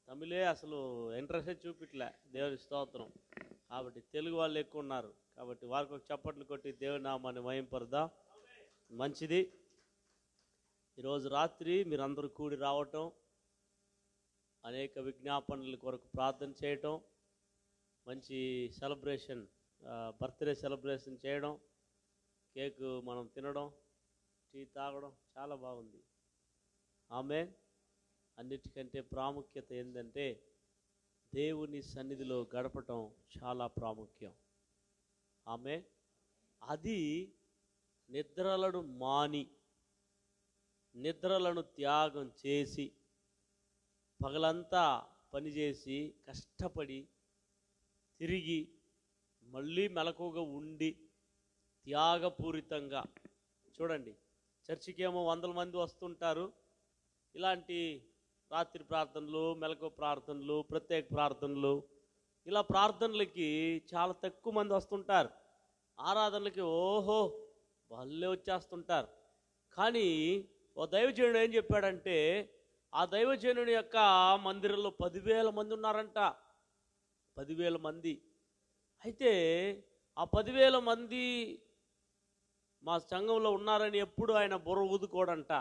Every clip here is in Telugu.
తమిళే అసలు ఇంట్రెస్ట్ చూపిట్లే దేవుని స్తోత్రం కాబట్టి తెలుగు వాళ్ళు ఎక్కువ ఉన్నారు కాబట్టి వారికి ఒక చప్పట్లు కొట్టి దేవుని నామాన్ని మయంపరదా మంచిది ఈరోజు రాత్రి మీరందరూ కూడి రావటం అనేక విజ్ఞాపనల కొరకు ప్రార్థన చేయటం మంచి సెలబ్రేషన్ బర్త్డే సెలబ్రేషన్ చేయడం కేక్ మనం తినడం టీ తాగడం చాలా బాగుంది ఆమె అన్నిటికంటే ప్రాముఖ్యత ఏంటంటే దేవుని సన్నిధిలో గడపటం చాలా ప్రాముఖ్యం ఆమె అది నిద్రలను మాని నిద్రలను త్యాగం చేసి పగలంతా పనిచేసి కష్టపడి తిరిగి మళ్ళీ మెలకుగా ఉండి త్యాగపూరితంగా చూడండి చర్చికి ఏమో వందల మంది వస్తుంటారు ఇలాంటి రాత్రి ప్రార్థనలు మెలకు ప్రార్థనలు ప్రత్యేక ప్రార్థనలు ఇలా ప్రార్థనలకి చాలా తక్కువ మంది వస్తుంటారు ఆరాధనలకి ఓహో వాళ్ళే వచ్చేస్తుంటారు కానీ ఓ దైవజనుడు ఏం చెప్పాడంటే ఆ దైవజనుడి యొక్క మందిరంలో పదివేల మంది ఉన్నారంట పదివేల మంది అయితే ఆ పదివేల మంది మా సంఘంలో ఉన్నారని ఎప్పుడు ఆయన బుర్ర ఊదుకోడంట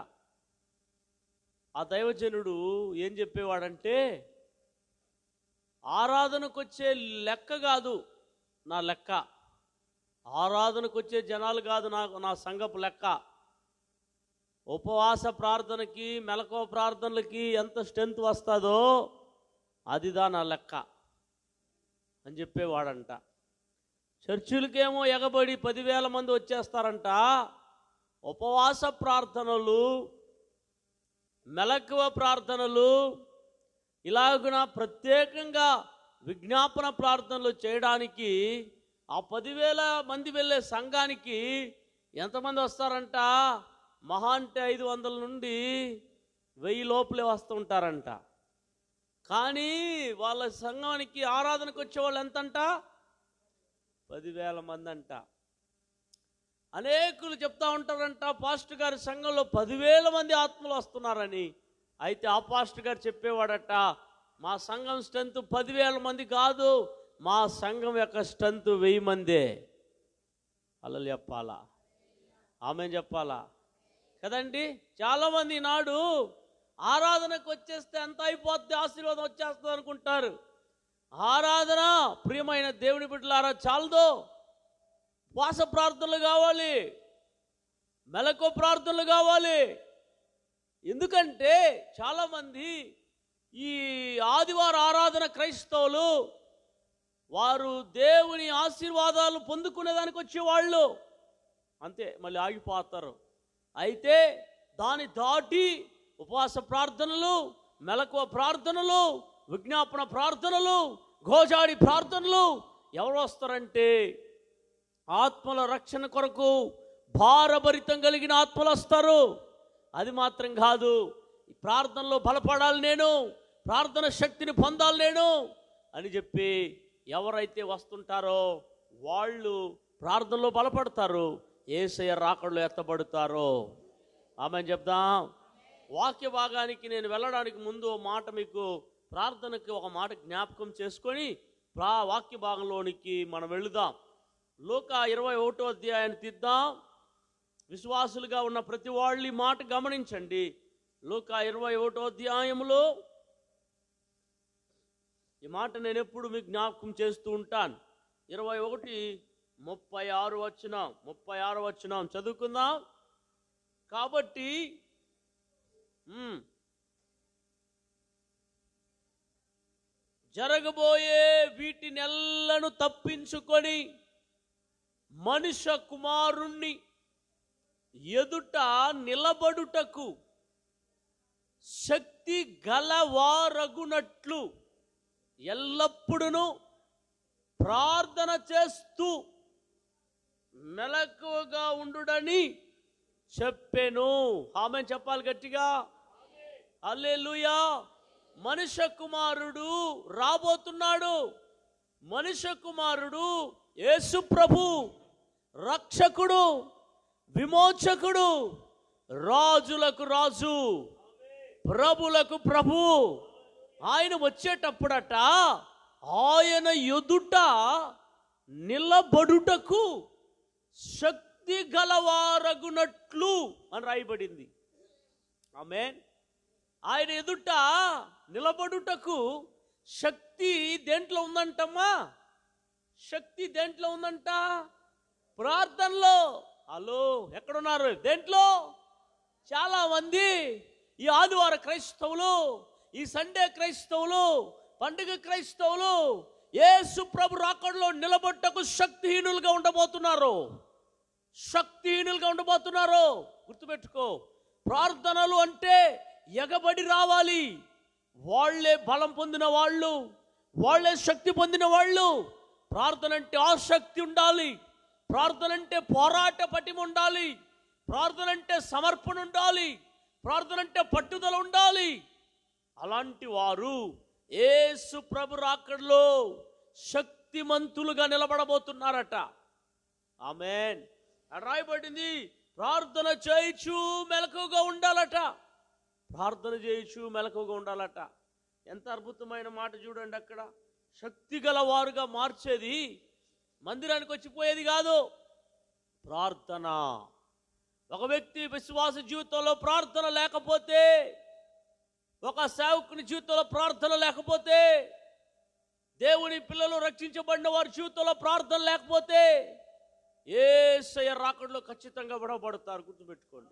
ఆ దైవజనుడు ఏం చెప్పేవాడంటే ఆరాధనకు వచ్చే లెక్క కాదు నా లెక్క ఆరాధనకు వచ్చే జనాలు కాదు నాకు నా సంఘపు లెక్క ఉపవాస ప్రార్థనకి మెలకువ ప్రార్థనలకి ఎంత స్ట్రెంత్ వస్తుందో అదిదా నా లెక్క అని చెప్పేవాడంట చర్చిలకేమో ఎగబడి పదివేల మంది వచ్చేస్తారంట ఉపవాస ప్రార్థనలు మెలకువ ప్రార్థనలు ఇలాగున ప్రత్యేకంగా విజ్ఞాపన ప్రార్థనలు చేయడానికి ఆ పదివేల మంది వెళ్ళే సంఘానికి ఎంతమంది వస్తారంట మహా అంటే ఐదు వందల నుండి వెయ్యి లోపలే వస్తుంటారంట కానీ వాళ్ళ సంఘానికి ఆరాధనకు వచ్చే వాళ్ళు ఎంతంట పదివేల మంది అంట అనేకులు చెప్తా ఉంటారంట పాస్టర్ గారి సంఘంలో పదివేల మంది ఆత్మలు వస్తున్నారని అయితే ఆ పాస్టర్ గారు చెప్పేవాడట మా సంఘం స్ట్రెంత్ పదివేల మంది కాదు మా సంఘం యొక్క స్ట్రెంత్ వెయ్యి మందే అలా చెప్పాలా ఆమె చెప్పాలా కదండి చాలామంది నాడు ఆరాధనకు వచ్చేస్తే ఎంత అయిపోద్ది ఆశీర్వాదం వచ్చేస్తుంది అనుకుంటారు ఆరాధన ప్రియమైన దేవుని బిడ్డలారా చాలదో ఉపవాస ప్రార్థనలు కావాలి మెలకు ప్రార్థనలు కావాలి ఎందుకంటే చాలామంది ఈ ఆదివార ఆరాధన క్రైస్తవులు వారు దేవుని ఆశీర్వాదాలు పొందుకునేదానికి వచ్చేవాళ్ళు అంతే మళ్ళీ ఆగిపోతారు అయితే దాని దాటి ఉపవాస ప్రార్థనలు మెలకువ ప్రార్థనలు విజ్ఞాపన ప్రార్థనలు గోజాడి ప్రార్థనలు ఎవరు వస్తారంటే ఆత్మల రక్షణ కొరకు భారభరితం కలిగిన ఆత్మలు వస్తారు అది మాత్రం కాదు ఈ ప్రార్థనలో బలపడాలి నేను ప్రార్థన శక్తిని పొందాలి నేను అని చెప్పి ఎవరైతే వస్తుంటారో వాళ్ళు ప్రార్థనలో బలపడతారు ఏసయ్య రాకడలో ఎత్తబడతారో ఆమె చెప్దాం వాక్య భాగానికి నేను వెళ్ళడానికి ముందు ఓ మాట మీకు ప్రార్థనకి ఒక మాట జ్ఞాపకం చేసుకొని ప్రా వాక్య భాగంలోనికి మనం వెళుదాం లోక ఇరవై ఒకటో అధ్యాయాన్ని తీద్దాం విశ్వాసులుగా ఉన్న ప్రతి వాళ్ళు ఈ మాట గమనించండి లోక ఇరవై ఒకటో అధ్యాయములో ఈ మాట నేను ఎప్పుడు మీకు జ్ఞాపకం చేస్తూ ఉంటాను ఇరవై ఒకటి ముప్పై ఆరు వచ్చినాం ముప్పై ఆరు వచ్చినాం చదువుకుందాం కాబట్టి మ్మ్, జరగబోయే వీటినెల్లను తప్పించుకొని మనుష్య కుమారుణ్ణి ఎదుట నిలబడుటకు శక్తి గలవారగునట్లు ఎల్లప్పుడూ ప్రార్థన చేస్తూ మెలకువగా ఉండుడని చెప్పెను ఆమె చెప్పాలి గట్టిగా అల్లెలుయా మనుష్య కుమారుడు రాబోతున్నాడు మనుష్య కుమారుడు యేసు ప్రభు రక్షకుడు విమోచకుడు రాజులకు రాజు ప్రభులకు ప్రభు ఆయన వచ్చేటప్పుడట ఆయన ఎదుట నిలబడుటకు శక్తి గలవారగునట్లు అని రాయబడింది ఆమె ఆయన ఎదుట నిలబడుటకు శక్తి దేంట్లో ఉందంటమ్మా శక్తి దేంట్లో ఉందంట ప్రార్థనలో హలో ఎక్కడున్నారు దేంట్లో చాలా మంది ఈ ఆదివార క్రైస్తవులు ఈ సండే క్రైస్తవులు పండుగ క్రైస్తవులు యేసు ప్రభు రాకడలో నిలబట్టకు శక్తిహీనులుగా ఉండబోతున్నారు శక్తిహీనులుగా ఉండబోతున్నారు గుర్తుపెట్టుకో ప్రార్థనలు అంటే ఎగబడి రావాలి వాళ్ళే బలం పొందిన వాళ్ళు వాళ్ళే శక్తి పొందిన వాళ్ళు ప్రార్థన అంటే ఆసక్తి ఉండాలి ప్రార్థన అంటే పోరాట పటిమ ఉండాలి ప్రార్థన అంటే సమర్పణ ఉండాలి ప్రార్థన అంటే పట్టుదల ఉండాలి అలాంటి వారు యేసు ప్రభు రాకడలో శక్తిమంతులుగా నిలబడబోతున్నారట ఆమెన్ అక్కడ రాయబడింది ప్రార్థన చేయించు మెలకుగా ఉండాలట ప్రార్థన చేయించు మెలకుగా ఉండాలట ఎంత అద్భుతమైన మాట చూడండి అక్కడ శక్తి గలవారుగా మార్చేది మందిరానికి వచ్చిపోయేది కాదు ప్రార్థన ఒక వ్యక్తి విశ్వాస జీవితంలో ప్రార్థన లేకపోతే ఒక సేవకుని జీవితంలో ప్రార్థన లేకపోతే దేవుని పిల్లలు రక్షించబడిన వారి జీవితంలో ప్రార్థన లేకపోతే ఏసయ్య రాకడలో ఖచ్చితంగా విడవబడతారు గుర్తుపెట్టుకోండి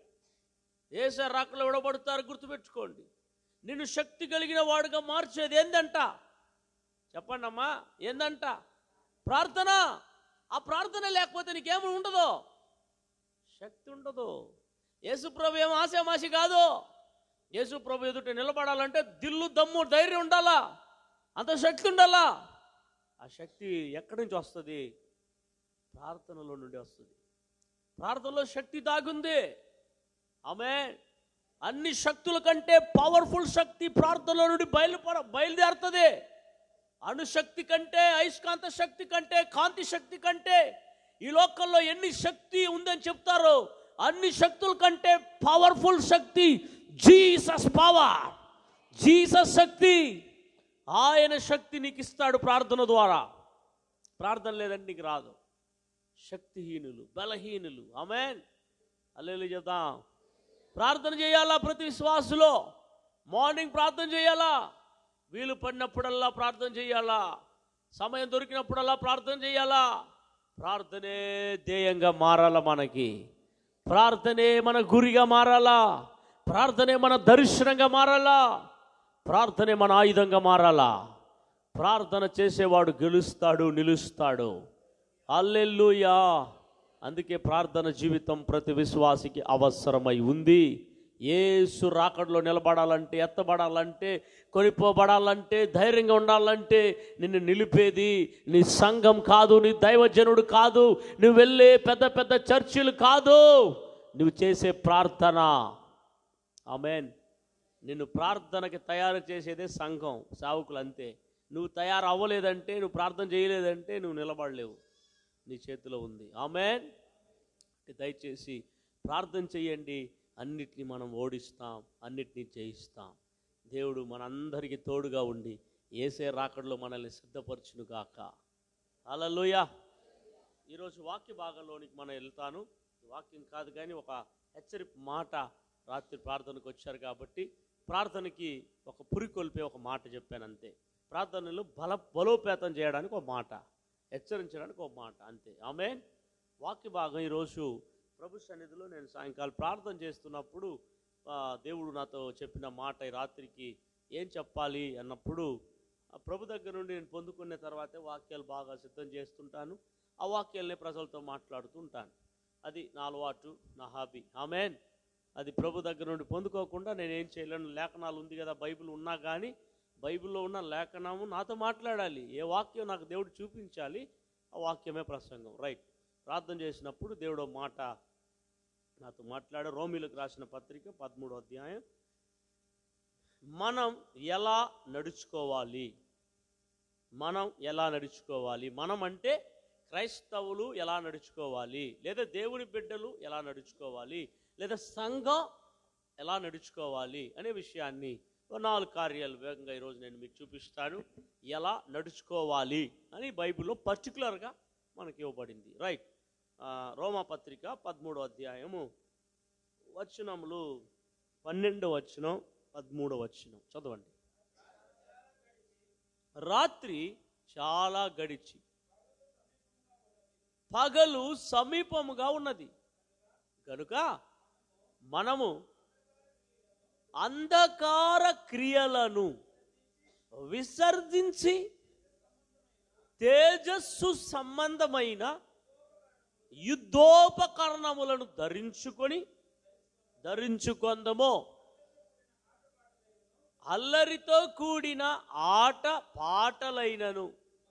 ఏసయ్య రాకడలో విడవబడతారు గుర్తుపెట్టుకోండి నిన్ను శక్తి కలిగిన వాడుగా మార్చేది ఏందంట చెప్పండి అమ్మా ఏందంట ప్రార్థన ఆ ప్రార్థన లేకపోతే నీకేమి ఉండదు శక్తి ఉండదు యేసుప్రభు ఏం ఆశామాషి కాదు యేసుప్రభు ఎదుట నిలబడాలంటే దిల్లు దమ్ము ధైర్యం ఉండాలా అంత శక్తి ఉండాలా ఆ శక్తి ఎక్కడి నుంచి వస్తుంది ప్రార్థనలో నుండి వస్తుంది ప్రార్థనలో శక్తి దాగుంది ఆమె అన్ని శక్తుల కంటే పవర్ఫుల్ శక్తి ప్రార్థనలో నుండి బయలుపడ బయలుదేరుతుంది అణుశక్తి కంటే అయస్కాంత శక్తి కంటే కాంతి శక్తి కంటే ఈ లోకంలో ఎన్ని శక్తి ఉందని చెప్తారో అన్ని శక్తుల కంటే పవర్ఫుల్ శక్తి జీసస్ పవర్ జీసస్ శక్తి ఆయన శక్తి నీకు ఇస్తాడు ప్రార్థన ద్వారా ప్రార్థన లేదంటే నీకు రాదు శక్తిహీనులు బలహీనులు ఆమెన్ అల్లెలు చెప్దాం ప్రార్థన చేయాలా ప్రతి విశ్వాసులో మార్నింగ్ ప్రార్థన చేయాలా వీలు పడినప్పుడల్లా ప్రార్థన చేయాలా సమయం దొరికినప్పుడల్లా ప్రార్థన చేయాలా ప్రార్థనే ధ్యేయంగా మారాలా మనకి ప్రార్థనే మన గురిగా మారాలా ప్రార్థనే మన దర్శనంగా మారాలా ప్రార్థనే మన ఆయుధంగా మారాలా ప్రార్థన చేసేవాడు గెలుస్తాడు నిలుస్తాడు అల్లెల్లుయా అందుకే ప్రార్థన జీవితం ప్రతి విశ్వాసికి అవసరమై ఉంది ఏసు రాకడలో నిలబడాలంటే ఎత్తబడాలంటే కొనిపోబడాలంటే ధైర్యంగా ఉండాలంటే నిన్ను నిలిపేది నీ సంఘం కాదు నీ దైవజనుడు కాదు నువ్వు వెళ్ళే పెద్ద పెద్ద చర్చిలు కాదు నువ్వు చేసే ప్రార్థన ఆమెన్ నిన్ను ప్రార్థనకి తయారు చేసేదే సంఘం సావుకులు అంతే నువ్వు తయారు అవ్వలేదంటే నువ్వు ప్రార్థన చేయలేదంటే నువ్వు నిలబడలేవు నీ చేతిలో ఉంది ఆమెన్ దయచేసి ప్రార్థన చేయండి అన్నిటిని మనం ఓడిస్తాం అన్నిటినీ జయిస్తాం దేవుడు మనందరికీ తోడుగా ఉండి ఏసే రాకడలో మనల్ని సిద్ధపరచును గాక అలలోయ ఈరోజు వాక్య భాగంలోనికి మనం వెళ్తాను వాక్యం కాదు కానీ ఒక హెచ్చరిక మాట రాత్రి ప్రార్థనకు వచ్చారు కాబట్టి ప్రార్థనకి ఒక పురికొల్పే ఒక మాట చెప్పాను అంతే ప్రార్థనలు బల బలోపేతం చేయడానికి ఒక మాట హెచ్చరించడానికి ఒక మాట అంతే ఆమె వాక్య భాగం ఈరోజు ప్రభు సన్నిధిలో నేను సాయంకాలం ప్రార్థన చేస్తున్నప్పుడు ఆ, దేవుడు నాతో చెప్పిన మాట ఈ రాత్రికి ఏం చెప్పాలి అన్నప్పుడు ఆ ప్రభు దగ్గర నుండి నేను పొందుకున్న తర్వాతే వాక్యాలు బాగా సిద్ధం చేస్తుంటాను ఆ వాక్యాలనే ప్రజలతో మాట్లాడుతూ ఉంటాను అది నా అలవాటు నా హాబీ ఆమెన్ అది ప్రభు దగ్గర నుండి పొందుకోకుండా నేను ఏం చేయలేను లేఖనాలు ఉంది కదా బైబిల్ ఉన్నా కానీ బైబిల్లో ఉన్న లేఖనము నాతో మాట్లాడాలి ఏ వాక్యం నాకు దేవుడు చూపించాలి ఆ వాక్యమే ప్రసంగం రైట్ ప్రార్థన చేసినప్పుడు దేవుడు ఓ మాట నాతో మాట్లాడ రోమిలకు రాసిన పత్రిక పదమూడో అధ్యాయం మనం ఎలా నడుచుకోవాలి మనం ఎలా నడుచుకోవాలి మనం అంటే క్రైస్తవులు ఎలా నడుచుకోవాలి లేదా దేవుని బిడ్డలు ఎలా నడుచుకోవాలి లేదా సంఘం ఎలా నడుచుకోవాలి అనే విషయాన్ని ఓ నాలుగు కార్యాలు వేగంగా ఈరోజు నేను మీకు చూపిస్తాను ఎలా నడుచుకోవాలి అని బైబిల్లో పర్టికులర్గా మనకి ఇవ్వబడింది రైట్ ఆ, రోమా పత్రిక పదమూడో అధ్యాయము వచనములు పన్నెండో వచనం పదమూడో వచనం చదవండి రాత్రి చాలా గడిచి పగలు సమీపముగా ఉన్నది కనుక మనము అంధకార క్రియలను విసర్జించి తేజస్సు సంబంధమైన యుద్ధోపకరణములను ధరించుకొని ధరించుకొందమో అల్లరితో కూడిన ఆట పాటలైనను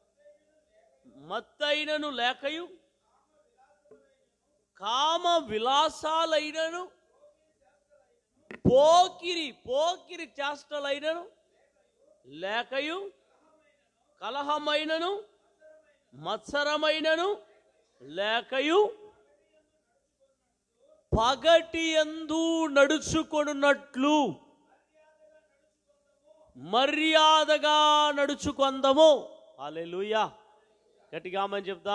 మత్తైనను లేకయు కామ విలాసాలైనను పోకిరి పోకిరి చేష్టలైనను లేకయు కలహమైనను మత్సరమైనను లేకయు పగటి ఎందు నడుచుకొనున్నట్లు మర్యాదగా నడుచుకొందము అలెలుయా గట్టిగా ఆమె చెప్దా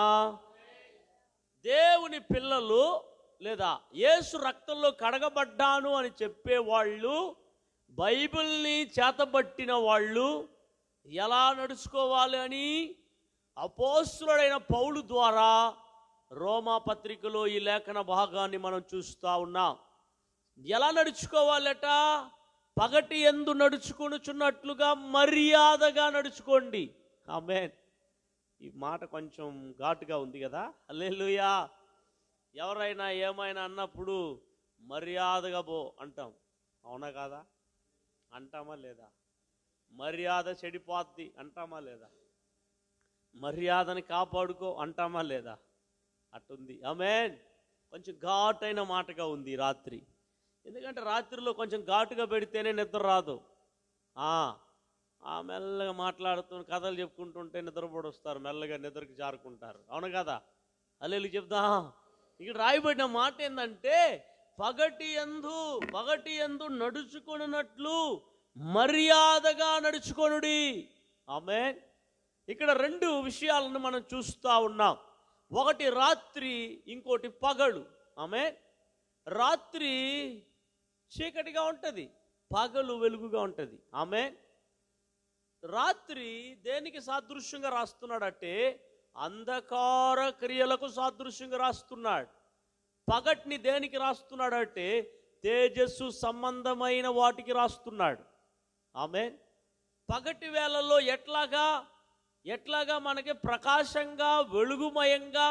దేవుని పిల్లలు లేదా యేసు రక్తంలో కడగబడ్డాను అని చెప్పేవాళ్ళు బైబిల్ని చేతబట్టిన వాళ్ళు ఎలా నడుచుకోవాలి అని అపోస్తుడైన పౌలు ద్వారా రోమా పత్రికలో ఈ లేఖన భాగాన్ని మనం చూస్తూ ఉన్నాం ఎలా నడుచుకోవాలట పగటి ఎందు నడుచుకొనుచున్నట్లుగా మర్యాదగా నడుచుకోండి ఆమెన్ ఈ మాట కొంచెం ఘాటుగా ఉంది కదా అల్లెలుయా ఎవరైనా ఏమైనా అన్నప్పుడు మర్యాదగా పో అంటాం అవునా కాదా అంటామా లేదా మర్యాద చెడిపోద్ది అంటామా లేదా మర్యాదని కాపాడుకో అంటామా లేదా అట్టుంది ఆమెన్ కొంచెం ఘాటైన మాటగా ఉంది ఈ రాత్రి ఎందుకంటే రాత్రిలో కొంచెం ఘాటుగా పెడితేనే నిద్ర రాదు ఆ, ఆ మెల్లగా మాట్లాడుతూ కథలు చెప్పుకుంటుంటే నిద్రపోడు వస్తారు మెల్లగా నిద్రకి జారుకుంటారు అవును కదా అల్లెలు చెప్దా ఇక్కడ రాయబడిన మాట ఏంటంటే పగటి ఎందు పగటి ఎందు నడుచుకొనున్నట్లు మర్యాదగా నడుచుకొనుడి ఆమె ఇక్కడ రెండు విషయాలను మనం చూస్తూ ఉన్నాం ఒకటి రాత్రి ఇంకోటి పగలు ఆమె రాత్రి చీకటిగా ఉంటుంది పగలు వెలుగుగా ఉంటుంది ఆమె రాత్రి దేనికి సాదృశ్యంగా రాస్తున్నాడంటే అంధకార క్రియలకు సాదృశ్యంగా రాస్తున్నాడు పగటిని దేనికి రాస్తున్నాడంటే తేజస్సు సంబంధమైన వాటికి రాస్తున్నాడు ఆమె పగటి వేళల్లో ఎట్లాగా ఎట్లాగా మనకి ప్రకాశంగా వెలుగుమయంగా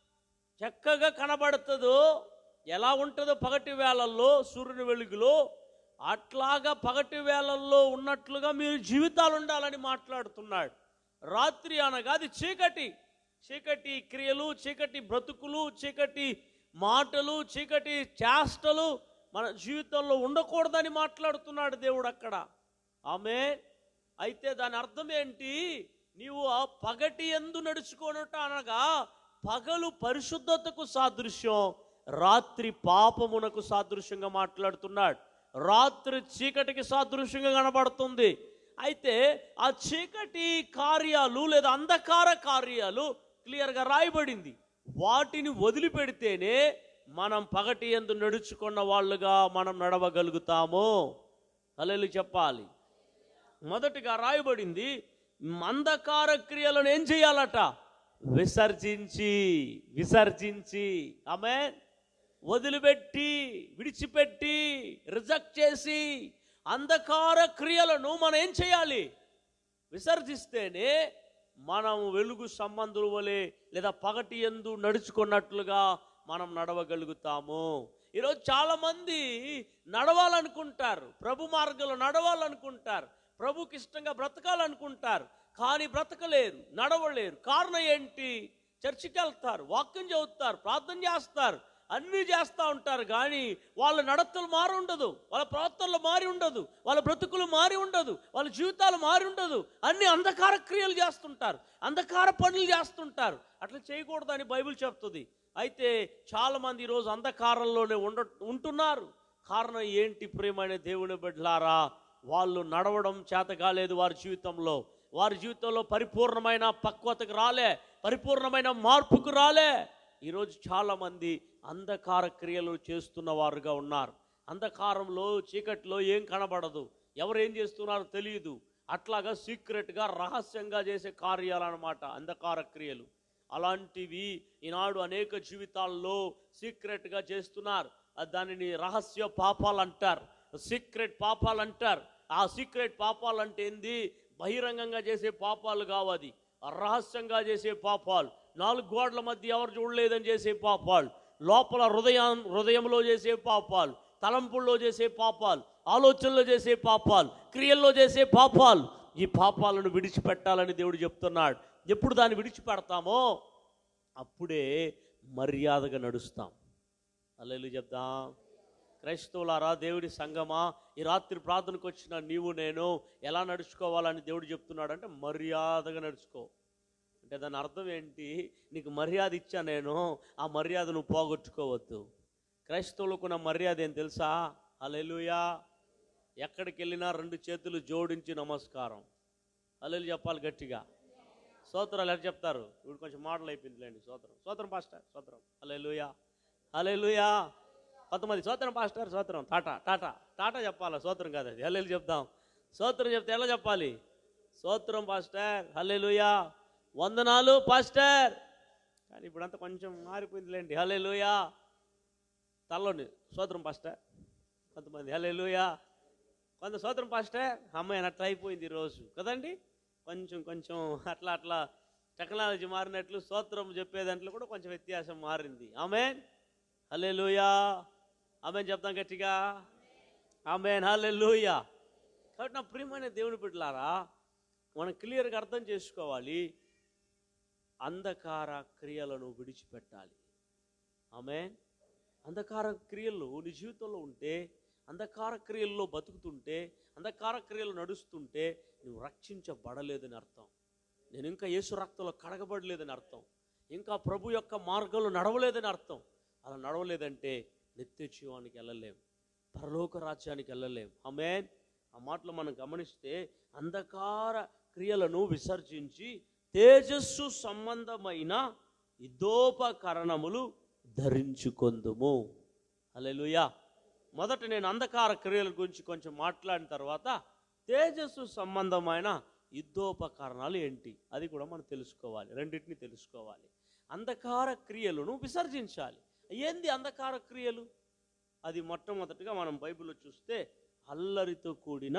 చక్కగా కనబడుతుందో ఎలా ఉంటుందో పగటి వేళల్లో సూర్యుని వెలుగులో అట్లాగా పగటి వేళల్లో ఉన్నట్లుగా మీరు జీవితాలు ఉండాలని మాట్లాడుతున్నాడు రాత్రి అనగా అది చీకటి చీకటి క్రియలు చీకటి బ్రతుకులు చీకటి మాటలు చీకటి చేష్టలు మన జీవితంలో ఉండకూడదని మాట్లాడుతున్నాడు దేవుడు అక్కడ ఆమె అయితే దాని అర్థం ఏంటి నీవు ఆ పగటి ఎందు నడుచుకోనట అనగా పగలు పరిశుద్ధతకు సాదృశ్యం రాత్రి పాపమునకు సాదృశ్యంగా మాట్లాడుతున్నాడు రాత్రి చీకటికి సాదృశ్యంగా కనబడుతుంది అయితే ఆ చీకటి కార్యాలు లేదా అంధకార కార్యాలు క్లియర్గా రాయబడింది వాటిని వదిలిపెడితేనే మనం పగటి ఎందు నడుచుకున్న వాళ్ళుగా మనం నడవగలుగుతాము అల్లెలు చెప్పాలి మొదటిగా రాయబడింది అంధకార క్రియలను ఏం చేయాలట విసర్జించి విసర్జించి ఆమె వదిలిపెట్టి విడిచిపెట్టి రిజెక్ట్ చేసి అంధకార క్రియలను మనం ఏం చేయాలి విసర్జిస్తేనే మనం వెలుగు సంబంధుల వలె లేదా పగటి ఎందు నడుచుకున్నట్లుగా మనం నడవగలుగుతాము ఈరోజు చాలా మంది నడవాలనుకుంటారు ప్రభు మార్గంలో నడవాలనుకుంటారు ప్రభుకి ఇష్టంగా బ్రతకాలనుకుంటారు కానీ బ్రతకలేరు నడవలేరు కారణం ఏంటి చర్చికి వెళ్తారు వాక్యం చదువుతారు ప్రార్థన చేస్తారు అన్నీ చేస్తూ ఉంటారు కానీ వాళ్ళ నడతలు మారి ఉండదు వాళ్ళ ప్రవర్తనలు మారి ఉండదు వాళ్ళ బ్రతుకులు మారి ఉండదు వాళ్ళ జీవితాలు మారి ఉండదు అన్ని అంధకార క్రియలు చేస్తుంటారు అంధకార పనులు చేస్తుంటారు అట్లా చేయకూడదని బైబిల్ చెప్తుంది అయితే చాలా మంది ఈరోజు అంధకారంలోనే ఉండ ఉంటున్నారు కారణం ఏంటి ప్రేమైన దేవుని బిడ్డలారా వాళ్ళు నడవడం చేత కాలేదు వారి జీవితంలో వారి జీవితంలో పరిపూర్ణమైన పక్వతకు రాలే పరిపూర్ణమైన మార్పుకు రాలే ఈరోజు చాలామంది అంధకార క్రియలు చేస్తున్న వారుగా ఉన్నారు అంధకారంలో చీకట్లో ఏం కనబడదు ఎవరు ఏం చేస్తున్నారో తెలియదు అట్లాగా సీక్రెట్గా రహస్యంగా చేసే కార్యాలన్నమాట అంధకార క్రియలు అలాంటివి ఈనాడు అనేక జీవితాల్లో సీక్రెట్గా చేస్తున్నారు ఆ దానిని రహస్య పాపాలు అంటారు సీక్రెట్ పాపాలు అంటారు ఆ సీక్రెట్ పాపాలు అంటే ఏంది బహిరంగంగా చేసే పాపాలు కావది రహస్యంగా చేసే పాపాలు నాలుగు గోడల మధ్య ఎవరు చూడలేదని చేసే పాపాలు లోపల హృదయం హృదయంలో చేసే పాపాలు తలంపుల్లో చేసే పాపాలు ఆలోచనలో చేసే పాపాలు క్రియల్లో చేసే పాపాలు ఈ పాపాలను విడిచిపెట్టాలని దేవుడు చెప్తున్నాడు ఎప్పుడు దాన్ని విడిచిపెడతామో అప్పుడే మర్యాదగా నడుస్తాం అల్లెలు చెప్దాం క్రైస్తవులారా దేవుడి సంగమా ఈ రాత్రి ప్రార్థనకు వచ్చిన నీవు నేను ఎలా నడుచుకోవాలని దేవుడు చెప్తున్నాడు అంటే మర్యాదగా నడుచుకో అంటే దాని అర్థం ఏంటి నీకు మర్యాద ఇచ్చా నేను ఆ మర్యాద నువ్వు పోగొట్టుకోవద్దు క్రైస్తవులకున్న మర్యాద ఏం తెలుసా అలెలుయా ఎక్కడికి వెళ్ళినా రెండు చేతులు జోడించి నమస్కారం అల్లెలు చెప్పాలి గట్టిగా సోత్రాలు ఎలా చెప్తారు ఇప్పుడు కొంచెం మాటలు అయిపోయిందిలేండి సోత్రం సోత్రం పాస్టర్ సోత్రం అలెలుయా అలెలుయా కొంతమంది సోత్రం పాస్టర్ సోత్రం టాటా టాటా టాటా చెప్పాలా సోత్రం కాదు అది హల్లెలు చెప్దాం సోత్రం చెప్తే ఎలా చెప్పాలి సోత్రం పాస్టర్ హల్లెలుయా వందనాలు పాస్టర్ కానీ ఇప్పుడంతా కొంచెం మారిపోయిందిలేండి హల్లెలుయా తల్లోని సోత్రం పాస్టర్ కొంతమంది హల్లెలుయా కొంత సోత్రం పాస్టర్ అమ్మాయి అట్లా అయిపోయింది ఈరోజు కదండి కొంచెం కొంచెం అట్లా అట్లా టెక్నాలజీ మారినట్లు స్తోత్రం చెప్పేదాంట్లో కూడా కొంచెం వ్యత్యాసం మారింది ఆమె హలే లూయా ఆమె చెప్తాం గట్టిగా ఆమె హలే లూయా కాబట్టి నా ప్రియమైన దేవుని బిడ్డలారా మనం క్లియర్గా అర్థం చేసుకోవాలి అంధకార క్రియలను విడిచిపెట్టాలి ఆమె అంధకార క్రియలు నీ జీవితంలో ఉంటే అంధకార క్రియల్లో బతుకుతుంటే అంధకార క్రియలు నడుస్తుంటే నువ్వు రక్షించబడలేదని అర్థం నేను ఇంకా యేసు రక్తంలో కడగబడలేదని అర్థం ఇంకా ప్రభు యొక్క మార్గంలో నడవలేదని అర్థం అలా నడవలేదంటే నిత్య జీవానికి వెళ్ళలేం పరలోక రాజ్యానికి వెళ్ళలేం ఆమెన్ ఆ మాటలు మనం గమనిస్తే అంధకార క్రియలను విసర్జించి తేజస్సు సంబంధమైన యుద్ధోపకరణములు ధరించుకొందుము హల్లెలూయా మొదట నేను అంధకార క్రియల గురించి కొంచెం మాట్లాడిన తర్వాత తేజస్సు సంబంధమైన యుద్ధోపకరణాలు ఏంటి అది కూడా మనం తెలుసుకోవాలి రెండింటిని తెలుసుకోవాలి అంధకార క్రియలను విసర్జించాలి ఏంది అంధకార క్రియలు అది మొట్టమొదటిగా మనం బైబిల్లో చూస్తే అల్లరితో కూడిన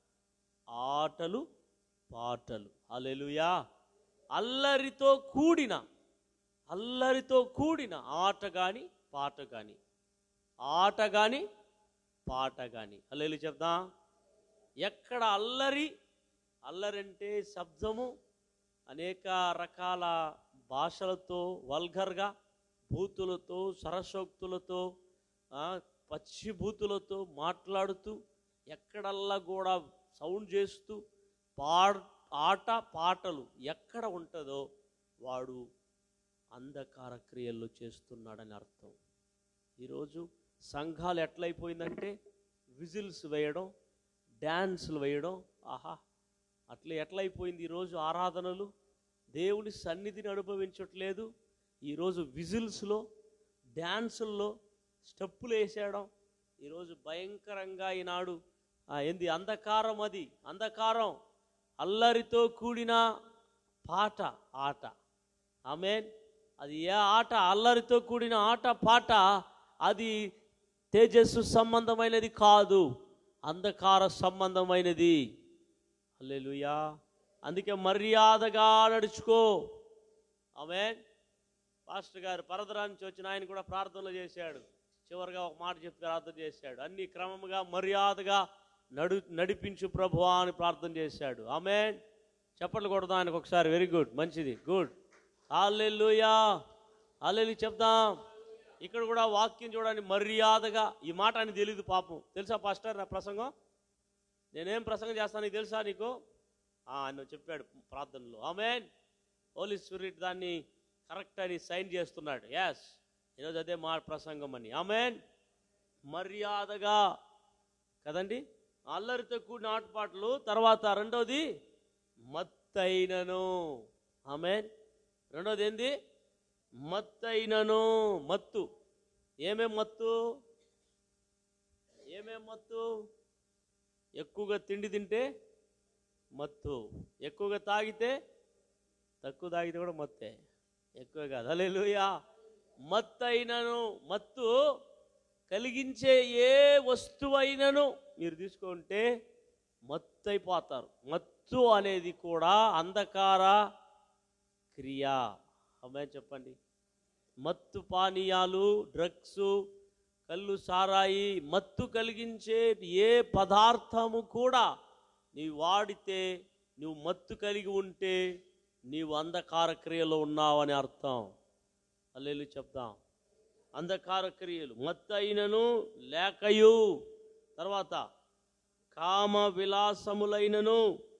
ఆటలు పాటలు అలెలుయా అల్లరితో కూడిన అల్లరితో కూడిన ఆట కానీ పాట కానీ ఆట కానీ పాట కానీ అల్లెలు చెప్దాం ఎక్కడ అల్లరి అల్లరంటే శబ్దము అనేక రకాల భాషలతో వల్గర్గా బూతులతో సరసోక్తులతో ఆ, పచ్చి బూతులతో మాట్లాడుతూ ఎక్కడల్లా కూడా సౌండ్ చేస్తూ పాడ్ ఆట పాటలు ఎక్కడ ఉంటుందో వాడు అంధకార క్రియల్లో చేస్తున్నాడని అర్థం ఈరోజు సంఘాలు ఎట్లయిపోయిందంటే విజిల్స్ వేయడం డ్యాన్సులు వేయడం ఆహా అట్లా ఎట్లయిపోయింది ఈరోజు ఆరాధనలు దేవుని సన్నిధిని అనుభవించట్లేదు ఈరోజు విజిల్స్లో డ్యాన్సుల్లో స్టెప్పులు వేసేయడం ఈరోజు భయంకరంగా ఈనాడు ఆ, ఏంది అంధకారం అది అంధకారం అల్లరితో కూడిన పాట ఆట ఆమెన్ అది ఏ ఆట అల్లరితో కూడిన ఆట పాట అది తేజస్సు సంబంధమైనది కాదు అంధకార సంబంధమైనది హల్లెలూయా అందుకే మర్యాదగా నడుచుకో ఆమెన్ పాస్టర్ గారు పరదరా నుంచి వచ్చిన ఆయన కూడా ప్రార్థనలు చేశాడు చివరిగా ఒక మాట చెప్పి ప్రార్థన చేశాడు అన్ని క్రమముగా మర్యాదగా నడు నడిపించు ప్రభువా అని ప్రార్థన చేశాడు ఆమె చెప్పట్లు కొడదాం ఆయనకు ఒకసారి వెరీ గుడ్ మంచిది గుడ్ అల్లెలుయా అల్లెలు చెప్దాం ఇక్కడ కూడా వాక్యం చూడండి మర్యాదగా ఈ మాట అని తెలియదు పాపం తెలుసా పాస్టర్ నా ప్రసంగం నేనేం ప్రసంగం చేస్తాను నీకు తెలుసా నీకు ఆ, ఆయన చెప్పాడు ప్రార్థనలో ఆమెన్ హోలీ స్పిరిట్ దాన్ని కరెక్ట్ అని సైన్ చేస్తున్నాడు ఎస్ ఈరోజు అదే మా ప్రసంగం అని ఆమెన్ మర్యాదగా కదండి అల్లరితో కూడిన ఆటపాటలు తర్వాత రెండోది మత్తైనను ఆమె రెండోది ఏంది మత్తైనను మత్తు ఏమేం మత్తు ఏమేం మత్తు ఎక్కువగా తిండి తింటే మత్తు ఎక్కువగా తాగితే తక్కువ తాగితే కూడా మత్తే ఎక్కువ కాదు అలెలుయా మత్తు అయినను మత్తు కలిగించే ఏ వస్తువైనను మీరు తీసుకుంటే మత్తు అయిపోతారు మత్తు అనేది కూడా అంధకార క్రియ అమ్మాయి చెప్పండి మత్తు పానీయాలు డ్రగ్స్ కళ్ళు సారాయి మత్తు కలిగించే ఏ పదార్థము కూడా నీవు వాడితే నువ్వు మత్తు కలిగి ఉంటే నీవు అంధకార క్రియలో ఉన్నావని అర్థం అల్లెలు చెప్దాం అంధకార క్రియలు మత్తు అయినను లేకయు తర్వాత కామ విలాసములైనను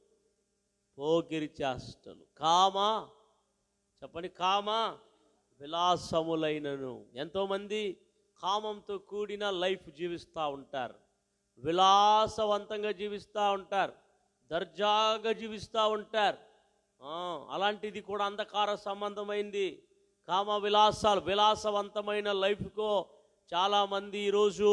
పోకిరి చేష్టలు కామ చెప్పండి కామ విలాసములైనను ఎంతోమంది కామంతో కూడిన లైఫ్ జీవిస్తూ ఉంటారు విలాసవంతంగా జీవిస్తూ ఉంటారు దర్జాగా జీవిస్తూ ఉంటారు ఆ, అలాంటిది కూడా అంధకార సంబంధమైంది కామ విలాసాలు విలాసవంతమైన లైఫ్కో చాలామంది ఈరోజు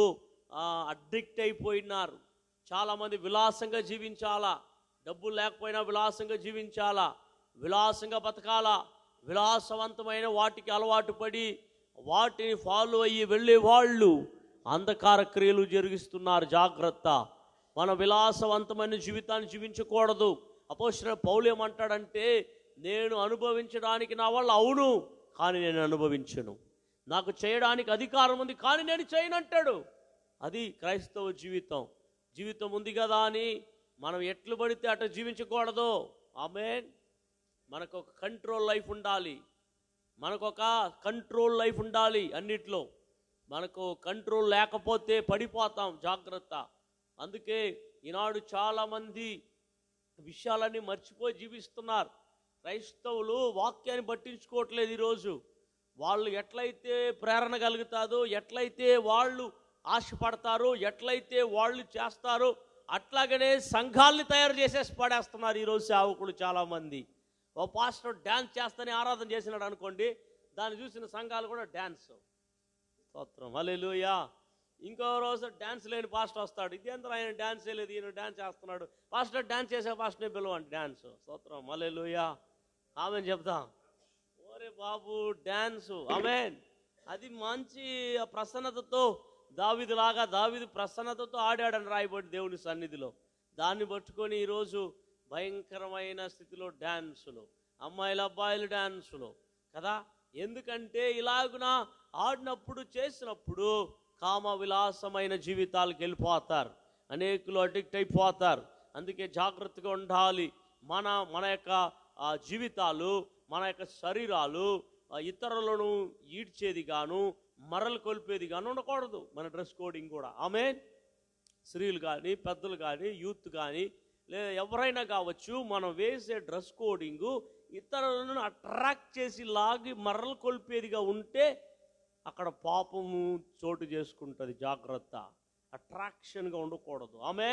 అడిక్ట్ అయిపోయినారు చాలామంది విలాసంగా జీవించాలా డబ్బులు లేకపోయినా విలాసంగా జీవించాలా విలాసంగా బతకాలా విలాసవంతమైన వాటికి అలవాటు పడి వాటిని ఫాలో అయ్యి వెళ్ళే వాళ్ళు అంధకార క్రియలు జరిగిస్తున్నారు జాగ్రత్త మన విలాసవంతమైన జీవితాన్ని జీవించకూడదు అపోసిన పౌలు ఏమంటాడంటే నేను అనుభవించడానికి నా వల్ల అవును కానీ నేను అనుభవించను నాకు చేయడానికి అధికారం ఉంది కానీ నేను చేయనంటాడు అది క్రైస్తవ జీవితం జీవితం ఉంది కదా అని మనం ఎట్లు పడితే అటు జీవించకూడదు ఆమెన్ మనకు ఒక కంట్రోల్ లైఫ్ ఉండాలి మనకు ఒక కంట్రోల్ లైఫ్ ఉండాలి అన్నిట్లో మనకు కంట్రోల్ లేకపోతే పడిపోతాం జాగ్రత్త అందుకే ఈనాడు చాలామంది విషయాలన్నీ మర్చిపోయి జీవిస్తున్నారు క్రైస్తవులు వాక్యాన్ని పట్టించుకోవట్లేదు ఈరోజు వాళ్ళు ఎట్లయితే ప్రేరణ కలుగుతాదో ఎట్లయితే వాళ్ళు ఆశపడతారో ఎట్లయితే వాళ్ళు చేస్తారో అట్లాగనే సంఘాల్ని తయారు చేసేసి పడేస్తున్నారు ఈరోజు సేవకులు చాలామంది ఓ పాస్టర్ డ్యాన్స్ చేస్తేనే ఆరాధన చేసినాడు అనుకోండి దాన్ని చూసిన సంఘాలు కూడా డ్యాన్స్ స్తోత్రం హల్లెలూయా ఇంకో రోజు డ్యాన్స్ లేని పాస్టర్ వస్తాడు ఇదేంద్ర ఆయన డ్యాన్స్ చేయలేదు ఈయన డ్యాన్స్ చేస్తున్నాడు పాస్టర్ డ్యాన్స్ చేసే పాస్టర్ని పిలవండి డ్యాన్స్ స్తోత్రం హల్లెలూయా ఆమెన్ చెప్దాం ఓరే బాబు డ్యాన్స్ ఆమెన్ అది మంచి ఆ ప్రసన్నతతో దావిదిలాగా దావిది ప్రసన్నతతో ఆడాడని రాయబడి దేవుని సన్నిధిలో దాన్ని పట్టుకొని ఈరోజు భయంకరమైన స్థితిలో డ్యాన్సులు అమ్మాయిల అబ్బాయిల డ్యాన్సులు కదా ఎందుకంటే ఇలాగున ఆడినప్పుడు చేసినప్పుడు కామ విలాసమైన జీవితాలకు వెళ్ళిపోతారు అనేకులు అడిక్ట్ అయిపోతారు అందుకే జాగ్రత్తగా ఉండాలి మన మన యొక్క ఆ, జీవితాలు మన యొక్క శరీరాలు ఆ, ఇతరులను ఈడ్చేది గాను మరలు కొల్పేది గాను ఉండకూడదు మన డ్రెస్ కోడింగ్ కూడా ఆమె స్త్రీలు కానీ పెద్దలు కానీ యూత్ కానీ లేదా ఎవరైనా కావచ్చు మనం వేసే డ్రెస్ కోడింగు ఇతరులను అట్రాక్ట్ చేసి లాగి మరలు కొల్పేదిగా ఉంటే అక్కడ పాపము చోటు చేసుకుంటుంది జాగ్రత్త అట్రాక్షన్గా ఉండకూడదు ఆమె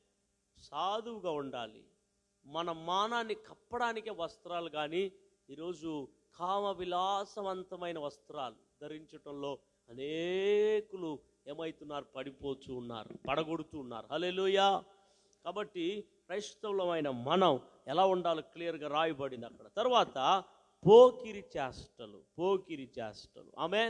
సాధువుగా ఉండాలి మన మానాన్ని కప్పడానికే వస్త్రాలు కానీ ఈరోజు కామ విలాసవంతమైన వస్త్రాలు ధరించటంలో అనేకులు ఏమవుతున్నారు పడిపోతూ ఉన్నారు పడగొడుతూ ఉన్నారు హల్లెలూయా కాబట్టి క్రైస్తవులమైన మనం ఎలా ఉండాలో క్లియర్గా రాయబడింది అక్కడ తర్వాత పోకిరి చేష్టలు పోకిరి చేష్టలు ఆమె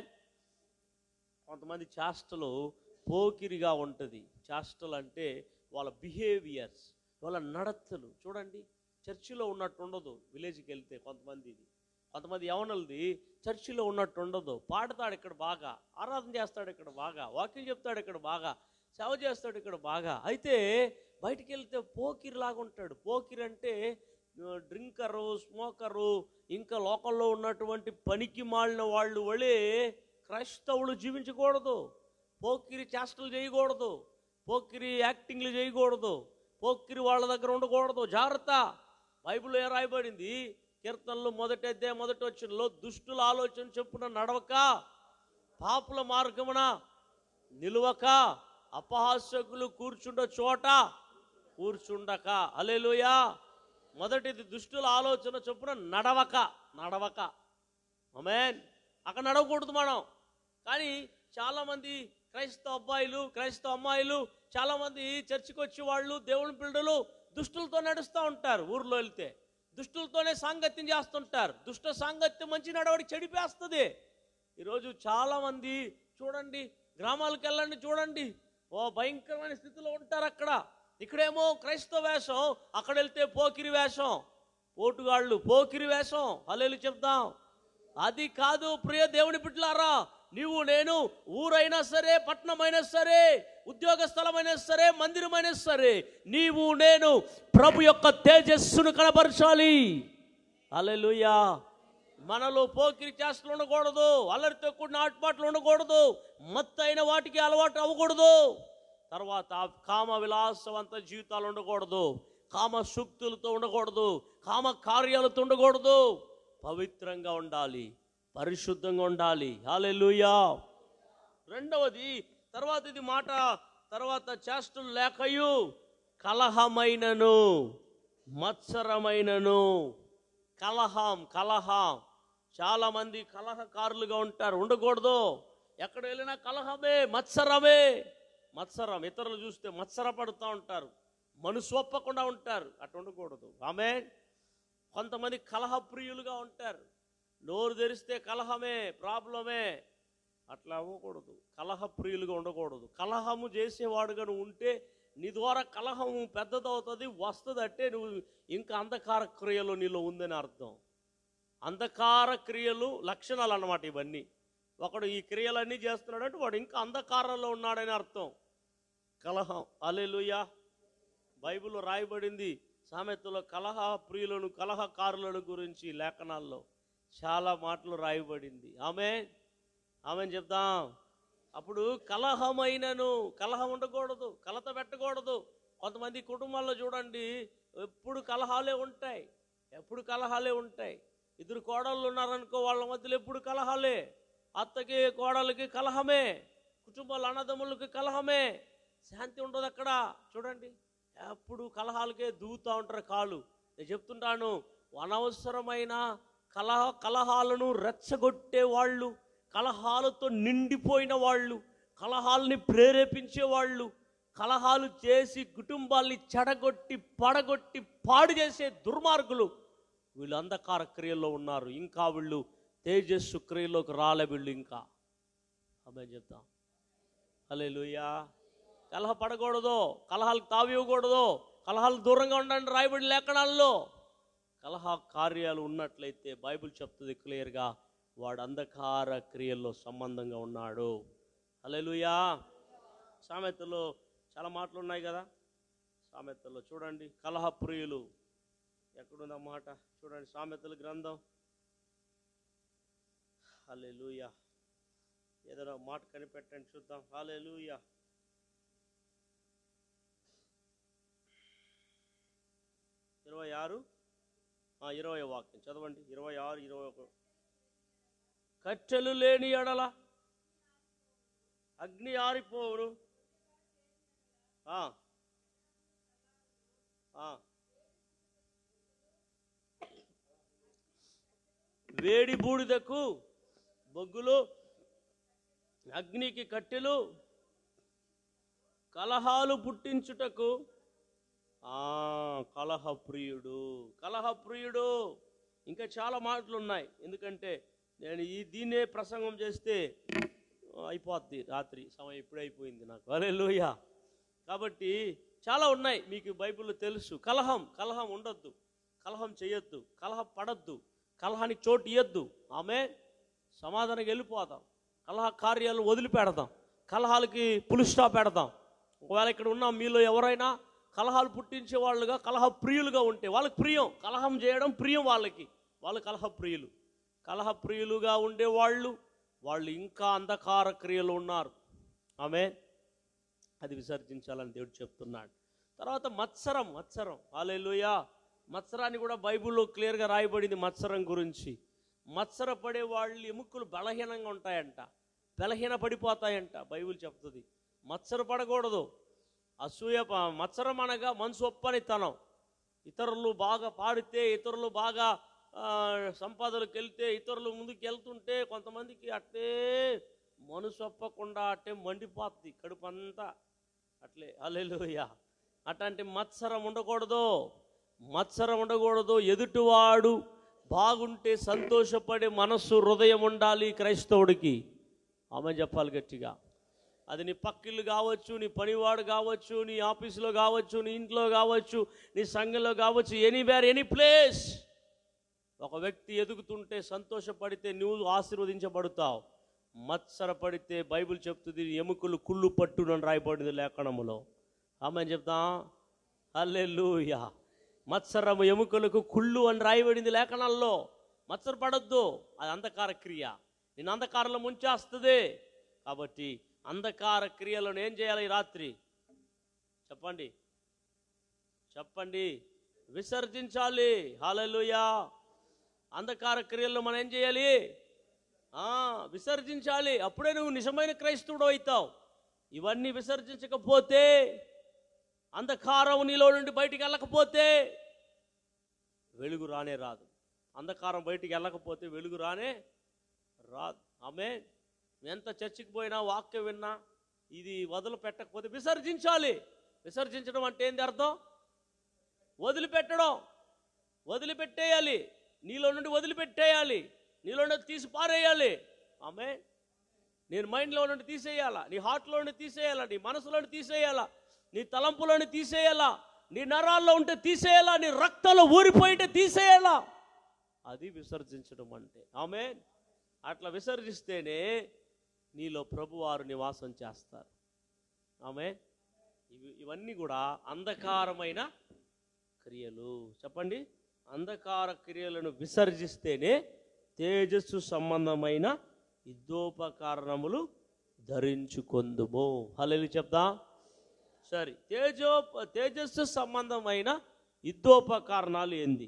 కొంతమంది చేష్టలు పోకిరిగా ఉంటుంది చేష్టలు అంటే వాళ్ళ బిహేవియర్స్ వాళ్ళ నడతలు చూడండి చర్చిలో ఉన్నట్టు ఉండదు విలేజ్కి వెళ్తే కొంతమందిది కొంతమంది యవనలది చర్చిలో ఉన్నట్టు ఉండదు పాడతాడు ఇక్కడ బాగా ఆరాధన చేస్తాడు ఇక్కడ బాగా వాక్యం చెప్తాడు ఇక్కడ బాగా సేవ చేస్తాడు ఇక్కడ బాగా అయితే బయటికి వెళ్తే పోకిరి లాగా ఉంటాడు పోకిరి అంటే డ్రింకరు స్మోకరు ఇంకా లోకల్లో ఉన్నటువంటి పనికి మాలిన వాళ్ళు వలే క్రైస్తవులు జీవించకూడదు పోకిరి చేష్టలు చేయకూడదు పోకిరి యాక్టింగ్లు చేయకూడదు పోకిరి వాళ్ళ దగ్గర ఉండకూడదు జాగ్రత్త బైబిల్లో ఏ రాయబడింది కీర్తనలు మొదటి అధ్యాయం మొదటి వచ్చినలో దుష్టుల ఆలోచన చొప్పున నడవక పాపుల మార్గమున నిలువక అపహాస్యకులు కూర్చుండ చోట కూర్చుండక అలెలుయా మొదటిది దుష్టుల ఆలోచన చొప్పున నడవక నడవక అమేన్ అక్కడ నడవకూడదు మనం కానీ చాలామంది క్రైస్తవ అబ్బాయిలు క్రైస్తవ అమ్మాయిలు చాలామంది చర్చికి వచ్చే వాళ్ళు దేవుని పిల్లలు దుష్టులతో నడుస్తూ ఉంటారు ఊర్లో వెళ్తే దుష్టులతోనే సాంగత్యం చేస్తుంటారు దుష్ట సాంగత్యం మంచి నడవడి చెడిపేస్తుంది ఈరోజు చాలామంది చూడండి గ్రామాలకు వెళ్ళండి చూడండి ఓ భయంకరమైన స్థితిలో ఉంటారు అక్కడ ఇక్కడేమో క్రైస్తవ వేషం అక్కడ వెళ్తే పోకిరి వేషం పోటుగాళ్ళు పోకిరి వేషం హలేలు చెప్దాం అది కాదు ప్రియ దేవుని బిడ్డలారా నీవు నేను ఊరైనా సరే పట్టణమైనా సరే ఉద్యోగ స్థలమైనా సరే మందిరమైనా సరే నీవు నేను ప్రభు యొక్క తేజస్సును కనపరచాలి అలెలుయా మనలో పోకిరి చేష్టలు ఉండకూడదు అల్లరితో కూడిన ఆటుపాట్లు ఉండకూడదు మత్తైన వాటికి అలవాటు అవ్వకూడదు తర్వాత కామ విలాసవంత జీవితాలు ఉండకూడదు కామ సూక్తులతో ఉండకూడదు కామ కార్యాలతో ఉండకూడదు పవిత్రంగా ఉండాలి పరిశుద్ధంగా ఉండాలి హాలెలుయా రెండవది తర్వాత ఇది మాట తర్వాత చేష్టలు లేకయు కలహమైనను మత్సరమైనను కలహం కలహం చాలా మంది కలహకారులుగా ఉంటారు ఉండకూడదు ఎక్కడ వెళ్ళినా కలహమే మత్సరమే మత్సరం ఇతరులు చూస్తే మత్సరపడుతూ ఉంటారు మనసొప్పకుండా ఉంటారు అటు ఉండకూడదు ఆమె కొంతమంది కలహప్రియులుగా ఉంటారు నోరు తెరిస్తే కలహమే ప్రాబ్లమే అట్లా అవ్వకూడదు కలహప్రియులుగా ఉండకూడదు కలహము చేసేవాడుగా నువ్వు ఉంటే నీ ద్వారా కలహము పెద్దదవుతుంది వస్తుంది అంటే నువ్వు ఇంకా అంధకార క్రియలు నీలో ఉందని అర్థం అంధకార క్రియలు లక్షణాలు అన్నమాట ఇవన్నీ ఒకడు ఈ క్రియలన్నీ చేస్తున్నాడంటే వాడు ఇంకా అంధకారంలో ఉన్నాడని అర్థం కలహం అలెలుయా బైబిల్లో రాయబడింది సామెతలో కలహ ప్రియులను కలహకారులను గురించి లేఖనాల్లో చాలా మాటలు రాయబడింది ఆమె ఆమె చెప్దాం అప్పుడు కలహమైనను కలహం ఉండకూడదు కలత పెట్టకూడదు కొంతమంది కుటుంబాల్లో చూడండి ఎప్పుడు కలహాలే ఉంటాయి ఎప్పుడు కలహాలే ఉంటాయి ఇద్దరు కోడళ్ళు ఉన్నారనుకో వాళ్ళ మధ్యలో ఎప్పుడు కలహాలే అత్తకి కోడలకి కలహమే కుటుంబాల అన్నదమ్ములకి కలహమే శాంతి ఉండదు అక్కడ చూడండి ఎప్పుడు కలహాలకే దూతా ఉంటారు కాళ్ళు నేను చెప్తుంటాను అనవసరమైన కలహ కలహాలను రెచ్చగొట్టే వాళ్ళు కలహాలతో నిండిపోయిన వాళ్ళు కలహాలని ప్రేరేపించే వాళ్ళు కలహాలు చేసి కుటుంబాల్ని చెడగొట్టి పడగొట్టి పాడు చేసే దుర్మార్గులు వీళ్ళు అంధకార క్రియల్లో ఉన్నారు ఇంకా వీళ్ళు తేజస్సు క్రియలోకి రాలే వీళ్ళు ఇంకా అబ్బాయి చెప్తాం హలే కలహ పడకూడదు కలహాలకు తావివ్వకూడదు కలహాలు దూరంగా ఉండండి రాయబడి లేఖనాల్లో కలహ కార్యాలు ఉన్నట్లయితే బైబిల్ చెప్తుంది క్లియర్గా వాడు అంధకార క్రియల్లో సంబంధంగా ఉన్నాడు హల్లెలూయా సామెతలో చాలా మాటలు ఉన్నాయి కదా సామెతల్లో చూడండి కలహ ప్రియులు ఎక్కడుంది ఆ మాట చూడండి సామెతల గ్రంథం హల్లెలూయా ఏదైనా మాట కనిపెట్టండి చూద్దాం హల్లెలూయా ఇరవై ఆరు ఆ, ఇరవై వాక్యం చదవండి ఇరవై ఆరు ఇరవై ఒక కట్టెలు లేని ఎడల అగ్ని ఆరిపోవును ఆ. ఆ. వేడి బూడిదకు బొగ్గులు అగ్నికి కట్టెలు కలహాలు పుట్టించుటకు ఆ కలహప్రియుడు కలహప్రియుడు ఇంకా చాలా మాటలు ఉన్నాయి ఎందుకంటే నేను ఈ దీన్నే ప్రసంగం చేస్తే ఆ, అయిపోద్ది రాత్రి సమయం ఇప్పుడే అయిపోయింది నాకు అరే కాబట్టి చాలా ఉన్నాయి మీకు బైబిల్లో తెలుసు కలహం కలహం ఉండొద్దు కలహం చేయొద్దు కలహ పడద్దు కలహానికి చోటు ఇయ్యొద్దు ఆమె సమాధానానికి వెళ్ళిపోదాం కలహ కార్యాలను వదిలిపెడదాం కలహాలకి పులి స్టాప్ పెడదాం ఒకవేళ ఇక్కడ ఉన్న మీలో ఎవరైనా కలహాలు పుట్టించే వాళ్ళుగా కలహ ప్రియులుగా ఉంటే వాళ్ళకి ప్రియం కలహం చేయడం ప్రియం వాళ్ళకి వాళ్ళు కలహ ప్రియులు కలహ ప్రియులుగా ఉండే వాళ్ళు వాళ్ళు ఇంకా అంధకార క్రియలు ఉన్నారు ఆమె అది విసర్జించాలని దేవుడు చెప్తున్నాడు తర్వాత మత్సరం మత్సరం హాలేలుయా మత్సరాన్ని కూడా బైబిల్లో క్లియర్గా రాయబడింది మత్సరం గురించి మత్సర పడే వాళ్ళు ఎముకలు బలహీనంగా ఉంటాయంట బలహీన పడిపోతాయంట బైబిల్ చెప్తుంది మత్సర పడకూడదు అసూయ ప- మత్సరం అనగా మనసు ఒప్పనితనం ఇతరులు బాగా పాడితే ఇతరులు బాగా ఆ, సంపాదనకు వెళ్తే ఇతరులు ముందుకు వెళ్తుంటే కొంతమందికి అట్టే మనసు ఒప్పకుండా అట్టే మండిపోతుంది కడుపు అంతా అట్లే అల్లెలుయ్య అట్లాంటి మత్సరం ఉండకూడదు మత్సరం ఉండకూడదు ఎదుటివాడు బాగుంటే సంతోషపడే మనస్సు హృదయం ఉండాలి క్రైస్తవుడికి ఆమె చెప్పాలి గట్టిగా అది నీ పక్కిల్లు కావచ్చు నీ పనివాడు కావచ్చు నీ ఆఫీసులో కావచ్చు నీ ఇంట్లో కావచ్చు నీ సంఘంలో కావచ్చు ఎనీవేర్ ఎనీ ప్లేస్ ఒక వ్యక్తి ఎదుగుతుంటే సంతోషపడితే నువ్వు ఆశీర్వదించబడతావు మత్సరపడితే బైబిల్ చెప్తుంది ఎముకలు కుళ్ళు పట్టునని రాయబడింది లేఖనములో ఆమె చెప్తాం అల్లెలుయా మత్సరము ఎముకలకు కుళ్ళు అని రాయబడింది లేఖనాల్లో మత్సరపడద్దు అది అంధకార క్రియ నేను అంధకారంలో ముంచేస్తుంది కాబట్టి అంధకార క్రియలను ఏం చేయాలి ఈ రాత్రి చెప్పండి చెప్పండి విసర్జించాలి హాలలుయా అంధకార క్రియలను మనం ఏం చేయాలి ఆ, విసర్జించాలి అప్పుడే నువ్వు నిజమైన క్రైస్తవుడు అవుతావు ఇవన్నీ విసర్జించకపోతే అంధకారం నీలో నుండి బయటికి వెళ్ళకపోతే వెలుగు రానే రాదు అంధకారం బయటికి వెళ్ళకపోతే వెలుగు రానే రాదు ఆమె ఎంత చర్చికి పోయినా వాక్యం విన్నా ఇది వదిలి పెట్టకపోతే విసర్జించాలి విసర్జించడం అంటే ఏంది అర్థం వదిలిపెట్టడం వదిలిపెట్టేయాలి నీలో నుండి వదిలిపెట్టేయాలి నీలో నుండి తీసి పారేయాలి ఆమె నేను మైండ్లో నుండి తీసేయాలా నీ హార్ట్లో నుండి తీసేయాలా నీ మనసులో నుండి తీసేయాలా నీ తలంపులోని తీసేయాలా నీ నరాల్లో ఉంటే తీసేయాలా నీ రక్తంలో ఊరిపోయింటే తీసేయాలా అది విసర్జించడం అంటే ఆమె అట్లా విసర్జిస్తేనే నీలో ప్రభువారు నివాసం చేస్తారు ఆమె ఇవి ఇవన్నీ కూడా అంధకారమైన క్రియలు చెప్పండి అంధకార క్రియలను విసర్జిస్తేనే తేజస్సు సంబంధమైన యుద్ధోపకరణములు ధరించుకొందుము హలెలు చెప్దాం సరే తేజో తేజస్సు సంబంధమైన యుద్ధోపకరణాలు ఏంది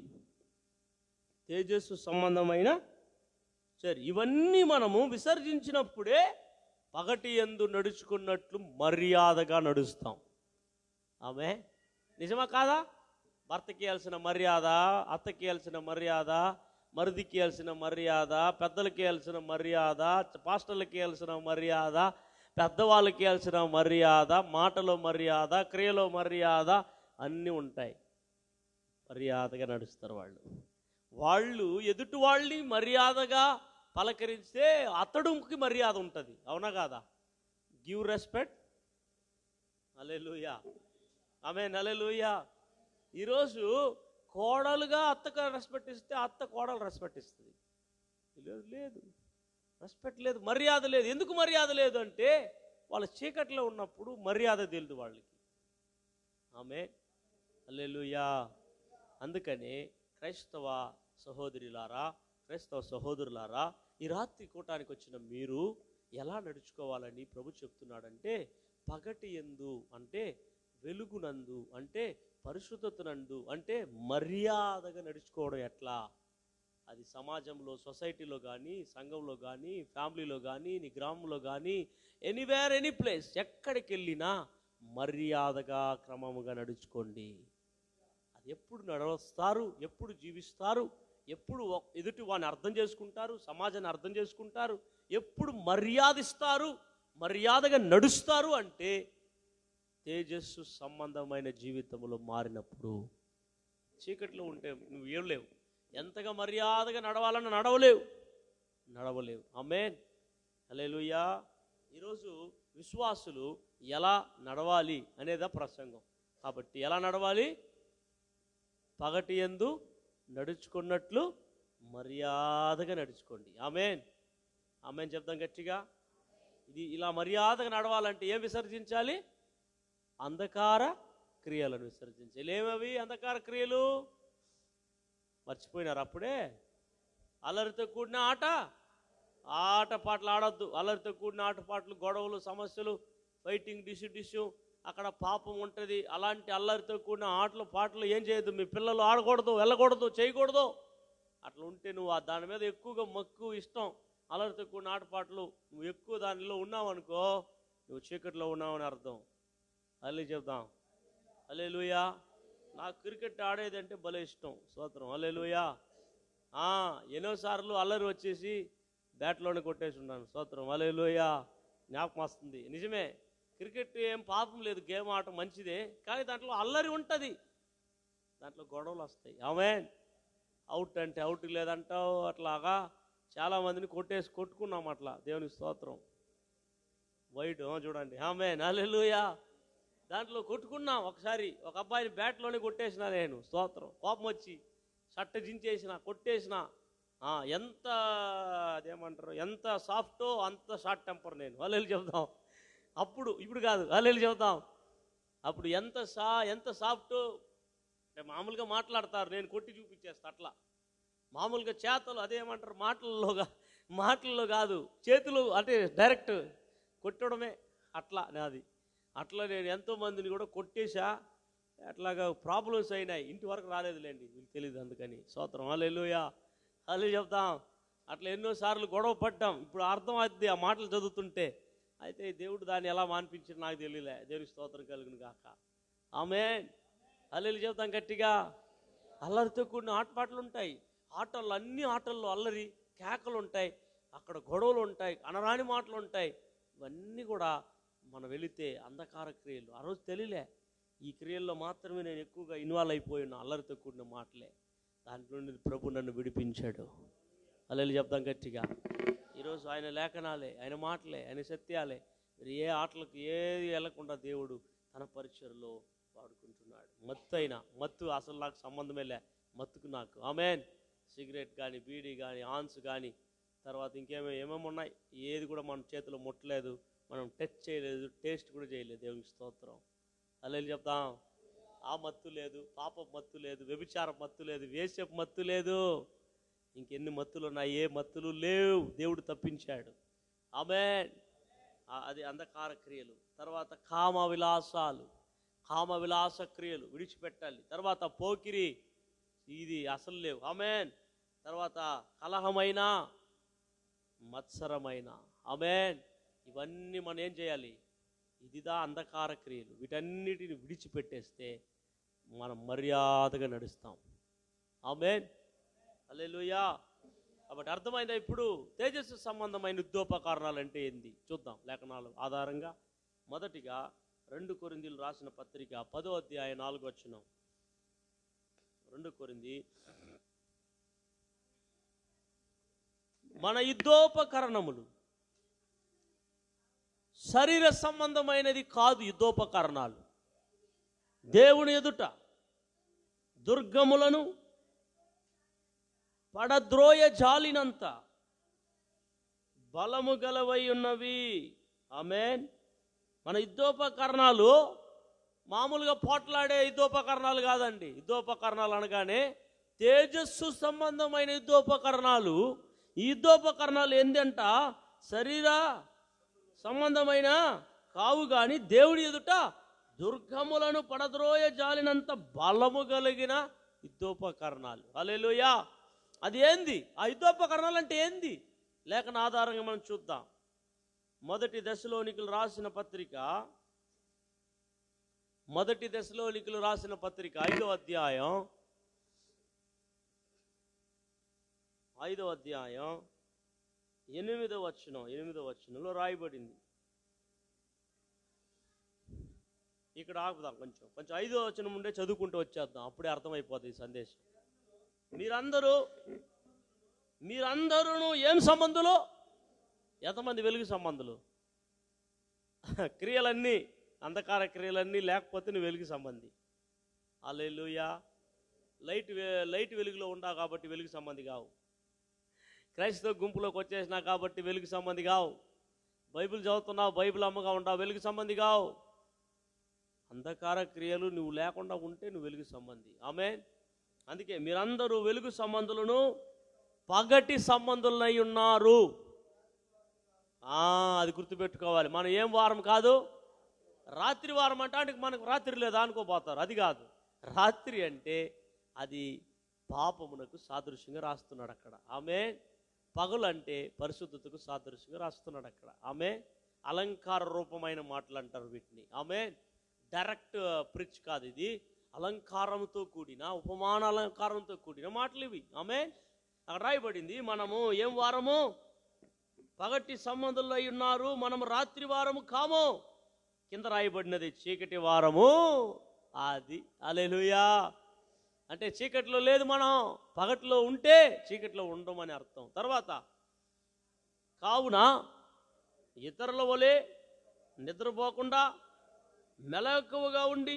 తేజస్సు సంబంధమైన సరే ఇవన్నీ మనము విసర్జించినప్పుడే పగటి ఎందు నడుచుకున్నట్లు మర్యాదగా నడుస్తాం ఆమె నిజమా కాదా భర్తకి ఇవ్వాల్సిన మర్యాద అత్తకి ఇవ్వాల్సిన మర్యాద మరిదికి ఇవ్వాల్సిన మర్యాద పెద్దలకి ఇవ్వాల్సిన మర్యాద పాస్టర్లకి ఇవ్వాల్సిన మర్యాద పెద్దవాళ్ళకి ఇవ్వాల్సిన మర్యాద మాటలో మర్యాద క్రియలో మర్యాద అన్నీ ఉంటాయి మర్యాదగా నడుస్తారు వాళ్ళు వాళ్ళు ఎదుటి వాళ్ళని మర్యాదగా పలకరిస్తే అతడుకి మర్యాద ఉంటుంది అవునా కాదా గివ్ రెస్పెక్ట్ అలెలుయా ఆమె నలెలుయా ఈరోజు కోడలుగా అత్తకు రెస్పెక్ట్ ఇస్తే అత్త కోడలు రెస్పెక్ట్ ఇస్తుంది లేదు లేదు రెస్పెక్ట్ లేదు మర్యాద లేదు ఎందుకు మర్యాద లేదు అంటే వాళ్ళ చీకట్లో ఉన్నప్పుడు మర్యాద తెలియదు వాళ్ళకి ఆమె అల్లెలుయా అందుకనే క్రైస్తవ సహోదరులారా క్రైస్తవ సహోదరులారా ఈ రాత్రి కూటానికి వచ్చిన మీరు ఎలా నడుచుకోవాలని ప్రభు చెప్తున్నాడంటే పగటి ఎందు అంటే వెలుగునందు అంటే పరిశుద్ధతనందు అంటే మర్యాదగా నడుచుకోవడం ఎట్లా అది సమాజంలో సొసైటీలో కానీ సంఘంలో కానీ ఫ్యామిలీలో కానీ నీ గ్రామంలో కానీ ఎనీవేర్ ఎనీ ప్లేస్ ఎక్కడికి వెళ్ళినా మర్యాదగా క్రమముగా నడుచుకోండి అది ఎప్పుడు నడుస్తారు ఎప్పుడు జీవిస్తారు ఎప్పుడు ఒక- ఎదుటి వాడిని అర్థం చేసుకుంటారు సమాజాన్ని అర్థం చేసుకుంటారు ఎప్పుడు మర్యాదిస్తారు మర్యాదగా నడుస్తారు అంటే తేజస్సు సంబంధమైన జీవితంలో మారినప్పుడు చీకట్లో ఉంటే నువ్వు ఏడలేవు ఎంతగా మర్యాదగా నడవాలన్నా నడవలేవు నడవలేవు అమేన్ హల్లెలూయా ఈరోజు విశ్వాసులు ఎలా నడవాలి అనేదా ప్రసంగం కాబట్టి ఎలా నడవాలి పగటి ఎందు నడుచుకున్నట్లు మర్యాదగా నడుచుకోండి ఆమెన్ ఆమెన్ చెప్దాం గట్టిగా ఇది ఇలా మర్యాదగా నడవాలంటే ఏం విసర్జించాలి అంధకార క్రియలను విసర్జించాలి ఏమవి అంధకార క్రియలు మర్చిపోయినారు అప్పుడే అల్లరితో కూడిన ఆట ఆట పాటలు ఆడొద్దు అల్లరితో కూడిన ఆటపాటలు గొడవలు సమస్యలు ఫైటింగ్ డిషు డిషు అక్కడ పాపం ఉంటుంది అలాంటి అల్లరితో కూడిన ఆటలు పాటలు ఏం చేయొద్దు మీ పిల్లలు ఆడకూడదు వెళ్ళకూడదు చేయకూడదు అట్లా ఉంటే నువ్వు ఆ దాని మీద ఎక్కువగా మక్కువ ఇష్టం అల్లరితో కూడిన ఆటపాటలు నువ్వు ఎక్కువ దానిలో ఉన్నావు అనుకో నువ్వు చీకట్లో ఉన్నావని అర్థం అల్లే చెప్దాం అలే లూయా నాకు క్రికెట్ ఆడేది అంటే భలే ఇష్టం స్తోత్రం అలే లూయా ఎన్నోసార్లు అల్లరి వచ్చేసి బ్యాట్లోనే కొట్టేసి ఉన్నాను స్తోత్రం అలే లూయా జ్ఞాపకం వస్తుంది నిజమే క్రికెట్ ఏం పాపం లేదు గేమ్ ఆట మంచిదే కానీ దాంట్లో అల్లరి ఉంటుంది దాంట్లో గొడవలు వస్తాయి ఆమె అవుట్ అంటే అవుట్ లేదంటావు అట్లాగా చాలామందిని కొట్టేసి కొట్టుకున్నాం అట్లా దేవుని స్తోత్రం వైట్ ఆ, చూడండి ఆమె నల్లెలుయా దాంట్లో కొట్టుకున్నాం ఒకసారి ఒక అబ్బాయిని బ్యాట్లోనే కొట్టేసిన నేను స్తోత్రం కోపం వచ్చి షట్ట జించేసిన కొట్టేసిన ఆ, ఎంత అదేమంటారు ఎంత సాఫ్టో అంత షార్ట్ టెంపర్ నేను వాళ్ళు చెబుతాం అప్పుడు ఇప్పుడు కాదు వాళ్ళు చెబుతాం అప్పుడు ఎంత సా ఎంత సాఫ్ట్ అంటే మామూలుగా మాట్లాడతారు నేను కొట్టి చూపించేస్తా అట్లా మామూలుగా చేతలు అదేమంటారు మాటల్లోగా మాటల్లో కాదు చేతులు అంటే డైరెక్ట్ కొట్టడమే అట్లా నాది అట్లా నేను ఎంతో మందిని కూడా కొట్టేశా అట్లాగా ప్రాబ్లమ్స్ అయినాయి ఇంటి వరకు రాలేదులేండి మీకు తెలియదు అందుకని సోత్రం అల్లెలుయా అల్లు చెప్తాం అట్లా ఎన్నోసార్లు గొడవ పడ్డాం ఇప్పుడు అర్థం అవుద్ది ఆ మాటలు చదువుతుంటే అయితే దేవుడు దాన్ని ఎలా మాన్పించాడు నాకు తెలియలే దేవుని స్తోత్రం కలుగును గాక ఆమె అల్లెలు చెప్తాం గట్టిగా అల్లరితో కూడిన ఆటపాటలు ఉంటాయి ఆటల్లో అన్ని ఆటల్లో అల్లరి కేకలు ఉంటాయి అక్కడ గొడవలు ఉంటాయి అనరాని మాటలు ఉంటాయి ఇవన్నీ కూడా మనం వెళితే అంధకార క్రియలు ఆ రోజు తెలియలే ఈ క్రియల్లో మాత్రమే నేను ఎక్కువగా ఇన్వాల్వ్ అయిపోయిన అల్లరితో కూడిన మాటలే దాంట్లో నుండి ప్రభు నన్ను విడిపించాడు అల్లెలు చెప్దాం గట్టిగా ఈరోజు ఆయన లేఖనాలే ఆయన మాటలే ఆయన సత్యాలే మీరు ఏ ఆటలకు ఏది వెళ్ళకుండా దేవుడు తన పరిచయలో వాడుకుంటున్నాడు మత్తు అయినా మత్తు అసలు నాకు సంబంధమే లే మత్తుకు నాకు ఆమెన్ సిగరెట్ కానీ బీడీ కానీ ఆన్స్ కానీ తర్వాత ఇంకేమో ఏమేమి ఉన్నాయి ఏది కూడా మన చేతిలో ముట్టలేదు మనం టచ్ చేయలేదు టేస్ట్ కూడా చేయలేదు దేవునికి స్తోత్రం అల్లెలు చెప్తాం ఆ మత్తు లేదు పాప మత్తు లేదు వ్యభిచార మత్తు లేదు వేసపు మత్తు లేదు ఇంకెన్ని మత్తులు ఉన్నాయి ఏ మత్తులు లేవు దేవుడు తప్పించాడు ఆమె అది అంధకార క్రియలు తర్వాత కామ విలాసాలు కామ విలాస క్రియలు విడిచిపెట్టాలి తర్వాత పోకిరి ఇది అసలు లేవు ఆమెన్ తర్వాత కలహమైన మత్సరమైన ఆమెన్ ఇవన్నీ మనం ఏం చేయాలి ఇదిదా అంధకార క్రియలు వీటన్నిటిని విడిచిపెట్టేస్తే మనం మర్యాదగా నడుస్తాం ఆమెన్ అల్లెలుయా కాబట్టి అర్థమైందా ఇప్పుడు తేజస్సు సంబంధమైన ఉద్యోపకారణాలు అంటే ఏంది చూద్దాం లేఖనాలు ఆధారంగా మొదటిగా రెండు కొరిందీలు రాసిన పత్రిక పదో అధ్యాయ నాలుగు వచ్చిన రెండు కొరింది మన యుద్ధోపకరణములు శరీర సంబంధమైనది కాదు యుద్ధోపకరణాలు దేవుని ఎదుట దుర్గములను పడద్రోయ జాలినంత బలము గలవై ఉన్నవి ఆమెన్ మన యుద్ధోపకరణాలు మామూలుగా పోట్లాడే యుద్ధోపకరణాలు కాదండి యుద్ధోపకరణాలు అనగానే తేజస్సు సంబంధమైన యుద్ధోపకరణాలు ఈ యుద్ధోపకరణాలు ఏంటంట శరీర సంబంధమైన కావు గాని దేవుడి ఎదుట దుర్గములను పడద్రోయ జాలినంత బలము కలిగిన యుద్ధోపకరణాలు అలెలుయా అది ఏంది ఆ యుద్ధోపకరణాలు అంటే ఏంది లేఖన ఆధారంగా మనం చూద్దాం మొదటి దశలోనికులు రాసిన పత్రిక మొదటి దశలోనికులు రాసిన పత్రిక ఐదో అధ్యాయం ఐదో అధ్యాయం ఎనిమిదో వచనం ఎనిమిదో వచనంలో రాయబడింది ఇక్కడ ఆపుదాం కొంచెం కొంచెం ఐదో వచనం ఉండే చదువుకుంటూ వచ్చేద్దాం అప్పుడే అర్థమైపోతుంది ఈ సందేశం మీరందరూ మీరందరూ ఏం సంబంధులు ఎంతమంది వెలుగు సంబంధులు క్రియలన్నీ అంధకార క్రియలన్నీ లేకపోతే నువ్వు వెలుగు సంబంధి అల్లెలుయా లైట్ వె- లైట్ వెలుగులో ఉండవు కాబట్టి వెలుగు సంబంధి కావు క్రైస్తవ గుంపులోకి వచ్చేసినా కాబట్టి వెలుగు సంబంధి కావు బైబిల్ చదువుతున్నావు బైబిల్ అమ్మగా ఉండవు వెలుగు సంబంధి కావు అంధకార క్రియలు నువ్వు లేకుండా ఉంటే నువ్వు వెలుగు సంబంధి ఆమె అందుకే మీరందరూ వెలుగు సంబంధులను పగటి సంబంధులై ఉన్నారు ఆ, అది గుర్తుపెట్టుకోవాలి మనం ఏం వారం కాదు రాత్రి వారం అంటే అంటే మనకు రాత్రి లేదా అనుకోపోతారు అది కాదు రాత్రి అంటే అది పాపమునకు సాదృశ్యంగా రాస్తున్నాడు అక్కడ ఆమె పగలు అంటే పరిశుద్ధతకు సాదృశ్యంగా రాస్తున్నాడు అక్కడ ఆమె అలంకార రూపమైన మాటలు అంటారు వీటిని ఆమె డైరెక్ట్ ప్రిచ్ కాదు ఇది అలంకారంతో కూడిన ఉపమాన అలంకారంతో కూడిన మాటలు ఇవి ఆమె అక్కడ రాయబడింది మనము ఏం వారము పగటి సంబంధులు అయి ఉన్నారు మనము రాత్రి వారము కాము కింద రాయబడినది చీకటి వారము అది అలెలుయా అంటే చీకటిలో లేదు మనం పగటిలో ఉంటే చీకటిలో ఉండమని అర్థం తర్వాత కావున ఇతరుల వలె నిద్రపోకుండా మెలకువగా ఉండి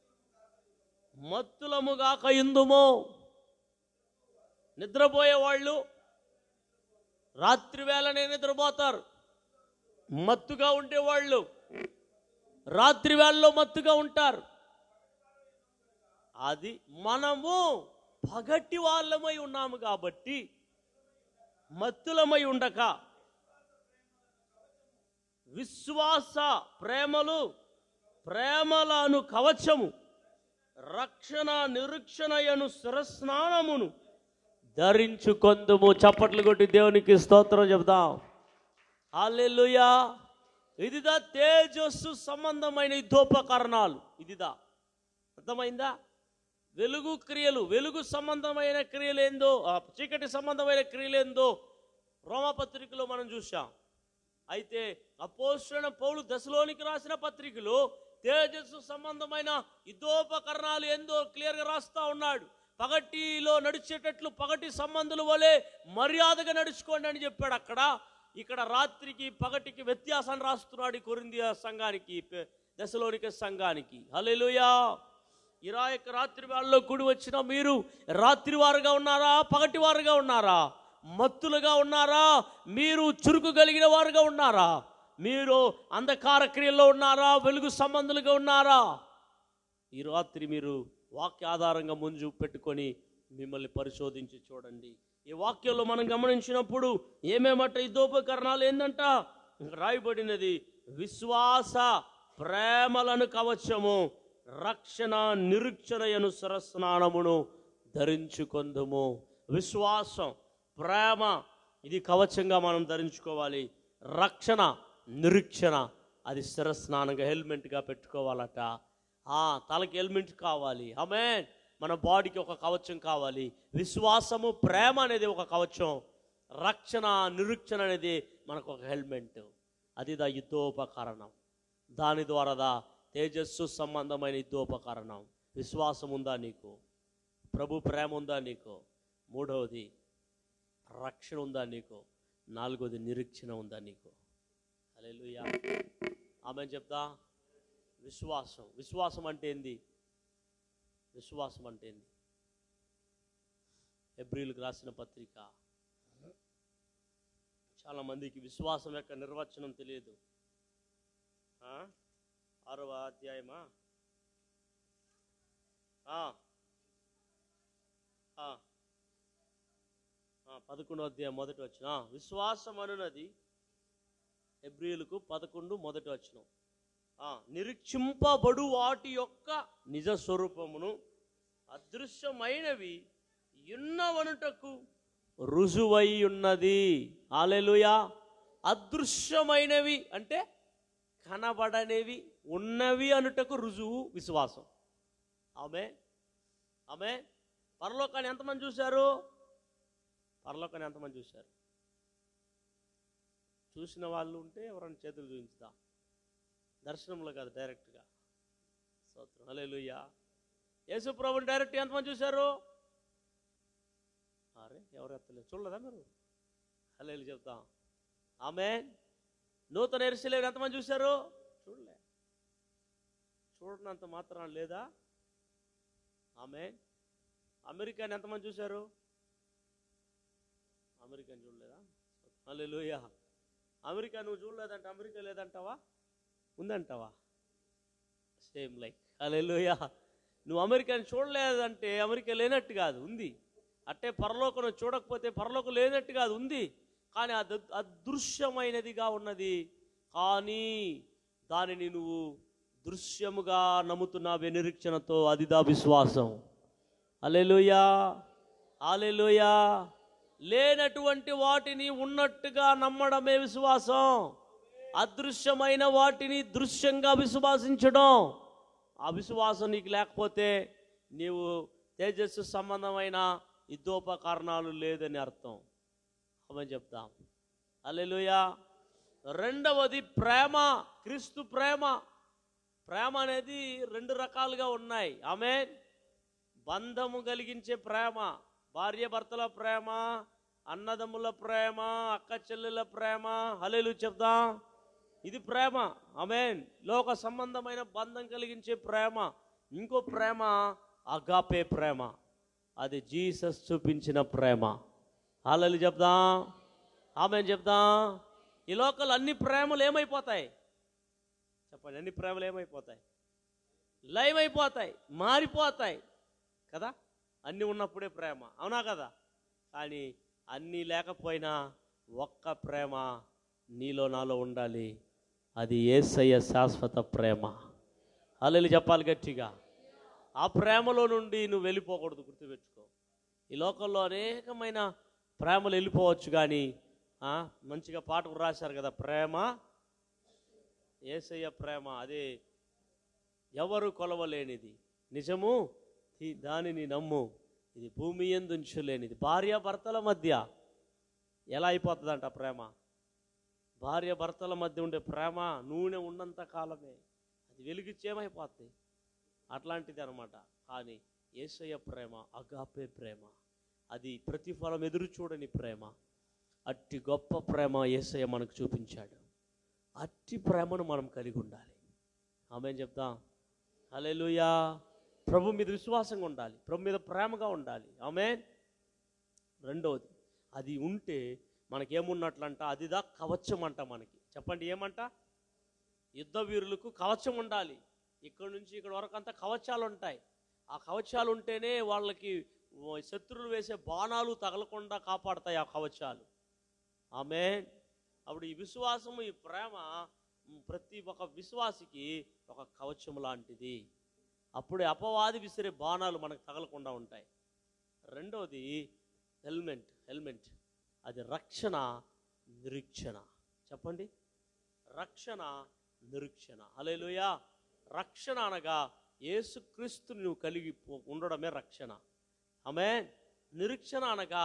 మత్తులముగాక ఇందుము నిద్రపోయే వాళ్ళు రాత్రి వేళనే నిద్రపోతారు మత్తుగా ఉండేవాళ్ళు రాత్రి వేళలో మత్తుగా ఉంటారు అది మనము పగటి వాళ్ళమై ఉన్నాము కాబట్టి మత్తులమై ఉండక విశ్వాస ప్రేమలు ప్రేమలను కవచము రక్షణ నిరీక్షణయను శిరస్నానమును ధరించుకొందుము చప్పట్లు కొట్టి దేవునికి స్తోత్రం చెబుదాం హల్లెలూయా ఇదిదా తేజస్సు సంబంధమైన యుద్ధోపకరణాలు ఇదిదా అర్థమైందా వెలుగు క్రియలు వెలుగు సంబంధమైన క్రియలు ఏందో ఆ చీకటి సంబంధమైన క్రియలు ఏందో రోమపత్రికలో మనం చూసాం అయితే అపోషణ పౌలు దశలోనికి రాసిన పత్రికలో తేజస్సు సంబంధమైన యుద్ధోపకరణాలు ఏందో క్లియర్గా రాస్తా ఉన్నాడు పగటిలో నడిచేటట్లు పగటి సంబంధుల వలె మర్యాదగా నడుచుకోండి అని చెప్పాడు అక్కడ ఇక్కడ రాత్రికి పగటికి వ్యత్యాసాన్ని రాస్తున్నాడు ఈ కొరిందియా సంఘానికి పె- దశలోనిక సంఘానికి హల్లెలూయా ఇరా యొక్క రాత్రి వేళలో కూడి వచ్చిన మీరు రాత్రి వారుగా ఉన్నారా పగటి వారుగా ఉన్నారా మత్తులుగా ఉన్నారా మీరు చురుకు కలిగిన వారుగా ఉన్నారా మీరు అంధకార క్రియల్లో ఉన్నారా వెలుగు సంబంధులుగా ఉన్నారా ఈ రాత్రి మీరు వాక్య ఆధారంగా ముందు పెట్టుకొని మిమ్మల్ని పరిశోధించి చూడండి ఈ వాక్యంలో మనం గమనించినప్పుడు ఏమేమట యుద్ధోపకరణాలు ఏందంట ఇక్కడ రాయబడినది విశ్వాస ప్రేమలను కవచము రక్షణ నిరీక్షణయను సరస్నానమును ధరించుకొందుము విశ్వాసం ప్రేమ ఇది కవచంగా మనం ధరించుకోవాలి రక్షణ నిరీక్షణ అది శిరస్నానంగా హెల్మెట్గా పెట్టుకోవాలట ఆ తలకి హెల్మెట్ కావాలి ఆమె మన బాడీకి ఒక కవచం కావాలి విశ్వాసము ప్రేమ అనేది ఒక కవచం రక్షణ నిరీక్షణ అనేది మనకు ఒక హెల్మెట్ అది దా యుద్ధోపకరణం దాని ద్వారా దా తేజస్సు సంబంధమైన యుద్ధోపకరణం విశ్వాసం ఉందా నీకు ప్రభు ప్రేమ ఉందా నీకు మూడవది రక్షణ ఉందా నీకు నాలుగోది నిరీక్షణ ఉందా నీకు హల్లెలూయా ఆమె చెప్తా విశ్వాసం విశ్వాసం అంటే ఏంది విశ్వాసం అంటే ఏంది ఎబ్రిల్కి రాసిన పత్రిక చాలా మందికి విశ్వాసం యొక్క నిర్వచనం తెలియదు ఆ? ఆరవ అధ్యాయమా ఆ. ఆ. ఆ, పదకొండవ అధ్యాయం మొదటి వచ్చిన విశ్వాసం అనున్నది ఎబ్రియులకు పదకొండు మొదటి వచ్చిన నిరీక్షింపబడు వాటి యొక్క నిజ స్వరూపమును అదృశ్యమైనవి ఉన్నవనుటకు రుజువై ఉన్నది ఆలెలుయా అదృశ్యమైనవి అంటే కనబడనేవి ఉన్నవి అనుటకు రుజువు విశ్వాసం ఆమె ఆమె పరలోకాన్ని ఎంతమంది చూశారు పరలోకాన్ని ఎంతమంది చూశారు చూసిన వాళ్ళు ఉంటే ఎవరైనా చేతులు చూపించుదా దర్శనంలో కాదు డైరెక్ట్గా స్తోత్రం హల్లెలూయా యేసు ప్రభుని డైరెక్ట్ ఎంతమంది చూశారు అరే ఎవరు ఎత్తలేదు చూడలేదా మీరు హల్లెలు చెప్తాం ఆమె నూతన ఎరుసలేరు ఎంతమంది చూశారు చూడలే చూడనంత మాత్రం లేదా ఆమె అమెరికాని ఎంతమంది చూశారు అమెరికాని చూడలేదా హల్లెలూయా అమెరికా నువ్వు చూడలేదంటే అమెరికా లేదంటావా ఉందంటావా సేమ్ లైక్ హల్లెలూయా నువ్వు అమెరికాని చూడలేదంటే అమెరికా లేనట్టు కాదు ఉంది అట్టే పరలోకం నువ్వు చూడకపోతే పరలోకం లేనట్టు కాదు ఉంది కానీ అది అదృశ్యమైనదిగా ఉన్నది కానీ దానిని నువ్వు దృశ్యముగా నమ్ముతున్నావే నిరీక్షణతో అదిదా విశ్వాసం అలెలుయా అలెలుయా లేనటువంటి వాటిని ఉన్నట్టుగా నమ్మడమే విశ్వాసం అదృశ్యమైన వాటిని దృశ్యంగా విశ్వాసించడం ఆ విశ్వాసం నీకు లేకపోతే నీవు తేజస్సు సంబంధమైన యుద్ధోపకరణాలు లేదని అర్థం అవని చెప్తాం అల్లెలుయా రెండవది ప్రేమ క్రీస్తు ప్రేమ ప్రేమ అనేది రెండు రకాలుగా ఉన్నాయి ఆమె బంధము కలిగించే ప్రేమ భార్య భర్తల ప్రేమ అన్నదమ్ముల ప్రేమ అక్క చెల్లెల ప్రేమ హలేలు చెప్దాం ఇది ప్రేమ ఆమెన్ లోక సంబంధమైన బంధం కలిగించే ప్రేమ ఇంకో ప్రేమ అగాపే ప్రేమ అది జీసస్ చూపించిన ప్రేమ హాలలు చెప్దాం ఆమెన్ చెప్దాం ఈ లోకల్ అన్ని ప్రేమలు ఏమైపోతాయి చెప్పండి అన్ని ప్రేమలు ఏమైపోతాయి లైవ్ అయిపోతాయి మారిపోతాయి కదా అన్నీ ఉన్నప్పుడే ప్రేమ అవునా కదా కానీ అన్నీ లేకపోయినా ఒక్క ప్రేమ నీలో నాలో ఉండాలి అది ఏసయ్య శాశ్వత ప్రేమ అల్లెలు చెప్పాలి గట్టిగా ఆ ప్రేమలో నుండి నువ్వు వెళ్ళిపోకూడదు గుర్తుపెట్టుకో ఈ లోకంలో అనేకమైన ప్రేమలు వెళ్ళిపోవచ్చు కానీ ఆ, మంచిగా పాట కూడా రాశారు కదా ప్రేమ ఏసయ్య ప్రేమ అదే ఎవరు కొలవలేనిది నిజము ఈ- దానిని నమ్ము ఇది భూమి ఎందుంచలేనిది భార్య భర్తల మధ్య ఎలా అయిపోతుందంట ప్రేమ భార్య భర్తల మధ్య ఉండే ప్రేమ నూనె ఉన్నంత కాలమే అది వెలిగిచ్చేమైపోతుంది అట్లాంటిది అనమాట కానీ ఏసయ్య ప్రేమ అగాపే ప్రేమ అది ప్రతిఫలం ఎదురు చూడని ప్రేమ అట్టి గొప్ప ప్రేమ ఏసయ్య మనకు చూపించాడు అట్టి ప్రేమను మనం కలిగి ఉండాలి ఆమె చెప్తాం హల్లెలూయా ప్రభు మీద విశ్వాసంగా ఉండాలి ప్రభు మీద ప్రేమగా ఉండాలి ఆమె రెండవది అది ఉంటే మనకేమున్నట్లంట అదిదా కవచం అంట మనకి చెప్పండి ఏమంట యుద్ధ వీరులకు కవచం ఉండాలి ఇక్కడ నుంచి ఇక్కడ వరకు అంతా కవచాలు ఉంటాయి ఆ కవచాలు ఉంటేనే వాళ్ళకి ఓ శత్రువులు వేసే బాణాలు తగలకుండా కాపాడతాయి ఆ కవచాలు ఆమె అప్పుడు ఈ విశ్వాసము ఈ ప్రేమ మ్, ప్రతి ఒక్క విశ్వాసికి ఒక కవచం లాంటిది అప్పుడే అపవాది విసిరే బాణాలు మనకు తగలకుండా ఉంటాయి రెండవది హెల్మెట్ హెల్మెట్ అది రక్షణ నిరీక్షణ చెప్పండి రక్షణ నిరీక్షణ హల్లెలూయా రక్షణ అనగా యేసుక్రీస్తుని నువ్వు కలిగి పో- ఉండడమే రక్షణ ఆమె నిరీక్షణ అనగా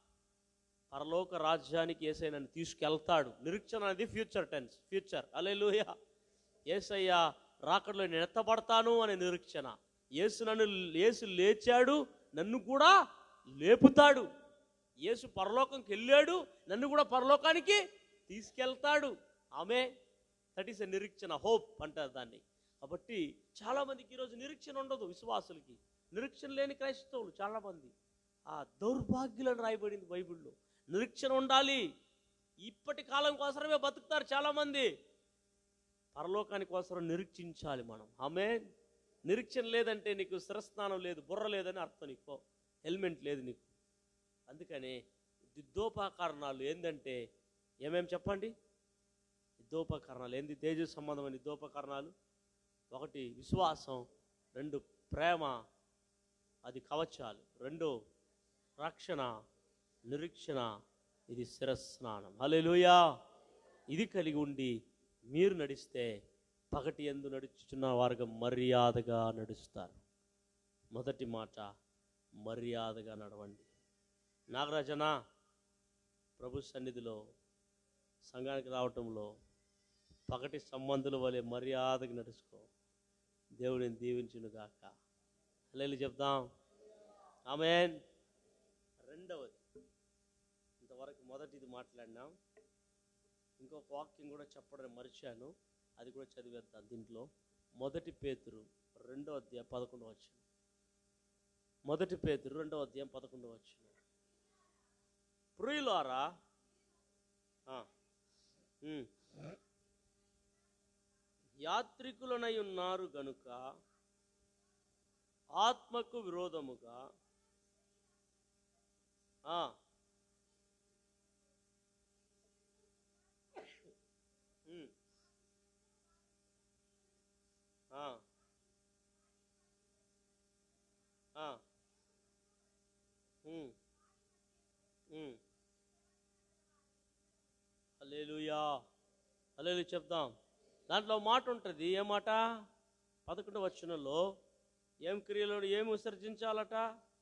పరలోక రాజ్యానికి ఏసై నన్ను తీసుకెళ్తాడు నిరీక్షణ అనేది ఫ్యూచర్ టెన్స్ ఫ్యూచర్ అలెలుయ ఏసయ్య రాకడలో నేను ఎత్తబడతాను అనే నిరీక్షణ యేసు నన్ను యేసు లేచాడు నన్ను కూడా లేపుతాడు యేసు పరలోకంకి వెళ్ళాడు నన్ను కూడా పరలోకానికి తీసుకెళ్తాడు ఆమె దట్ ఈస్ ఎ నిరీక్షణ హోప్ అంటారు దాన్ని కాబట్టి చాలామందికి ఈరోజు నిరీక్షణ ఉండదు విశ్వాసులకి నిరీక్షణ లేని క్రైస్తవులు చాలామంది ఆ దౌర్భాగ్యులను రాయబడింది బైబిల్లో నిరీక్షణ ఉండాలి ఇప్పటి కాలం కోసమే బతుకుతారు చాలామంది పరలోకాని కోసం నిరీక్షించాలి మనం ఆమె నిరీక్షణ లేదంటే నీకు శిరస్నానం లేదు బుర్ర లేదని అర్థం నీకు హెల్మెట్ లేదు నీకు అందుకని యుద్ధోపకరణాలు ఏంటంటే ఏమేం చెప్పండి యుద్ధోపకరణాలు ఏంది తేజ సంబంధమైన యుద్ధోపకరణాలు ఒకటి విశ్వాసం రెండు ప్రేమ అది కవచాలు రెండు రక్షణ నిరీక్షణ ఇది శిరస్నానం హల్లెలూయా ఇది కలిగి ఉండి మీరు నడిస్తే పగటి ఎందు నడుచుచున్న వారుగా మర్యాదగా నడుస్తారు మొదటి మాట మర్యాదగా నడవండి నాగరాజన ప్రభు సన్నిధిలో సంఘానికి రావటంలో పగటి సంబంధుల వలె మర్యాదగా నడుచుకో దేవుడిని దీవించును గాక హల్లెలూయా చెప్దాం ఆమెన్ రెండవది ఇంతవరకు మొదటిది మాట్లాడినాం ఇంకొక వాక్యం కూడా చెప్పడం మర్చాను అది కూడా చదివేద్దాం దీంట్లో మొదటి పేతురు రెండో అధ్యాయం పదకొండవ వచ్చిన మొదటి పేతురు రెండో అధ్యాయం పదకొండవ వచ్చిన ప్రియులారా ఆ, ఉమ్. యాత్రికులనై ఉన్నారు గనుక ఆత్మకు విరోధముగా ఆ, ఉమ్. ఆ. ఆ. ఉమ్. ఉమ్. హల్లెలూయా హల్లెలూయా చెప్దాం దాంట్లో మాట ఉంటుంది ఏ మాట పదకొండు వచనంలో ఏం క్రియలు ఏం విసర్జించాలట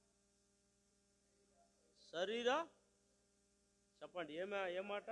శరీర చెప్పండి ఏమ ఏం మాట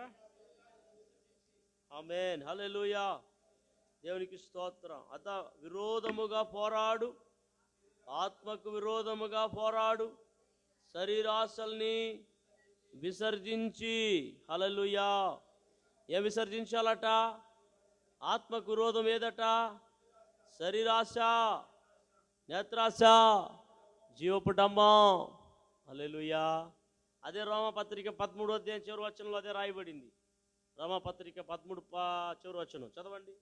ఆమెన్ హల్లెలూయా దేవునికి స్తోత్రం అత విరోధముగా పోరాడు ఆత్మకు విరోధముగా పోరాడు శరీరాశల్ని విసర్జించి హల్లెలూయా ఏం విసర్జించాలట ఆత్మకు విరోధం ఏదట శరీరాశ నేత్రాశ జీవపుటంబం హల్లెలూయా అదే రోమపత్రిక పదమూడు అధ్యాయం చివరి వచనంలో అదే రాయబడింది రోమపత్రిక పదమూడు పా చివరి వచనం చదవండి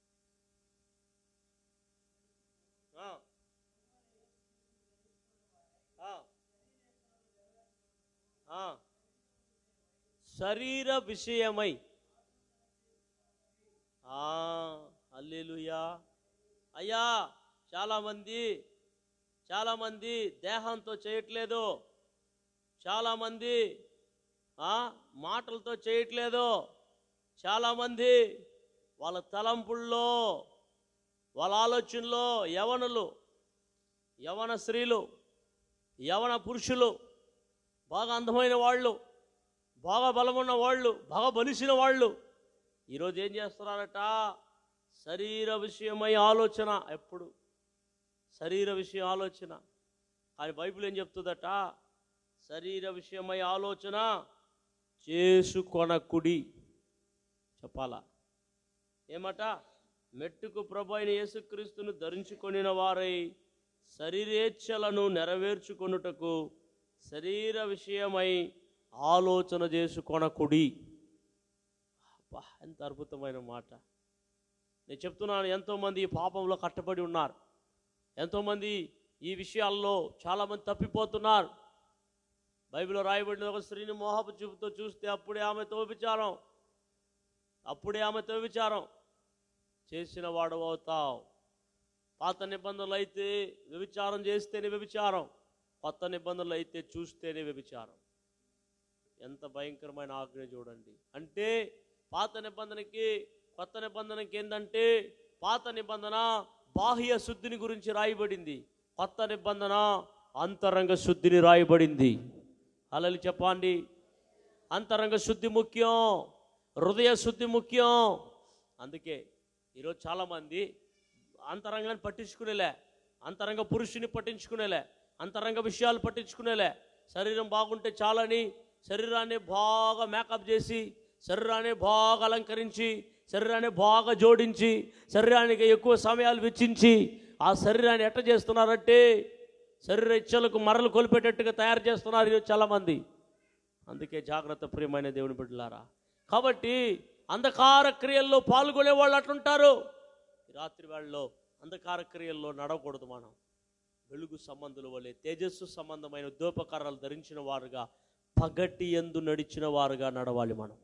ఆ. ఆ. ఆ. శరీర విషయమై అల్లెలుయా అయ్యా చాలామంది చాలామంది దేహంతో చేయట్లేదు చాలామంది ఆ, మాటలతో చేయట్లేదు చాలామంది వాళ్ళ తలంపుల్లో వాళ్ళ ఆలోచనలో యవనులు యవన స్త్రీలు యవన పురుషులు బాగా అందమైన వాళ్ళు బాగా బలమున్న వాళ్ళు బాగా బలిసిన వాళ్ళు ఈరోజు ఏం చేస్తున్నారట శరీర విషయమై ఆలోచన ఎప్పుడు శరీర విషయం ఆలోచన కానీ బైబిల్ ఏం చెప్తుందట శరీర విషయమై ఆలోచన చేసుకొనకుడి చెప్పాలా ఏమట మెట్టుకు ప్రభు అయిన యేసుక్రీస్తును ధరించుకొనిన వారై శరీరేచ్ఛలను నెరవేర్చుకొనుటకు శరీర విషయమై ఆలోచన చేసుకొనకుడి అబ్బా ఎంత అద్భుతమైన మాట నేను చెప్తున్నాను ఎంతోమంది ఈ పాపంలో కట్టబడి ఉన్నారు ఎంతోమంది ఈ విషయాల్లో చాలామంది తప్పిపోతున్నారు బైబిల్లో రాయబడిన ఒక స్త్రీని మోహపు చూపుతో చూస్తే అప్పుడే ఆమెతో విచారం అప్పుడే ఆమెతో విచారం చేసిన వాడు అవుతావు పాత నిబంధనలు అయితే వ్యభిచారం చేస్తేనే వ్యభిచారం కొత్త నిబంధనలు అయితే చూస్తేనే వ్యభిచారం ఎంత భయంకరమైన ఆజ్ఞ చూడండి అంటే పాత నిబంధనకి కొత్త నిబంధనకి ఏంటంటే పాత నిబంధన బాహ్య శుద్ధిని గురించి రాయబడింది కొత్త నిబంధన అంతరంగ శుద్ధిని రాయబడింది అలలు చెప్పండి అంతరంగ శుద్ధి ముఖ్యం హృదయ శుద్ధి ముఖ్యం అందుకే ఈరోజు చాలామంది అంతరంగాన్ని పట్టించుకునేలే అంతరంగ పురుషుని పట్టించుకునేలే అంతరంగ విషయాలు పట్టించుకునేలే శరీరం బాగుంటే చాలని శరీరాన్ని బాగా మేకప్ చేసి శరీరాన్ని బాగా అలంకరించి శరీరాన్ని బాగా జోడించి శరీరానికి ఎక్కువ సమయాలు వెచ్చించి ఆ శరీరాన్ని ఎట్ట చేస్తున్నారంటే శరీర ఇచ్చలకు మరలు కొలిపేటట్టుగా తయారు చేస్తున్నారు ఈరోజు చాలామంది అందుకే జాగ్రత్త ప్రియమైన దేవుని బిడ్డలారా కాబట్టి అంధకార క్రియల్లో పాల్గొనే వాళ్ళు అట్లుంటారు ఈ రాత్రి వేళలో అంధకార క్రియల్లో నడవకూడదు మనం వెలుగు సంబంధుల వలె తేజస్సు సంబంధమైన ఉద్యోపకారాలు ధరించిన వారుగా పగటి ఎందు నడిచిన వారుగా నడవాలి మనం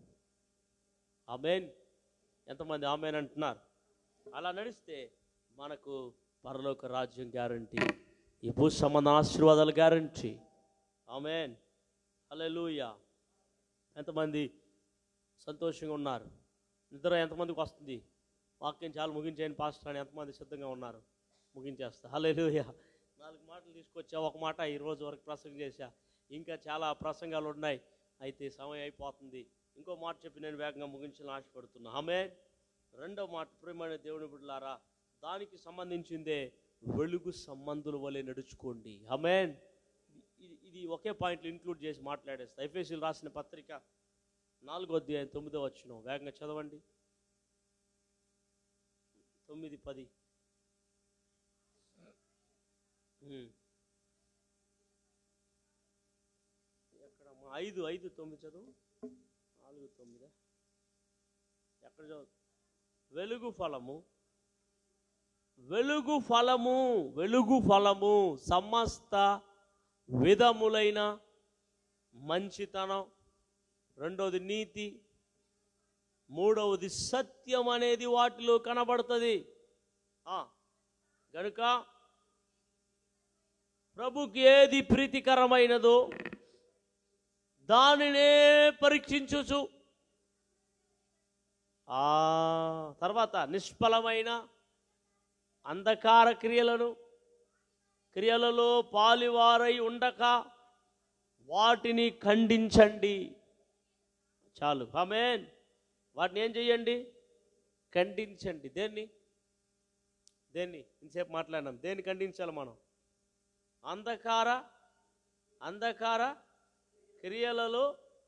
ఆమెన్ ఎంతమంది ఆమెన్ అంటున్నారు అలా నడిస్తే మనకు పరలోక రాజ్యం గ్యారంటీ ఈ భూ సంబంధ ఆశీర్వాదాలు గ్యారంటీ ఆమెన్ హల్లెలూయా ఎంతమంది సంతోషంగా ఉన్నారు నిద్ర ఎంతమందికి వస్తుంది వాక్యం చాలా ముగించేయని పాస్టర్ అని ఎంతమంది సిద్ధంగా ఉన్నారు ముగించేస్తా హల్లెలూయా నాలుగు మాటలు తీసుకొచ్చా ఒక మాట ఈ రోజు వరకు ప్రసంగం చేశా ఇంకా చాలా ప్రసంగాలు ఉన్నాయి అయితే సమయం అయిపోతుంది ఇంకో మాట చెప్పి నేను వేగంగా ముగించాలని ఆశపడుతున్నా ఆమె రెండో మాట ప్రియమైన దేవుని బిడ్డలారా దానికి సంబంధించిందే వెలుగు సంబంధుల వలె నడుచుకోండి ఆమెన్ ఇది ఇది ఒకే పాయింట్లు ఇంక్లూడ్ చేసి మాట్లాడేస్తా ఎఫ్ఎస్సీలు రాసిన పత్రిక నాలుగో అధ్యాయం తొమ్మిదో వచ్చిన వేగంగా చదవండి తొమ్మిది పది ఉమ్. ఎక్కడమ్మా ఐదు ఐదు తొమ్మిది చదువు నాలుగు తొమ్మిదా ఎక్కడ చదువు వెలుగు ఫలము వెలుగు ఫలము వెలుగు ఫలము సమస్త విధములైన మంచితనం రెండవది నీతి మూడవది సత్యం అనేది వాటిలో కనబడుతుంది ఆ, గనుక ప్రభుకి ఏది ప్రీతికరమైనదో దానినే పరీక్షించుచు ఆ తర్వాత నిష్ఫలమైన అంధకార క్రియలను క్రియలలో పాలివారై ఉండక వాటిని ఖండించండి చాలు ఆమేన్ వాటిని ఏం చెయ్యండి ఖండించండి దేన్ని దేన్ని ఇంతసేపు మాట్లాడినాం దేన్ని ఖండించాలి మనం అంధకార అంధకార క్రియలలో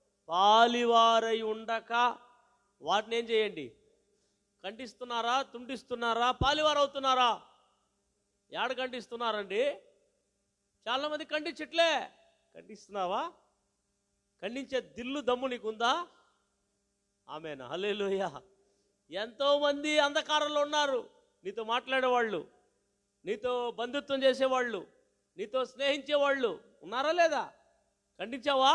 పాలివారై ఉండక వాటిని ఏం చేయండి ఖండిస్తున్నారా తుండిస్తున్నారా పాలివారు అవుతున్నారా ఏడ ఖండిస్తున్నారండి చాలామంది ఖండించట్లే ఖండిస్తున్నావా ఖండించే దిల్లు దమ్ము నీకుందా ఆమెనా హల్లెలూయా ఎంతోమంది అంధకారంలో ఉన్నారు నీతో మాట్లాడేవాళ్ళు నీతో బంధుత్వం చేసేవాళ్ళు నీతో స్నేహించేవాళ్ళు ఉన్నారా లేదా ఖండించావా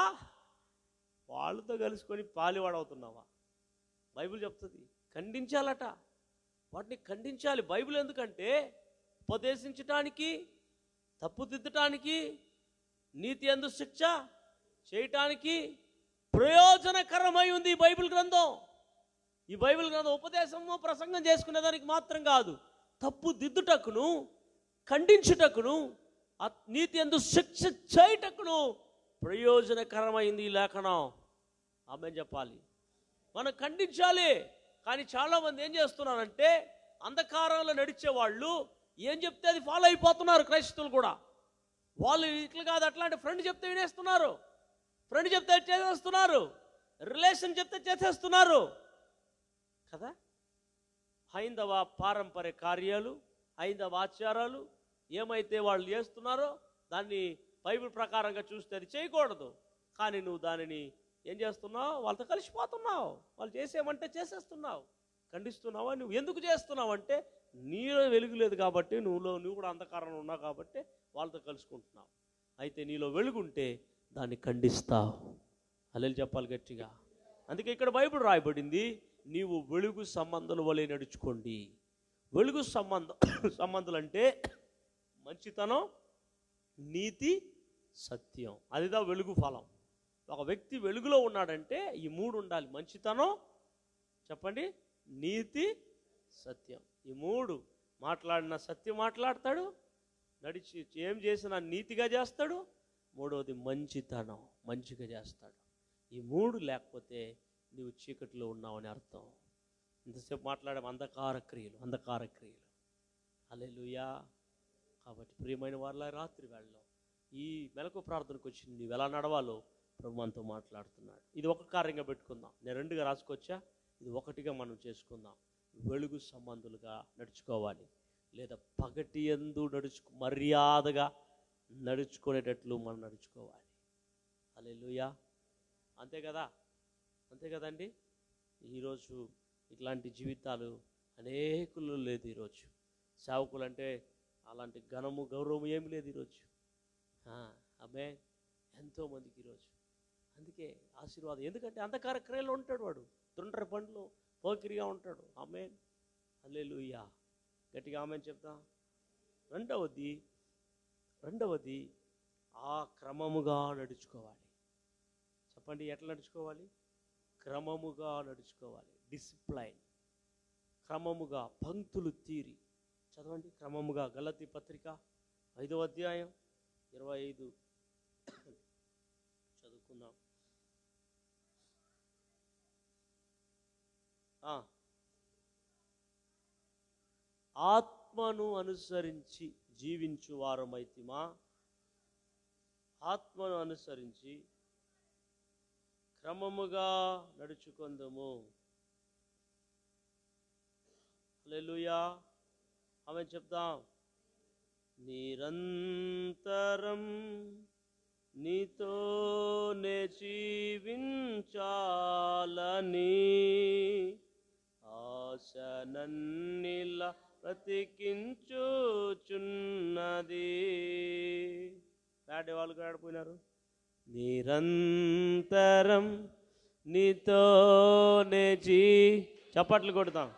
వాళ్ళతో కలుసుకొని పాలివాడవుతున్నావా బైబిల్ చెప్తుంది ఖండించాలట వాటిని ఖండించాలి బైబిల్ ఎందుకంటే ఉపదేశించటానికి తప్పుదిద్దటానికి నీతి ఎందు శిక్ష చేయటానికి ప్రయోజనకరమై ఉంది ఈ బైబిల్ గ్రంథం ఈ బైబిల్ గ్రంథం ఉపదేశము ప్రసంగం చేసుకునే దానికి మాత్రం కాదు తప్పు దిద్దుటకును ఖండించుటకును ఆ నీతి ఎందు శిక్ష చేయుటకును ప్రయోజనకరమైంది ఈ లేఖనం ఆమె చెప్పాలి మనం ఖండించాలి కానీ చాలామంది ఏం చేస్తున్నారంటే అంధకారంలో నడిచే వాళ్ళు ఏం చెప్తే అది ఫాలో అయిపోతున్నారు క్రైస్తవులు కూడా వాళ్ళు ఇట్లా కాదు అట్లాంటి ఫ్రెండ్ చెప్తే వినేస్తున్నారు ఫ్రెండ్ చెప్తే చేసేస్తున్నారు రిలేషన్ చెప్తే చేసేస్తున్నారు కదా హైందవ పారంపర్య కార్యాలు హైందవ ఆచారాలు ఏమైతే వాళ్ళు చేస్తున్నారో దాన్ని బైబిల్ ప్రకారంగా చూస్తే అది చేయకూడదు కానీ నువ్వు దానిని ఏం చేస్తున్నావు వాళ్ళతో కలిసిపోతున్నావు వాళ్ళు చేసేమంటే చేసేస్తున్నావు ఖండిస్తున్నావా నువ్వు ఎందుకు చేస్తున్నావు అంటే నీలో వెలుగు లేదు కాబట్టి నువ్వులో నువ్వు కూడా అంధకారంలో ఉన్నావు కాబట్టి వాళ్ళతో కలుసుకుంటున్నావు అయితే నీలో వెలుగుంటే దాన్ని ఖండిస్తావు అల్లెలు చెప్పాలి గట్టిగా అందుకే ఇక్కడ బైబిల్ రాయబడింది నీవు వెలుగు సంబంధాల వలె నడుచుకోండి వెలుగు సంబంధం సంబంధాలు అంటే మంచితనం నీతి సత్యం అదిదా వెలుగు ఫలం ఒక వ్యక్తి వెలుగులో ఉన్నాడంటే ఈ మూడు ఉండాలి మంచితనం చెప్పండి నీతి సత్యం ఈ మూడు మాట్లాడిన సత్యం మాట్లాడతాడు నడిచి ఏం చేసినా నీతిగా చేస్తాడు మూడవది మంచితనం మంచిగా చేస్తాడు ఈ మూడు లేకపోతే నీవు చీకటిలో ఉన్నావని అర్థం ఇంతసేపు మాట్లాడే అంధకార క్రియలు అంధకార క్రియలు అలెలుయా కాబట్టి ప్రియమైన వాళ్ళ రాత్రి వేళలో ఈ మెలకు ప్రార్థనకు వచ్చి నీవు ఎలా నడవాలో ప్రభు మనతో మాట్లాడుతున్నాడు ఇది ఒక కార్యంగా పెట్టుకుందాం నేను రెండుగా రాసుకొచ్చా ఇది ఒకటిగా మనం చేసుకుందాం వెలుగు సంబంధులుగా నడుచుకోవాలి లేదా పగటి ఎందు నడుచుకు మర్యాదగా నడుచుకునేటట్లు మనం నడుచుకోవాలి అలెలుయా అంతే కదా అంతే కదండి ఈరోజు ఇట్లాంటి జీవితాలు అనేకులు లేదు ఈరోజు సేవకులు అంటే అలాంటి ఘనము గౌరవం ఏమి లేదు ఈరోజు అబ్బే ఎంతోమందికి ఈరోజు అందుకే ఆశీర్వాదం ఎందుకంటే అంధకార క్రియలో ఉంటాడు వాడు తుండ్ర పండ్లు పోకిరిగా ఉంటాడు ఆమె అల్లెలుయ్యా గట్టిగా ఆమె చెప్తాం రెండవది రెండవది ఆ క్రమముగా నడుచుకోవాలి చెప్పండి ఎట్లా నడుచుకోవాలి క్రమముగా నడుచుకోవాలి డిసిప్లైన్ క్రమముగా పంక్తులు తీరి చదవండి క్రమముగా గలతి పత్రిక ఐదవ అధ్యాయం ఇరవై ఐదు చదువుకుందాం ఆ. ఆత్మను అనుసరించి జీవించు వారమైతిమా ఆత్మను అనుసరించి క్రమముగా నడుచుకుందము హల్లెలూయా ఆమె చెప్దాం నిరంతరం నీతోనే జీవించాలని ఆశనన్నిల బ్రతికించుచున్నది పాడే వాళ్ళు కూడా ఆడిపోయినారు నిరంతరం నీతోనే జీ చప్పట్లు కొడతాం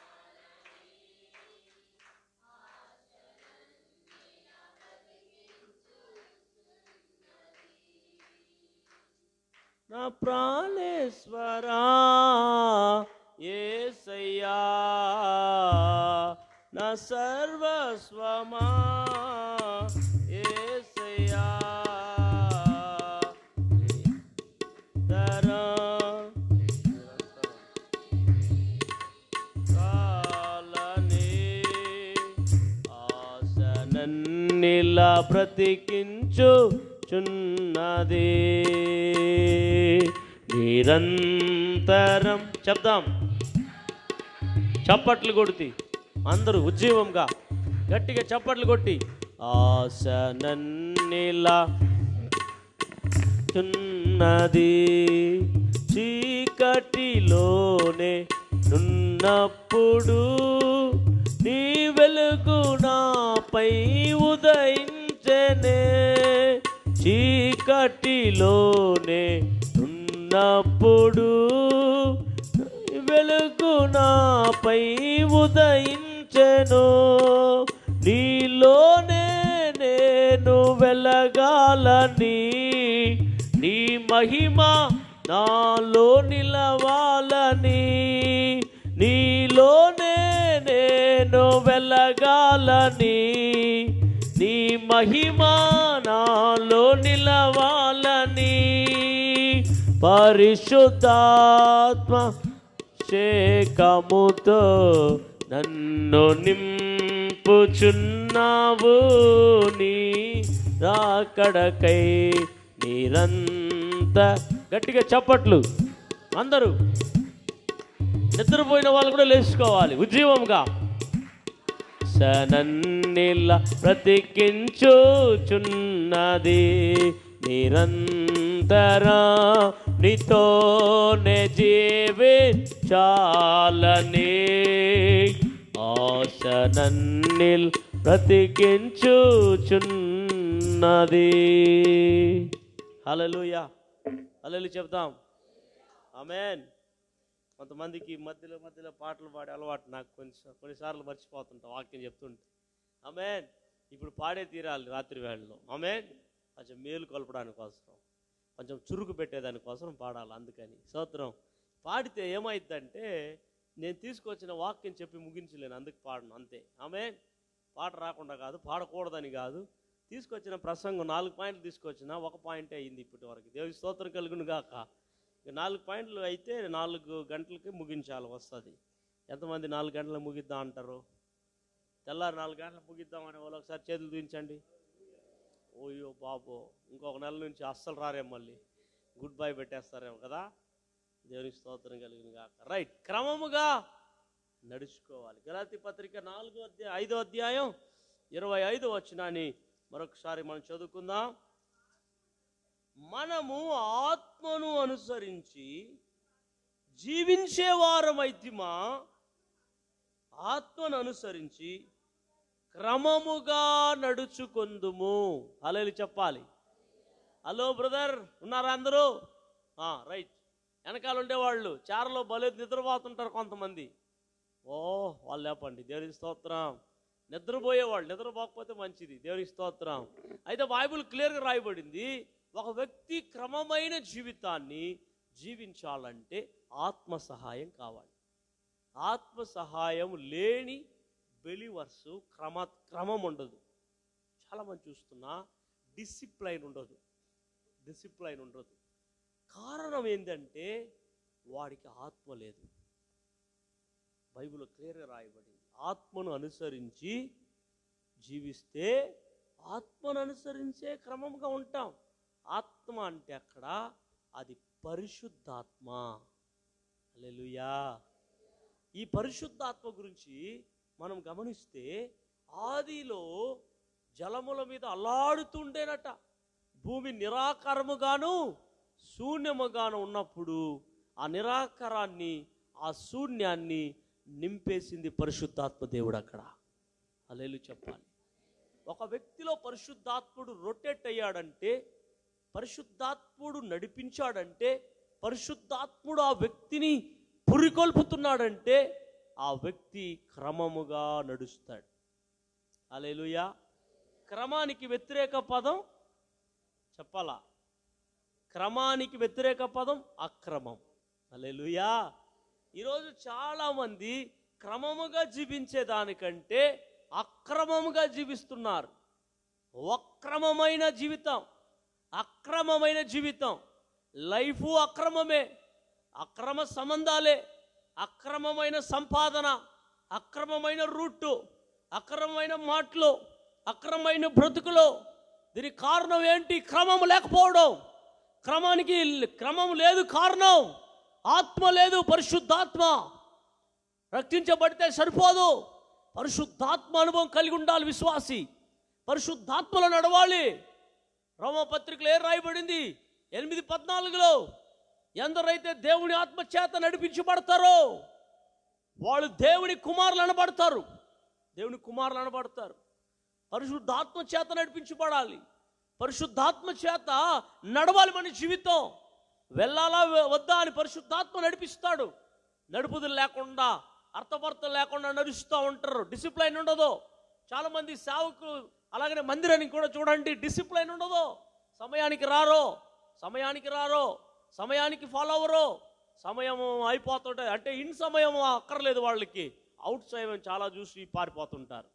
నా ప్రాణేశ్వరా ఏసయ్యా నా సర్వస్వమా ఏసయ్యా తరా కాలనే ఆసనన్నిలా బ్రతికించు చున్నది నిరంతరం చెప్దాం చప్పట్లు కొడుతి అందరూ ఉజ్జీవంగా గట్టిగా చప్పట్లు కొట్టి ఆసనన్నిలా చున్నది చీకటిలోనే నున్నప్పుడు నీ వెలుగు నాపై ఉదయించనే చీకటిలోనే ఉన్నప్పుడు నీ వెలుగు నాపై ఉదయించెను నీలోనే నేను వెలగాలని నీ మహిమ నాలో నిలవాలని నీలోనే నేను వెలగాలని నీ మహిమ నాలో నిలవాలని పరిశుద్ధాత్మ శేఖముతో నన్ను నింపుచున్నావు నీ రాకడకై నిరంత గట్టిగా చప్పట్లు అందరూ నిద్రపోయిన వాళ్ళు కూడా లేచుకోవాలి ఉజ్జీవంగా సనన్నిల బ్రతికించుచున్నది నిరంతరా నీతోనే జీవించాలని ఆశనన్నిల్ బ్రతికించుచున్నది హల్లెలూయా హల్లెలూయా చెప్దాం ఆమెన్ కొంతమందికి మధ్యలో మధ్యలో పాటలు పాడే అలవాటు నాకు కొంచెం కొన్నిసార్లు మర్చిపోతుంటా వాక్యం చెప్తుంటే ఆమెన్ ఇప్పుడు పాడే తీరాలి రాత్రి వేళలో ఆమెన్ కొంచెం మేలు కొలపడానికి కోసం కొంచెం చురుకు పెట్టేదానికోసం పాడాలి అందుకని స్తోత్రం పాడితే ఏమైందంటే నేను తీసుకొచ్చిన వాక్యం చెప్పి ముగించలేను అందుకు పాడను అంతే ఆమె పాట రాకుండా కాదు పాడకూడదని కాదు తీసుకొచ్చిన ప్రసంగం నాలుగు పాయింట్లు తీసుకొచ్చిన ఒక పాయింటే అయింది ఇప్పటి వరకు దేవుని స్తోత్రం కలుగును గాక ఇక నాలుగు పాయింట్లు అయితే నాలుగు గంటలకి ముగించాలి వస్తుంది ఎంతమంది నాలుగు గంటలకు ముగిద్దాం అంటారు తెల్లారి నాలుగు గంటలకు ముగిద్దామని వాళ్ళు ఒకసారి చేతులు చూపించండి ఓయ్యో బాబో ఇంకొక నెల నుంచి అస్సలు రారేమో మళ్ళీ గుడ్ బై పెట్టేస్తారేమో కదా దేవునికి స్తోత్రం కలిగిన కాక రైట్ క్రమముగా నడుచుకోవాలి గలాతి పత్రిక నాలుగో అధ్యాయం ఐదో అధ్యాయం ఇరవై ఐదు వచ్చినాని మరొకసారి మనం చదువుకుందాం మనము ఆత్మను అనుసరించి జీవించే వారమైతిమా ఆత్మను అనుసరించి క్రమముగా నడుచుకొందుము అలలు చెప్పాలి హలో బ్రదర్ ఉన్నారా అందరూ ఆ, రైట్ వెనకాల ఉండేవాళ్ళు చారలో భలే నిద్రపోతుంటారు కొంతమంది ఓ వాళ్ళు లేపండి దేవునికి స్తోత్రం నిద్రపోయేవాళ్ళు నిద్రపోకపోతే మంచిది దేవునికి స్తోత్రం అయితే బైబిల్ క్లియర్గా రాయబడింది ఒక వ్యక్తి క్రమమైన జీవితాన్ని జీవించాలంటే ఆత్మ సహాయం కావాలి ఆత్మ సహాయం లేని బెలివర్స్ క్రమ క్రమం ఉండదు చాలామంది చూస్తున్నా డిసిప్లైన్ ఉండదు డిసిప్లైన్ ఉండదు కారణం ఏంటంటే వాడికి ఆత్మ లేదు బైబిల్ క్లియర్గా రాయబడింది ఆత్మను అనుసరించి జీవిస్తే ఆత్మను అనుసరించే క్రమంగా ఉంటాం ఆత్మ అంటే అక్కడ అది పరిశుద్ధాత్మ హల్లెలూయా ఈ పరిశుద్ధాత్మ గురించి మనం గమనిస్తే ఆదిలో జలముల మీద అల్లాడుతుండేనట భూమి నిరాకారముగాను శూన్యముగాను ఉన్నప్పుడు ఆ నిరాకారాన్ని ఆ శూన్యాన్ని నింపేసింది పరిశుద్ధాత్మ దేవుడు అక్కడ అలేలు చెప్పాలి ఒక వ్యక్తిలో పరిశుద్ధాత్ముడు రొటేట్ అయ్యాడంటే పరిశుద్ధాత్ముడు నడిపించాడంటే పరిశుద్ధాత్ముడు ఆ వ్యక్తిని పురికొల్పుతున్నాడంటే ఆ వ్యక్తి క్రమముగా నడుస్తాడు అలేలుయా క్రమానికి వ్యతిరేక పదం చెప్పాలా క్రమానికి వ్యతిరేక పదం అక్రమం అలెలుయా ఈరోజు చాలామంది క్రమముగా జీవించేదానికంటే అక్రమముగా జీవిస్తున్నారు అక్రమమైన జీవితం అక్రమమైన జీవితం లైఫ్ అక్రమమే అక్రమ సంబంధాలే అక్రమమైన సంపాదన అక్రమమైన రూటు అక్రమమైన మాటలు అక్రమమైన బ్రతుకులు దీనికి కారణం ఏంటి క్రమం లేకపోవడం క్రమానికి క్రమం లేదు కారణం ఆత్మ లేదు పరిశుద్ధాత్మ రక్షించబడితే సరిపోదు పరిశుద్ధాత్మ అనుభవం కలిగి ఉండాలి విశ్వాసి పరిశుద్ధాత్మలో నడవాలి రోమపత్రికలో ఏం రాయబడింది ఎనిమిది పద్నాలుగులో ఎందరైతే దేవుని ఆత్మ చేత నడిపించబడతారో వాళ్ళు దేవుని కుమారులు అనబడతారు దేవుని కుమారులు అనబడతారు పరిశుద్ధాత్మ చేత నడిపించబడాలి పరిశుద్ధాత్మ చేత నడవాలి మన జీవితం వెళ్ళాలా వద్దా అని పరిశుద్ధాత్మ నడిపిస్తాడు నడుపుదలు లేకుండా అర్థపర్థం లేకుండా నడుస్తూ ఉంటారు డిసిప్లైన్ ఉండదు చాలా మంది సేవకులు అలాగనే మందిరానికి కూడా చూడండి డిసిప్లైన్ ఉండదు సమయానికి రారో సమయానికి రారో సమయానికి ఫాలో అవ్వరో సమయం అయిపోతుంటాయి అంటే ఇన్ సమయం అక్కర్లేదు వాళ్ళకి అవుట్ సమయం చాలా చూసి పారిపోతుంటారు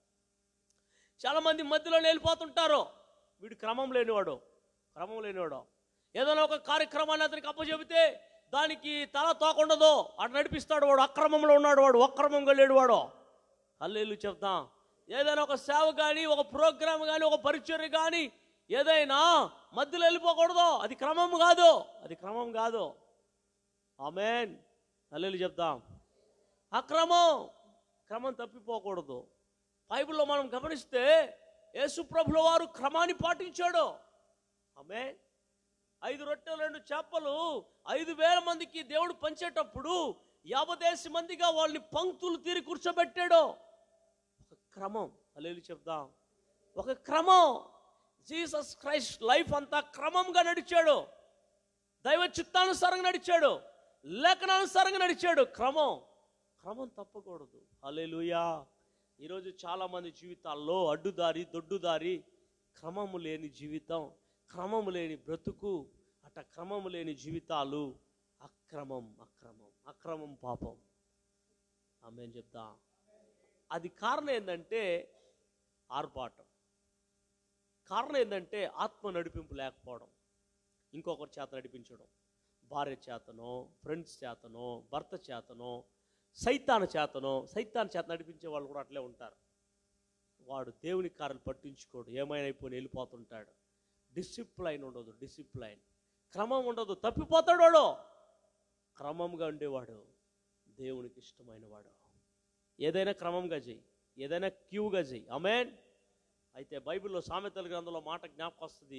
చాలా మంది మధ్యలో వెళ్ళిపోతుంటారు వీడు క్రమం లేనివాడు క్రమం లేనివాడు ఏదైనా ఒక కార్యక్రమాన్ని అతనికి అప్పచెబితే దానికి తల తోకుండదు అటు నడిపిస్తాడు వాడు అక్రమంలో ఉన్నాడు వాడు అక్రమంగా లేడు వాడు అల్లేళ్ళు చెప్తాం ఏదైనా ఒక సేవ కానీ ఒక ప్రోగ్రామ్ కానీ ఒక పరిచర్య కానీ ఏదైనా మధ్యలో వెళ్ళిపోకూడదు అది క్రమం కాదు అది క్రమం కాదు ఆమెన్ అల్లెలు చెప్దాం అక్రమం క్రమం తప్పిపోకూడదు బైబిల్లో మనం గమనిస్తే యేసు ప్రభుల వారు క్రమాన్ని పాటించాడు ఆమె ఐదు రొట్టెలు రెండు చేపలు ఐదు వేల మందికి దేవుడు పంచేటప్పుడు యాభదేశ మందిగా వాళ్ళని పంక్తులు తీరి కూర్చోబెట్టాడు ఒక క్రమం అల్లెలు చెప్దాం ఒక క్రమం జీసస్ క్రైస్ట్ లైఫ్ అంతా క్రమంగా నడిచాడు దైవ చిత్తానుసారంగా నడిచాడు లేఖనానుసారంగా నడిచాడు క్రమం క్రమం తప్పకూడదు హల్లెలూయా ఈరోజు చాలా మంది జీవితాల్లో అడ్డుదారి దొడ్డుదారి క్రమము లేని జీవితం క్రమము లేని బ్రతుకు అట క్రమము లేని జీవితాలు అక్రమం అక్రమం అక్రమం పాపం ఆమె చెప్తా అది కారణం ఏంటంటే ఆర్పాటం కారణం ఏంటంటే ఆత్మ నడిపింపు లేకపోవడం ఇంకొకరి చేత నడిపించడం భార్య చేతనో ఫ్రెండ్స్ చేతనో భర్త చేతనో సైతాన చేతనో సైతాన్ చేత నడిపించే వాళ్ళు కూడా అట్లే ఉంటారు వాడు దేవుని కార్యలు పట్టించుకోడు ఏమైనా అయిపోయి వెళ్ళిపోతుంటాడు డిసిప్లైన్ ఉండదు డిసిప్లైన్ క్రమం ఉండదు తప్పిపోతాడు వాడు క్రమంగా ఉండేవాడు దేవునికి ఇష్టమైన వాడు ఏదైనా క్రమంగా చెయ్యి ఏదైనా క్యూగా చెయ్యి అమేన్ అయితే బైబిల్లో సామెతల గ్రంథంలో మాట జ్ఞాపకం వస్తుంది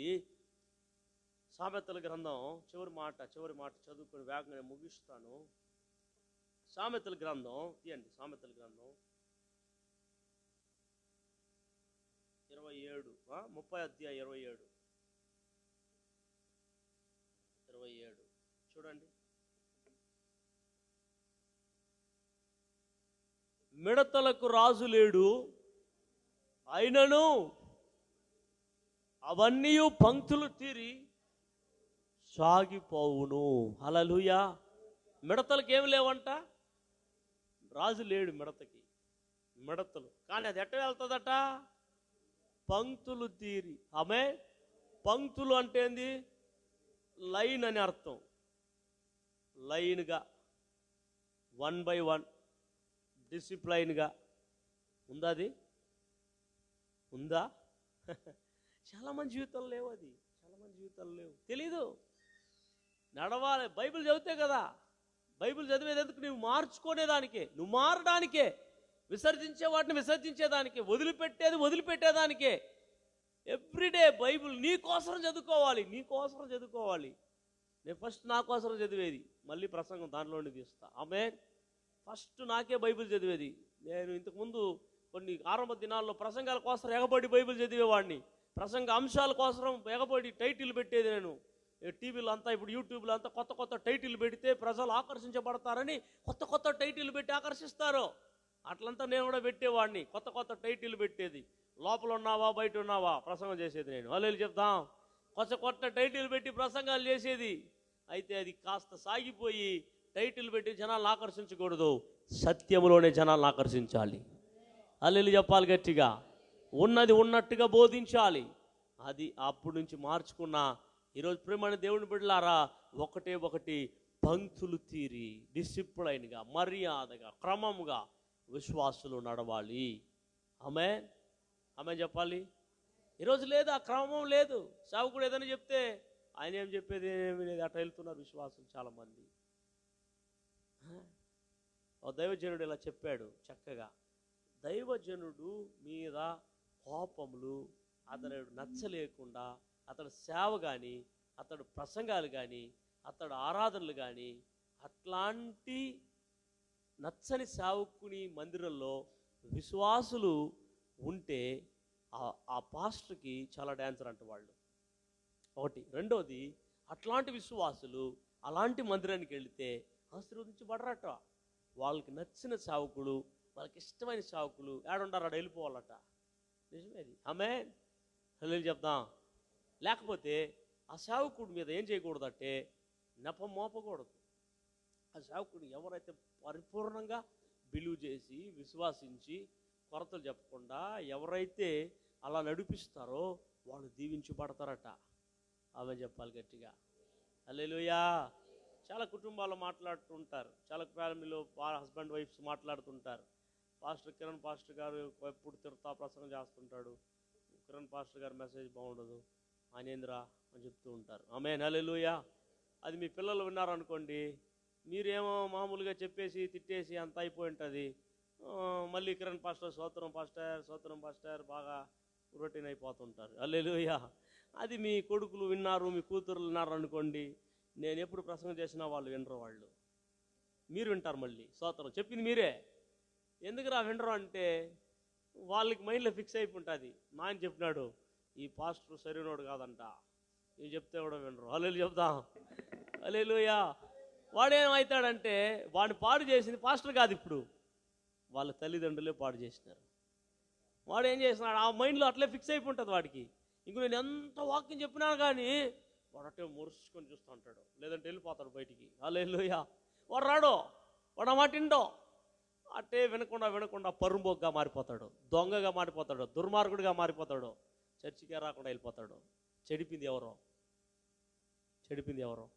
సామెతల గ్రంథం చివరి మాట చివరి మాట చదువుకొని వేగంగా నేను ముగిస్తాను సామెతల గ్రంథం తీయండి సామెతల గ్రంథం ఇరవై ఏడు ఆ, ముప్పై అధ్యాయ ఇరవై ఏడు ఇరవై ఏడు చూడండి మిడతలకు రాజు లేడు అయినను అవన్నీ పంక్తులు తీరి సాగిపోవును హలలుయా మిడతలకు ఏమి లేవంట రాజు లేడు మిడతకి మిడతలు కానీ అది ఎట్ట వెళ్తుందట పంక్తులు తీరి ఆమె పంక్తులు అంటే ఏంది లైన్ అని అర్థం లైన్గా వన్ బై వన్ డిసిప్లైన్గా ఉందా అది ఉందా చాలా మంది జీవితాలు లేవు అది చాలా మంది జీవితాలు లేవు తెలీదు నడవాలి బైబిల్ చదివితే కదా బైబిల్ చదివేది ఎందుకు నువ్వు మార్చుకునేదానికే నువ్వు మారడానికే విసర్జించే వాటిని విసర్జించేదానికే వదిలిపెట్టేది వదిలిపెట్టేదానికే ఎవ్రీడే బైబిల్ నీ కోసం చదువుకోవాలి నీ కోసం చదువుకోవాలి నేను ఫస్ట్ నా కోసం చదివేది మళ్ళీ ప్రసంగం దానిలోనే తీస్తా ఆమె ఫస్ట్ నాకే బైబిల్ చదివేది నేను ఇంతకుముందు కొన్ని ఆరంభ దినాల్లో ప్రసంగాల కోసం ఎగబడి బైబిల్ చదివేవాడిని ప్రసంగ అంశాల కోసం ఎగబడి టైటిల్ పెట్టేది నేను ఏ టీవీలో అంతా ఇప్పుడు యూట్యూబ్లో అంతా కొత్త కొత్త టైటిల్ పెడితే ప్రజలు ఆకర్షించబడతారని కొత్త కొత్త టైటిల్ పెట్టి ఆకర్షిస్తారు అట్లంతా నేను కూడా పెట్టేవాడిని కొత్త కొత్త టైటిల్ పెట్టేది లోపల ఉన్నావా బయట ఉన్నావా ప్రసంగం చేసేది నేను వాళ్ళు చెప్తాం కొత్త కొత్త టైటిల్ పెట్టి ప్రసంగాలు చేసేది అయితే అది కాస్త సాగిపోయి టైటిల్ పెట్టి జనాలను ఆకర్షించకూడదు సత్యములోనే జనాలను ఆకర్షించాలి అల్లెలు చెప్పాలి గట్టిగా ఉన్నది ఉన్నట్టుగా బోధించాలి అది అప్పటి నుంచి మార్చుకున్న ఈరోజు ప్రేమని దేవుని బిడ్డలారా ఒకటే ఒకటి పంక్తులు తీరి డిసిప్లైన్గా మర్యాదగా క్రమముగా విశ్వాసులు నడవాలి ఆమె ఆమె చెప్పాలి ఈరోజు లేదు ఆ క్రమం లేదు సావుకుడు ఏదైనా చెప్తే ఆయన ఏం చెప్పేది ఏమీ లేదు అట్లా వెళ్తున్నారు విశ్వాసులు చాలామంది ఓ దైవజనుడు ఇలా చెప్పాడు చక్కగా దైవజనుడు మీద కోపములు అతడు నచ్చలేకుండా అతడు సేవ కానీ అతడు ప్రసంగాలు కానీ అతడు ఆరాధనలు కానీ అట్లాంటి నచ్చని సేవకుని మందిరంలో విశ్వాసులు ఉంటే ఆ- ఆ పాస్టర్కి చాలా డ్యాన్సర్ అంట వాళ్ళు ఒకటి రెండోది అట్లాంటి విశ్వాసులు అలాంటి మందిరానికి వెళితే ఆశీర్వదించబడరట వాళ్ళకి నచ్చిన సేవకులు వాళ్ళకి ఇష్టమైన సేవకులు ఏడుండారు ఆడ వెళ్ళిపోవాలట నిజమేది ఆమె హలో చెప్దాం లేకపోతే ఆ సేవకుడి మీద ఏం చేయకూడదంటే నెపం మోపకూడదు ఆ సేవకుడు ఎవరైతే పరిపూర్ణంగా బిలీవ్ చేసి విశ్వాసించి కొరతలు చెప్పకుండా ఎవరైతే అలా నడిపిస్తారో వాళ్ళు దీవించబడతారట ఆమె చెప్పాలి గట్టిగా అల్లెలుయా చాలా కుటుంబాలు మాట్లాడుతుంటారు చాలా ఫ్యామిలీలో హస్బెండ్ వైఫ్స్ మాట్లాడుతుంటారు పాస్టర్ కిరణ్ పాస్టర్ గారు ఎప్పుడు తిరుతా ప్రసంగం చేస్తుంటాడు కిరణ్ పాస్టర్ గారి మెసేజ్ బాగుండదు అనేంద్ర అని చెప్తూ ఉంటారు ఆమె నలెలుయా అది మీ పిల్లలు విన్నారనుకోండి మీరేమో మామూలుగా చెప్పేసి తిట్టేసి అంత అయిపోయి ఉంటుంది ఆ, మళ్ళీ కిరణ్ పాస్టర్ సోత్రం పాస్టర్ సోత్రం పాస్టర్ బాగా రొటీన్ అయిపోతుంటారు అల్లెలుయా అది మీ కొడుకులు విన్నారు మీ కూతురులు విన్నారు అనుకోండి నేను ఎప్పుడు ప్రసంగం చేసినా వాళ్ళు వినరు వాళ్ళు మీరు వింటారు మళ్ళీ సోత్రం చెప్పింది మీరే ఎందుకురా వినరు అంటే వాళ్ళకి మైండ్లో ఫిక్స్ అయిపోతుంది నాయన చెప్పినాడు ఈ పాస్టర్ సరైనోడు కాదంట నేను చెప్తే కూడా వినరు అల్లెలు చెప్దాం అల్లెలుయా వాడేమవుతాడంటే వాడిని పాడు చేసింది పాస్టర్ కాదు ఇప్పుడు వాళ్ళ తల్లిదండ్రులే పాడు చేసినారు వాడు ఏం చేస్తున్నాడు ఆ మైండ్లో అట్లే ఫిక్స్ అయిపోతుంది వాడికి ఇంక నేను ఎంత వాక్యం చెప్పినాను కానీ వాడు అట్టే మురుసుకొని చూస్తూ ఉంటాడు లేదంటే వెళ్ళిపోతాడు బయటికి అల్లెలుయా వాడు రాడో వాడు ఆ మాట విండో అట్టే వినకుండా వినకుండా పరుంబోగ్గా మారిపోతాడు దొంగగా మారిపోతాడు దుర్మార్గుడిగా మారిపోతాడు చర్చికే రాకుండా వెళ్ళిపోతాడు చెడిపింది ఎవరో చెడిపింది ఎవరో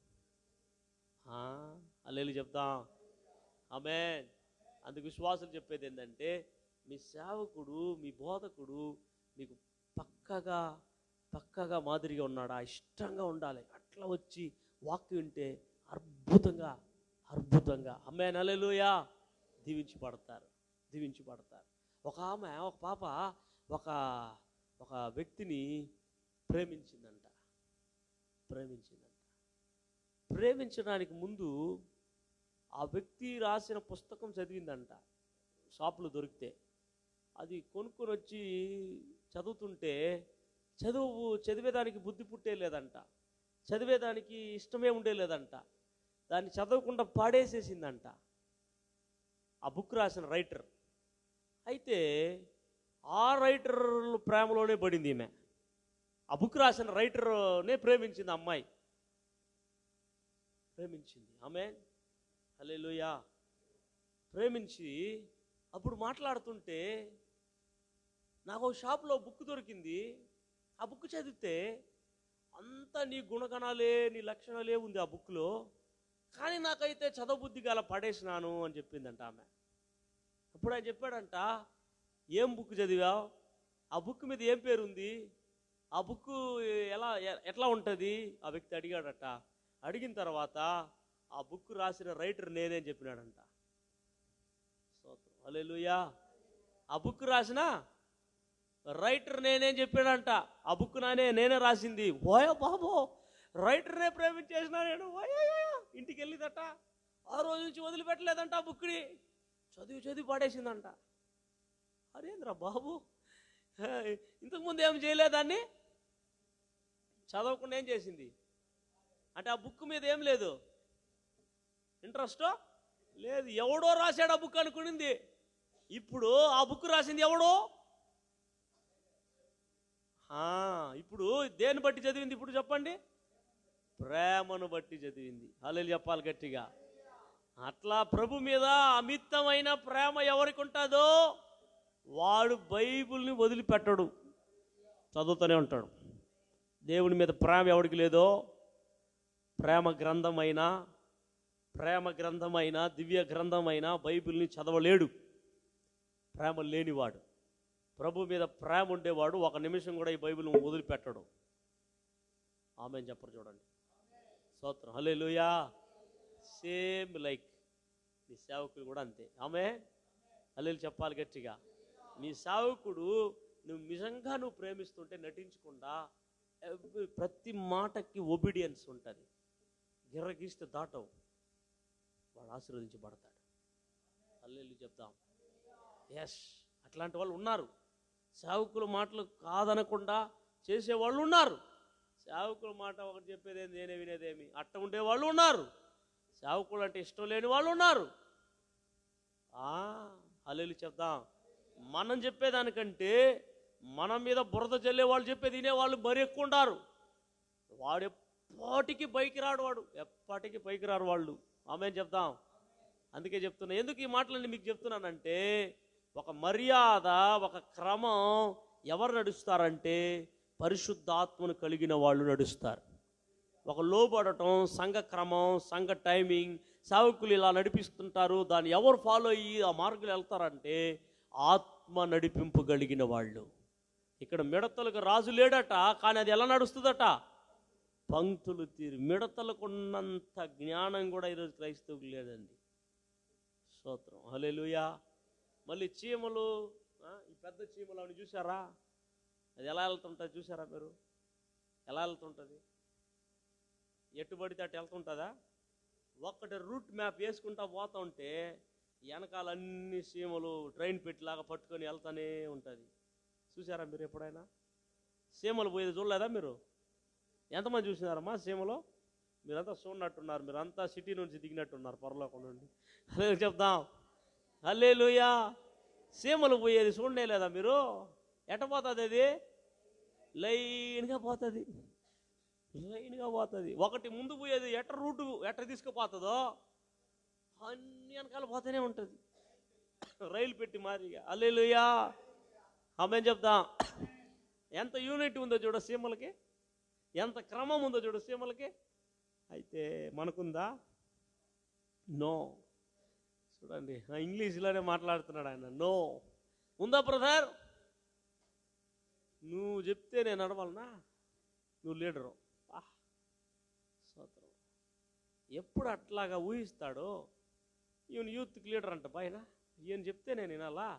అల్లెలు చెప్దాం ఆమె అందుకు విశ్వాసులు చెప్పేది ఏంటంటే మీ సేవకుడు మీ బోధకుడు మీకు పక్కగా పక్కగా మాదిరిగా ఉన్నాడా ఇష్టంగా ఉండాలి అట్లా వచ్చి వాక్యం వింటే అద్భుతంగా అద్భుతంగా అమ్మే నలెలుయా దీవించి పడతారు దీవించి పడతారు ఒక ఆమె ఒక పాప ఒక ఒక వ్యక్తిని ప్రేమించిందంట ప్రేమించిందంట ప్రేమించడానికి ముందు ఆ వ్యక్తి రాసిన పుస్తకం చదివిందంట షాపులో దొరికితే అది కొనుక్కొని వచ్చి చదువుతుంటే చదువు చదివేదానికి బుద్ధి పుట్టే లేదంట చదివేదానికి ఇష్టమే ఉండే లేదంట దాన్ని చదవకుండా పాడేసేసిందంట ఆ బుక్ రాసిన రైటర్ అయితే ఆ రైటర్ ప్రేమలోనే పడింది ఈమె ఆ బుక్ రాసిన రైటర్నే ప్రేమించింది ఆ అమ్మాయి ప్రేమించింది ఆమె హల్లెలూయా ప్రేమించి అప్పుడు మాట్లాడుతుంటే నాకు ఒక షాప్లో బుక్ దొరికింది ఆ బుక్ చదివితే అంతా నీ గుణగణాలే నీ లక్షణాలే ఉంది ఆ బుక్లో కానీ నాకైతే చదవబుద్ధి గల పడేసినాను అని చెప్పిందంట ఆమె అప్పుడు ఆయన చెప్పాడంట ఏం బుక్ చదివావు ఆ బుక్ మీద ఏం పేరు ఉంది ఆ బుక్ ఎలా ఎ- ఎట్లా ఉంటుంది ఆ వ్యక్తి అడిగాడట అడిగిన తర్వాత ఆ బుక్ రాసిన రైటర్ నేనే అని చెప్పినాడంట స్తోత్రం హల్లెలూయా ఆ బుక్ రాసిన రైటర్ నేనేం చెప్పాడంట ఆ బుక్ నానే నేనే రాసింది ఓయో బాబో రైటర్నే ప్రేమించేసిన నేను ఓయో ఇంటికి వెళ్ళిందట ఆ రోజు నుంచి వదిలిపెట్టలేదంట ఆ బుక్ని చదివి చదివి పాడేసిందంట అరేంద్ర బాబు హే, ఇంతకుముందు ఏం చేయలేదాన్ని చదవకుండా ఏం చేసింది అంటే ఆ బుక్ మీద ఏం లేదు ఇంట్రెస్ట్ లేదు ఎవడో రాశాడు ఆ బుక్ అనుకునింది ఇప్పుడు ఆ బుక్ రాసింది ఎవడో ఆ, ఇప్పుడు దేన్ని బట్టి చదివింది ఇప్పుడు చెప్పండి ప్రేమను బట్టి చదివింది అల్లెలు చెప్పాలి గట్టిగా అట్లా ప్రభు మీద అమితమైన ప్రేమ ఎవరికి ఉంటుందో వాడు బైబిల్ని వదిలిపెట్టడు చదువుతూనే ఉంటాడు దేవుని మీద ప్రేమ ఎవరికి లేదో ప్రేమ గ్రంథమైన ప్రేమ గ్రంథమైన దివ్య గ్రంథమైన బైబిల్ని చదవలేడు ప్రేమ లేనివాడు ప్రభు మీద ప్రేమ ఉండేవాడు ఒక నిమిషం కూడా ఈ బైబిల్ వదిలిపెట్టడు ఆమె చెప్పరు చూడండి స్తోత్రం హలే సేమ్ లైక్ నీ సేవకుడు కూడా అంతే ఆమె హల్లెలు చెప్పాలి గట్టిగా నీ సేవకుడు నువ్వు నిజంగా నువ్వు ప్రేమిస్తుంటే నటించకుండా ఎవ్రీ- ప్రతి మాటకి ఒబీడియన్స్ ఉంటుంది గిర్రగీస్తే దాటవు వాడు ఆశీర్వదించబడతాడు హల్లెలు చెప్దాం ఎస్ అట్లాంటి వాళ్ళు ఉన్నారు సేవకుల మాటలు కాదనకుండా చేసేవాళ్ళు ఉన్నారు సేవకుల మాట ఒకటి చెప్పేది ఏంది, నేనే వినేదేమి అట్ట ఉండే వాళ్ళు ఉన్నారు సేవకులు అంటే ఇష్టం లేని వాళ్ళు ఉన్నారు అల్లెలు చెప్దాం మనం చెప్పేదానికంటే మన మీద బురద చల్లే వాళ్ళు చెప్పేది వినేవాళ్ళు మరి ఎక్కువ ఉంటారు వాడు ఎప్పటికీ పైకి రాడు వాడు ఎప్పటికీ పైకి రారు వాళ్ళు ఆమె చెప్దాం అందుకే చెప్తున్నా ఎందుకు ఈ మాటలన్నీ మీకు చెప్తున్నానంటే ఒక మర్యాద ఒక క్రమం ఎవరు నడుస్తారంటే పరిశుద్ధాత్మను కలిగిన వాళ్ళు నడుస్తారు ఒక లోబడటం సంఘ క్రమం సంఘ టైమింగ్ సేవకులు ఇలా నడిపిస్తుంటారు దాన్ని ఎవరు ఫాలో అయ్యి ఆ మార్గంలో వెళ్తారంటే ఆత్మ నడిపింపు కలిగిన వాళ్ళు ఇక్కడ మిడతలకు రాజు లేడట కానీ అది ఎలా నడుస్తుందట పంక్తులు తీరు మిడతలకు ఉన్నంత జ్ఞానం కూడా ఈరోజు క్రైస్తవులకు లేదండి స్తోత్రం హల్లెలూయా మళ్ళీ చీమలు ఆ, ఈ పెద్ద చీమలు అవి చూసారా అది ఎలా వెళ్తుంటుంది చూసారా మీరు ఎలా వెళ్తుంటుంది ఎటు పడితే అటు వెళ్తుంటుందా ఒక్కటి రూట్ మ్యాప్ వేసుకుంటా పోతా ఉంటే వెనకాల అన్ని సీమలు ట్రైన్ పెట్టిలాగా పట్టుకొని వెళ్తానే ఉంటుంది చూసారా మీరు ఎప్పుడైనా సీమలు పోయేది చూడలేదా మీరు ఎంతమంది చూసినారమ్మా సీమలో మీరంతా చూడనట్టున్నారు మీరంతా సిటీ నుంచి దిగినట్టున్నారు పరలోకం నుండి అదే చెప్దాం అల్లే లూయా సీమలు పోయేది చూడలే లేదా మీరు ఎట పోతుంది అది లైన్గా పోతుంది లైన్గా పోతుంది ఒకటి ముందు పోయేది ఎట్ట రూటు ఎట్ట తీసుకుపోతుందో అన్ని వెనకాల పోతూనే ఉంటుంది రైలు పెట్టి మారిగా అల్లెలుయా ఆమె చెప్దాం ఎంత యూనిట్ ఉందో చూడ సీమలకి ఎంత క్రమం ఉందో చూడు సీమలకి అయితే మనకుందా నో చూడండి ఆ ఇంగ్లీష్లోనే మాట్లాడుతున్నాడు ఆయన నో ఉందా బ్రదర్ నువ్వు చెప్తే నేను నడవాలనా నువ్వు లీడరు ఆ, స్తోత్రం ఎప్పుడు అట్లాగా ఊహిస్తాడో ఈయన యూత్కి లీడర్ అంట పైన ఈయన చెప్తే నేను వినాలా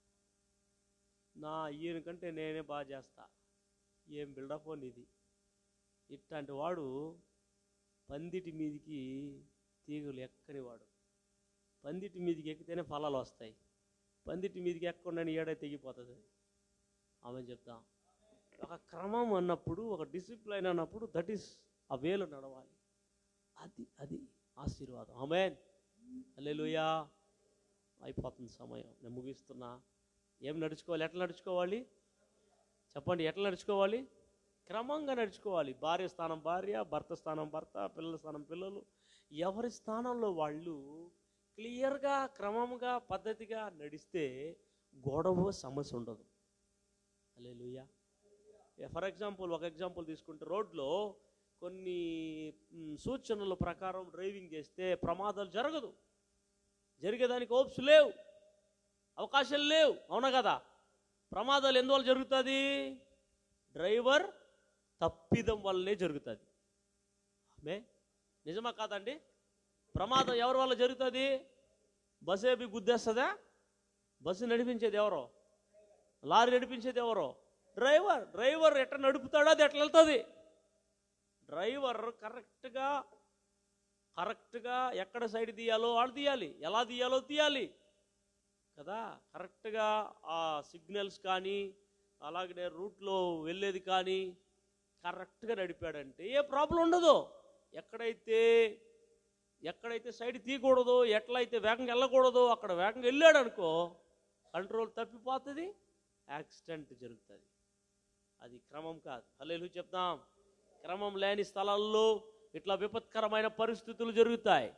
నా ఈయన కంటే నేనే బాగా చేస్తా ఏం బిల్డప్ ఇది ఇట్లాంటి వాడు పందిటి మీదికి తీగలు ఎక్కని వాడు పందిటి మీదికి ఎక్కితేనే ఫలాలు వస్తాయి పందిటి మీదికి ఎక్కకుండా ఏడై తెగిపోతుంది ఆమె చెప్తాం ఒక క్రమం అన్నప్పుడు ఒక డిసిప్లైన్ అన్నప్పుడు దట్ ఈస్ ఆ వేలు నడవాలి అది అది ఆశీర్వాదం ఆమె అల్లెలుయా అయిపోతుంది సమయం నేను ముగిస్తున్నా ఏం నడుచుకోవాలి ఎట్లా నడుచుకోవాలి చెప్పండి ఎట్లా నడుచుకోవాలి క్రమంగా నడుచుకోవాలి భార్య స్థానం భార్య భర్త స్థానం భర్త పిల్లల స్థానం పిల్లలు ఎవరి స్థానంలో వాళ్ళు క్లియర్గా క్రమంగా పద్ధతిగా నడిస్తే గొడవ సమస్య ఉండదు అలే ఫర్ ఎగ్జాంపుల్ ఒక ఎగ్జాంపుల్ తీసుకుంటే రోడ్లో కొన్ని మ్, సూచనల ప్రకారం డ్రైవింగ్ చేస్తే ప్రమాదాలు జరగదు జరిగేదానికి ఓప్స్ లేవు అవకాశాలు లేవు అవునా కదా ప్రమాదాలు ఎందువల్ల జరుగుతుంది డ్రైవర్ తప్పిదం వల్లనే జరుగుతుంది ఆమె నిజమా కాదండి ప్రమాదం ఎవరి వల్ల జరుగుతుంది బస్సు ఏమి గుద్దేస్తుందా బస్సు నడిపించేది ఎవరో లారీ నడిపించేది ఎవరో డ్రైవర్ డ్రైవర్ ఎట్లా నడుపుతాడో అది ఎట్లా వెళ్తుంది డ్రైవర్ కరెక్ట్గా కరెక్ట్గా ఎక్కడ సైడ్ తీయాలో ఆడు తీయాలి ఎలా తీయాలో తీయాలి కదా కరెక్ట్గా ఆ సిగ్నల్స్ కానీ అలాగే రూట్లో వెళ్ళేది కానీ కరెక్ట్గా నడిపాడంటే ఏ ప్రాబ్లం ఉండదు ఎక్కడైతే ఎక్కడైతే సైడ్ తీయకూడదో ఎట్లయితే వేగంగా వెళ్ళకూడదో అక్కడ వేగంగా వెళ్ళాడు అనుకో కంట్రోల్ తప్పిపోతుంది యాక్సిడెంట్ జరుగుతుంది అది క్రమం కాదు హల్లెలూ చెప్దాం క్రమం లేని స్థలాల్లో ఇట్లా విపత్కరమైన పరిస్థితులు జరుగుతాయి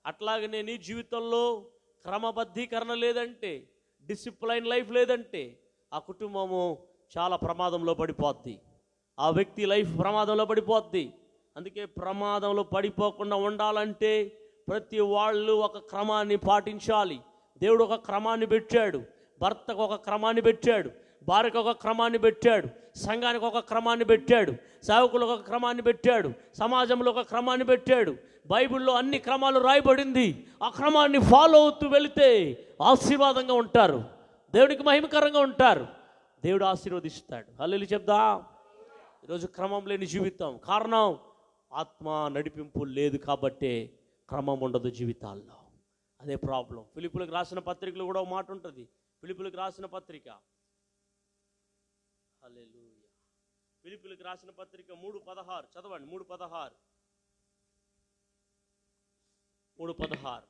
అట్లాగనే నీ జీవితంలో క్రమబద్ధీకరణ లేదంటే డిసిప్లైన్ లైఫ్ లేదంటే ఆ కుటుంబము చాలా ప్రమాదంలో పడిపోద్ది ఆ వ్యక్తి లైఫ్ ప్రమాదంలో పడిపోద్ది అందుకే ప్రమాదంలో పడిపోకుండా ఉండాలంటే ప్రతి వాళ్ళు ఒక క్రమాన్ని పాటించాలి దేవుడు ఒక క్రమాన్ని పెట్టాడు భర్తకు ఒక క్రమాన్ని పెట్టాడు భార్యకు ఒక క్రమాన్ని పెట్టాడు సంఘానికి ఒక క్రమాన్ని పెట్టాడు సేవకులకు ఒక క్రమాన్ని పెట్టాడు సమాజంలో ఒక క్రమాన్ని పెట్టాడు బైబిల్లో అన్ని క్రమాలు రాయబడింది ఆ క్రమాన్ని ఫాలో అవుతూ వెళితే ఆశీర్వాదంగా ఉంటారు దేవునికి మహిమకరంగా ఉంటారు దేవుడు ఆశీర్వదిస్తాడు హల్లెలూయా చెప్దా ఈరోజు క్రమం లేని జీవితం కారణం ఆత్మ నడిపింపు లేదు కాబట్టే క్రమం ఉండదు జీవితాల్లో అదే ప్రాబ్లం ఫిలిపులకు రాసిన పత్రికలో కూడా ఒక మాట ఉంటుంది ఫిలిపులకు రాసిన పత్రిక హల్లెలూయా ఫిలిపులకు రాసిన పత్రిక మూడు పదహారు చదవండి మూడు పదహారు మూడు పదహారు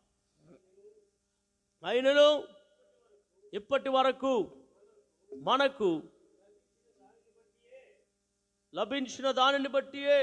అయినను ఇప్పటి వరకు మనకు లభించిన దానిని బట్టియే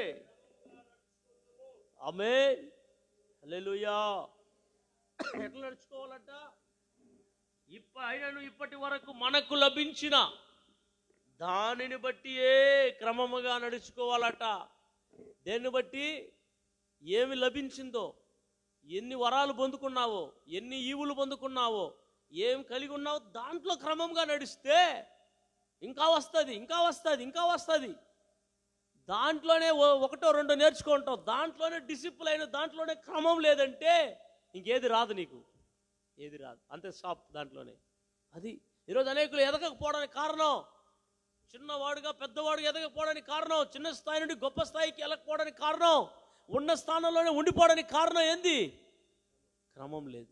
ఆమె హల్లెలూయా ఎట్లా నడుచుకోవాలట ఇప్ప అయినను ఇప్పటి వరకు మనకు లభించిన దానిని బట్టియే క్రమముగా నడుచుకోవాలట దేన్ని బట్టి ఏమి లభించిందో ఎన్ని వరాలు పొందుకున్నావో ఎన్ని ఈవులు పొందుకున్నావో ఏం కలిగి ఉన్నావో దాంట్లో క్రమంగా నడిస్తే ఇంకా వస్తుంది ఇంకా వస్తుంది ఇంకా వస్తుంది దాంట్లోనే ఓ- ఒకటో రెండో నేర్చుకుంటావు దాంట్లోనే డిసిప్లైన్ దాంట్లోనే క్రమం లేదంటే ఇంకేది రాదు నీకు ఏది రాదు అంతే షాప్ దాంట్లోనే అది ఈరోజు అనేకులు ఎదగకపోవడానికి కారణం చిన్నవాడుగా పెద్దవాడుగా ఎదగకపోవడానికి కారణం చిన్న స్థాయి నుండి గొప్ప స్థాయికి వెళ్ళకపోవడానికి కారణం ఉన్న స్థానంలోనే ఉండిపోవడానికి కారణం ఏంది క్రమం లేదు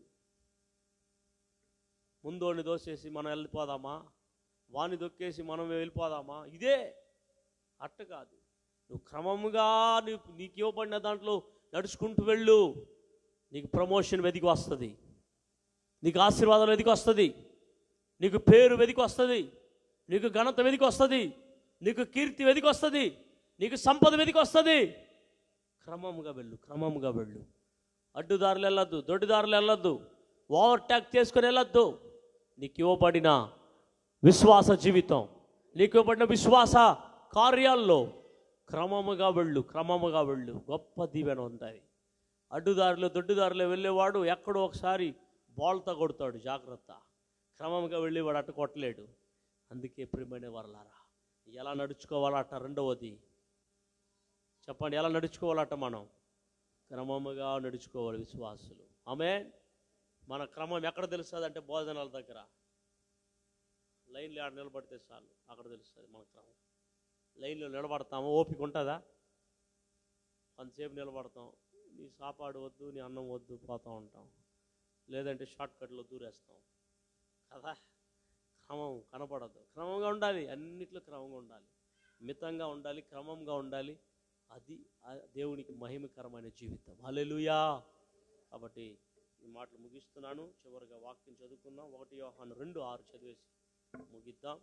ముందోని దోసేసి మనం వెళ్ళిపోదామా వాని దొక్కేసి మనం వెళ్ళిపోదామా ఇదే అట్ట కాదు నువ్వు క్రమముగా నీకు నీకు ఇవ్వబడిన దాంట్లో నడుచుకుంటూ వెళ్ళు నీకు ప్రమోషన్ వెతికి వస్తుంది నీకు ఆశీర్వాదం వెతికి వస్తుంది నీకు పేరు వెతికి వస్తుంది నీకు ఘనత వెతికి వస్తుంది నీకు కీర్తి వెతికి వస్తుంది నీకు సంపద వెతికి వస్తుంది క్రమముగా వెళ్ళు క్రమముగా వెళ్ళు అడ్డుదారులు వెళ్ళొద్దు దొడ్డిదారులు వెళ్ళొద్దు ఓవర్టాక్ చేసుకొని వెళ్ళొద్దు నీకు ఇవ్వబడిన విశ్వాస జీవితం నీకు ఇవ్వబడిన విశ్వాస కార్యాల్లో క్రమముగా వెళ్ళు క్రమముగా వెళ్ళు గొప్ప దీవెన ఉంటుంది అడ్డుదారిలో దొడ్డుదారిలో వెళ్ళేవాడు ఎక్కడో ఒకసారి బాల్తో కొడతాడు జాగ్రత్త క్రమంగా వెళ్ళేవాడు అట్ట కొట్టలేడు అందుకే ప్రియమైన వరలారా ఎలా నడుచుకోవాలట రెండవది చెప్పండి ఎలా నడుచుకోవాలట మనం క్రమముగా నడుచుకోవాలి విశ్వాసులు ఆమె మన క్రమం ఎక్కడ తెలుస్తుంది అంటే భోజనాల దగ్గర లైన్లో ఆడ నిలబడితే చాలు అక్కడ తెలుస్తుంది మన క్రమం లైన్లో నిలబడతాము ఓపిక ఉంటుందా కొంతసేపు నిలబడతాం నీ సాపాడు వద్దు నీ అన్నం వద్దు పోతూ ఉంటాం లేదంటే షార్ట్ కట్లో దూరేస్తాం కదా క్రమం కనపడదు క్రమంగా ఉండాలి అన్నిట్లో క్రమంగా ఉండాలి మితంగా ఉండాలి క్రమంగా ఉండాలి అది ఆ దేవునికి మహిమకరమైన జీవితం హల్లెలూయా కాబట్టి ఈ మాటలు ముగిస్తున్నాను చివరిగా వాక్యం చదువుకుందాం ఒకటి యోహాను రెండు ఆరు చదివేసి ముగిద్దాం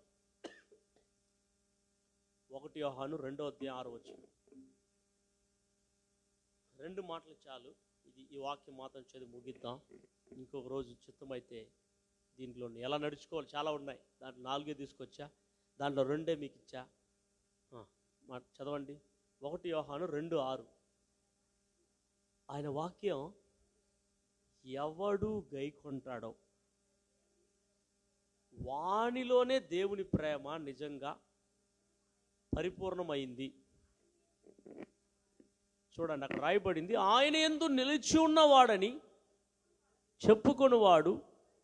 ఒకటి యోహాను రెండో అధ్యాయం ఆరు వచ్చింది రెండు మాటలు చాలు ఇది ఈ వాక్యం మాత్రం చదివి ముగిద్దాం ఇంకొక రోజు చిత్తమైతే దీంట్లో ఎలా నడుచుకోవాలి చాలా ఉన్నాయి దాంట్లో నాలుగే తీసుకొచ్చా దాంట్లో రెండే మీకు ఇచ్చా ఆ, మా చదవండి ఒకటి యోహాను రెండు ఆరు ఆయన వాక్యం ఎవడు గైకొంటాడో వానిలోనే దేవుని ప్రేమ నిజంగా పరిపూర్ణమైంది చూడండి అక్కడ రాయబడింది ఆయన ఎందు నిలిచి ఉన్నవాడని చెప్పుకొనివాడు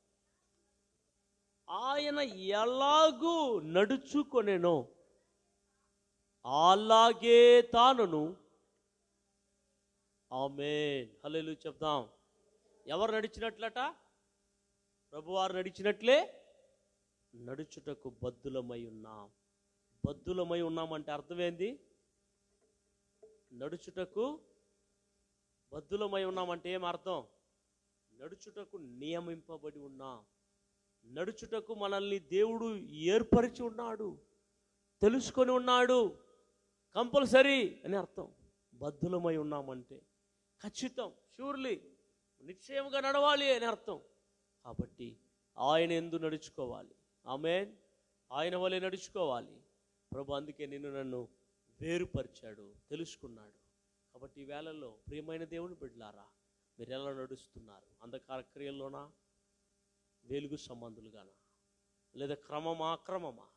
ఆయన ఎలాగూ నడుచుకొనెనో అలాగే తానును ఆమేన్ హల్లెలూ చెప్దాం ఎవరు నడిచినట్లట ప్రభువారు నడిచినట్లే నడుచుటకు బద్దులమై ఉన్నాం బద్దులమై ఉన్నామంటే అర్థమేంది నడుచుటకు బద్దులమై ఉన్నామంటే ఏం అర్థం నడుచుటకు నియమింపబడి ఉన్నాం నడుచుటకు మనల్ని దేవుడు ఏర్పరిచి ఉన్నాడు తెలుసుకొని ఉన్నాడు కంపల్సరీ అని అర్థం బద్దులమై ఉన్నామంటే ఖచ్చితం షూర్లీ నిశ్చయముగా నడవాలి అని అర్థం కాబట్టి ఆయన ఎందు నడుచుకోవాలి ఆమె ఆయన వలె నడుచుకోవాలి ప్రభు అందుకే నిన్ను నన్ను వేరుపరిచాడు తెలుసుకున్నాడు కాబట్టి ఈ వేళల్లో ప్రియమైన దేవుని బిడ్డలారా మీరు ఎలా నడుస్తున్నారు అంధకార క్రియల్లోనా వెలుగు సంబంధులుగానా లేదా క్రమమా క్రమమా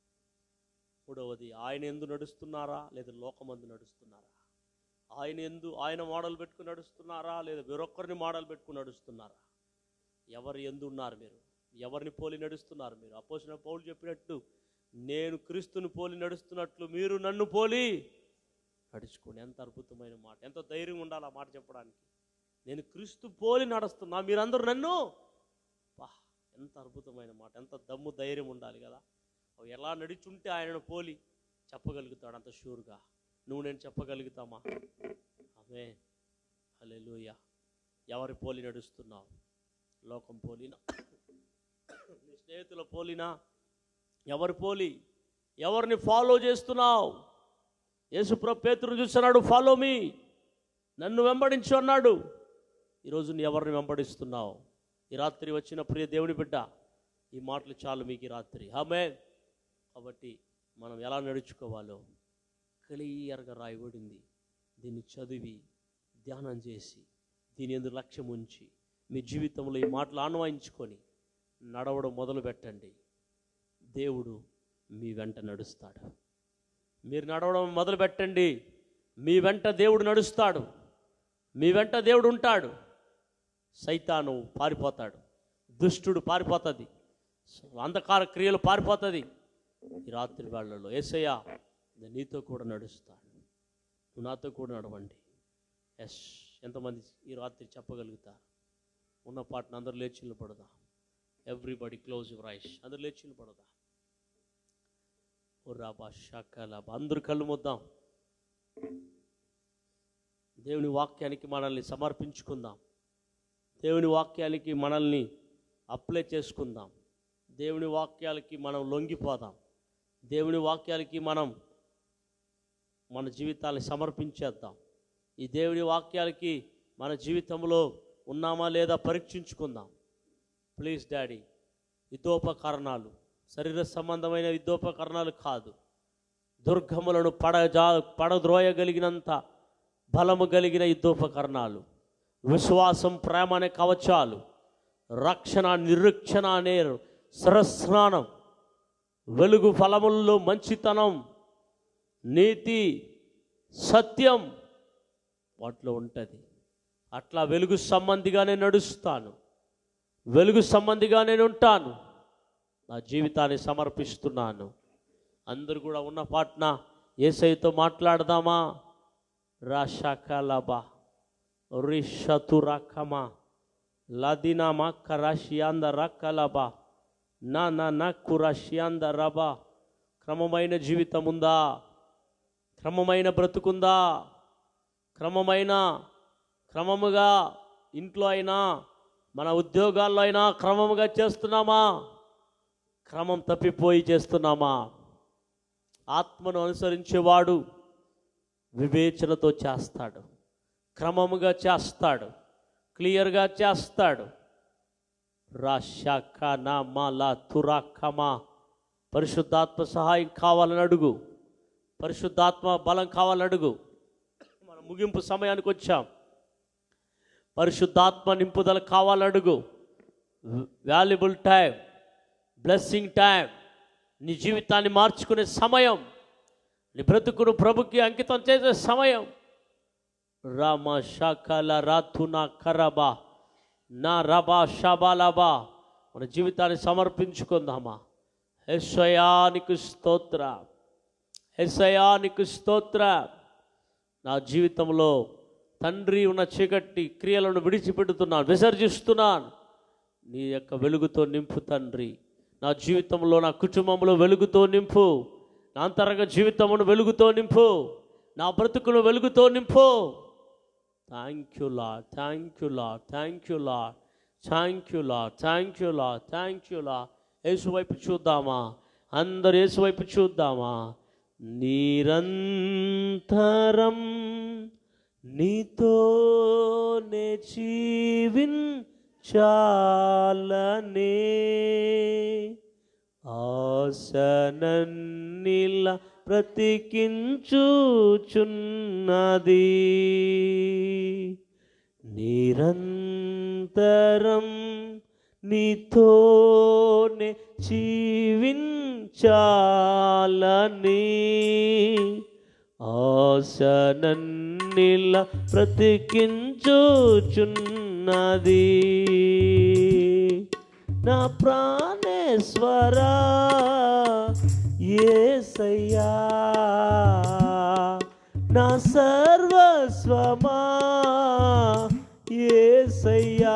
మూడవది ఆయన ఎందు నడుస్తున్నారా లేదా లోకమందు నడుస్తున్నారా ఆయన ఎందు ఆయన మోడల్ పెట్టుకుని నడుస్తున్నారా లేదా వేరొక్కరిని మోడల్ పెట్టుకుని నడుస్తున్నారా ఎవరు ఎందు ఉన్నారు మీరు ఎవరిని పోలి నడుస్తున్నారు మీరు అపోసిన పౌలు చెప్పినట్టు నేను క్రీస్తుని పోలి నడుస్తున్నట్లు మీరు నన్ను పోలి నడుచుకోండి ఎంత అద్భుతమైన మాట ఎంత ధైర్యం ఉండాలి ఆ మాట చెప్పడానికి నేను క్రీస్తు పోలి నడుస్తున్నా మీరందరూ నన్ను పా ఎంత అద్భుతమైన మాట ఎంత దమ్ము ధైర్యం ఉండాలి కదా అవి ఎలా నడిచుంటే ఆయనను పోలి చెప్పగలుగుతాడు అంత షూర్గా నువ్వు నేను చెప్పగలుగుతామా ఆమె హల్లెలూయ ఎవరి పోలి నడుస్తున్నావు లోకం పోలినా నీ స్నేహితుల పోలినా ఎవరి పోలి ఎవరిని ఫాలో చేస్తున్నావు యేసుప్రభు పేతురు చూస్తున్నాడు ఫాలో మీ నన్ను వెంబడించు అన్నాడు ఈరోజు నీ ఎవరిని వెంబడిస్తున్నావు ఈ రాత్రి వచ్చిన ప్రియ దేవుని బిడ్డ ఈ మాటలు చాలు మీకు ఈ రాత్రి ఆమె కాబట్టి మనం ఎలా నడుచుకోవాలో క్లియర్గా రాయబడింది దీన్ని చదివి ధ్యానం చేసి దీని ఎందు లక్ష్యం ఉంచి మీ జీవితంలో ఈ మాటలు ఆన్వాయించుకొని నడవడం మొదలు పెట్టండి దేవుడు మీ వెంట నడుస్తాడు మీరు నడవడం మొదలు పెట్టండి మీ వెంట దేవుడు నడుస్తాడు మీ వెంట దేవుడు ఉంటాడు సైతాను పారిపోతాడు దుష్టుడు పారిపోతుంది అంధకార క్రియలు పారిపోతుంది ఈ రాత్రి వేళల్లో ఏసయ్య నేను నీతో కూడా నడుస్తాను నువ్వు నాతో కూడా నడవండి ఎస్ ఎంతమంది ఈ రాత్రి చెప్పగలుగుతారు ఉన్న పాటను అందరు లేచి నిలబడదాం ఎవ్రీబడి క్లోజ్ యువర్ ఐస్ అందరు లేచి నిలబడదాం ఓ రాబా షాకాలాబా అందరు కళ్ళు ముద్దాం దేవుని వాక్యానికి మనల్ని సమర్పించుకుందాం దేవుని వాక్యానికి మనల్ని అప్లై చేసుకుందాం దేవుని వాక్యాలకి మనం లొంగిపోదాం దేవుని వాక్యాలకి మనం మన జీవితాన్ని సమర్పించేద్దాం ఈ దేవుని వాక్యాలకి మన జీవితంలో ఉన్నామా లేదా పరీక్షించుకుందాం ప్లీజ్ డాడీ యుద్ధోపకరణాలు శరీర సంబంధమైన యుద్ధోపకరణాలు కాదు దుర్గములను పడజా పడద్రోయగలిగినంత బలము కలిగిన యుద్ధోపకరణాలు విశ్వాసం ప్రేమ అనే కవచాలు రక్షణ నిరీక్షణ అనే సరస్నానం వెలుగు ఫలముల్లో మంచితనం నీతి సత్యం వాటిలో ఉంటుంది అట్లా వెలుగు సంబంధిగా నేను నడుస్తాను వెలుగు సంబంధిగా నేను ఉంటాను నా జీవితాన్ని సమర్పిస్తున్నాను అందరు కూడా ఉన్న పాటన ఏసైతో మాట్లాడదామా రాషాకలబా రిషతురకమా లదినామా కరాషియాంద రకలబా నా నా నా కురాషియాంద రబా క్రమమైన జీవితం ఉందా క్రమమైన బ్రతుకుందా క్రమమైన క్రమముగా ఇంట్లో అయినా మన ఉద్యోగాల్లో అయినా క్రమముగా చేస్తున్నామా క్రమం తప్పిపోయి చేస్తున్నామా ఆత్మను అనుసరించేవాడు వివేచనతో చేస్తాడు క్రమముగా చేస్తాడు క్లియర్గా చేస్తాడు రాశాఖ నా మాలా తురాఖమా పరిశుద్ధాత్మ సహాయం కావాలని అడుగు పరిశుద్ధాత్మ బలం కావాలని అడుగు మన ముగింపు సమయానికి వచ్చాం పరిశుద్ధాత్మ నింపుదల కావాలని అడుగు వాల్యుబుల్ టైం బ్లెస్సింగ్ టైం నీ జీవితాన్ని మార్చుకునే సమయం నీ బ్రతుకును ప్రభుకి అంకితం చేసే సమయం రామ శాఖల రాతునా కరబా నా రబా షబాలబా మన జీవితాన్ని సమర్పించుకుందామా హెస్వయానికి స్తోత్ర హెసయానికి స్తోత్ర నా జీవితంలో తండ్రి ఉన్న చీకటి క్రియలను విడిచిపెడుతున్నాను విసర్జిస్తున్నాను నీ యొక్క వెలుగుతో నింపు తండ్రి నా జీవితంలో నా కుటుంబంలో వెలుగుతో నింపు నా అంతరంగ జీవితమును వెలుగుతో నింపు నా బ్రతుకును వెలుగుతో నింపు థ్యాంక్ యూ లా థ్యాంక్ యూ లా థ్యాంక్ యూ లా థ్యాంక్ యూ లా థ్యాంక్ యూ లా థ్యాంక్ యూ లా యేసు వైపు చూద్దామా అందరు యేసు వైపు చూద్దామా నిరంతరం నీతోనే జీవించాలనే ఆశనన్నిల బ్రతికించుచున్నది నిరంతరం నీతోనే జీవించాలని ఆశనన్నిల బ్రతికించుచున్నది నా ప్రాణేశ్వరా ఏసయ్యా నా సర్వస్వమా ఏసయ్యా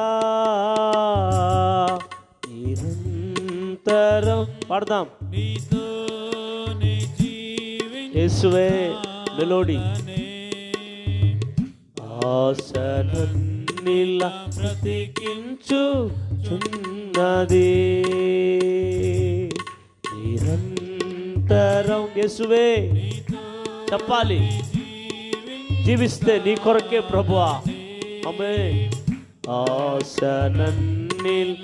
నిరంతరం పాడదాం నీతోనే జీవించాలనే యేసువే మెలోడీ ఆశనన్నిల బ్రతికించుచున్నది నిరంతరం యేసువే చెప్పాలి జీవిస్తే నీ కొరకే ప్రభువా అమ్మే ఆశనన్నిల్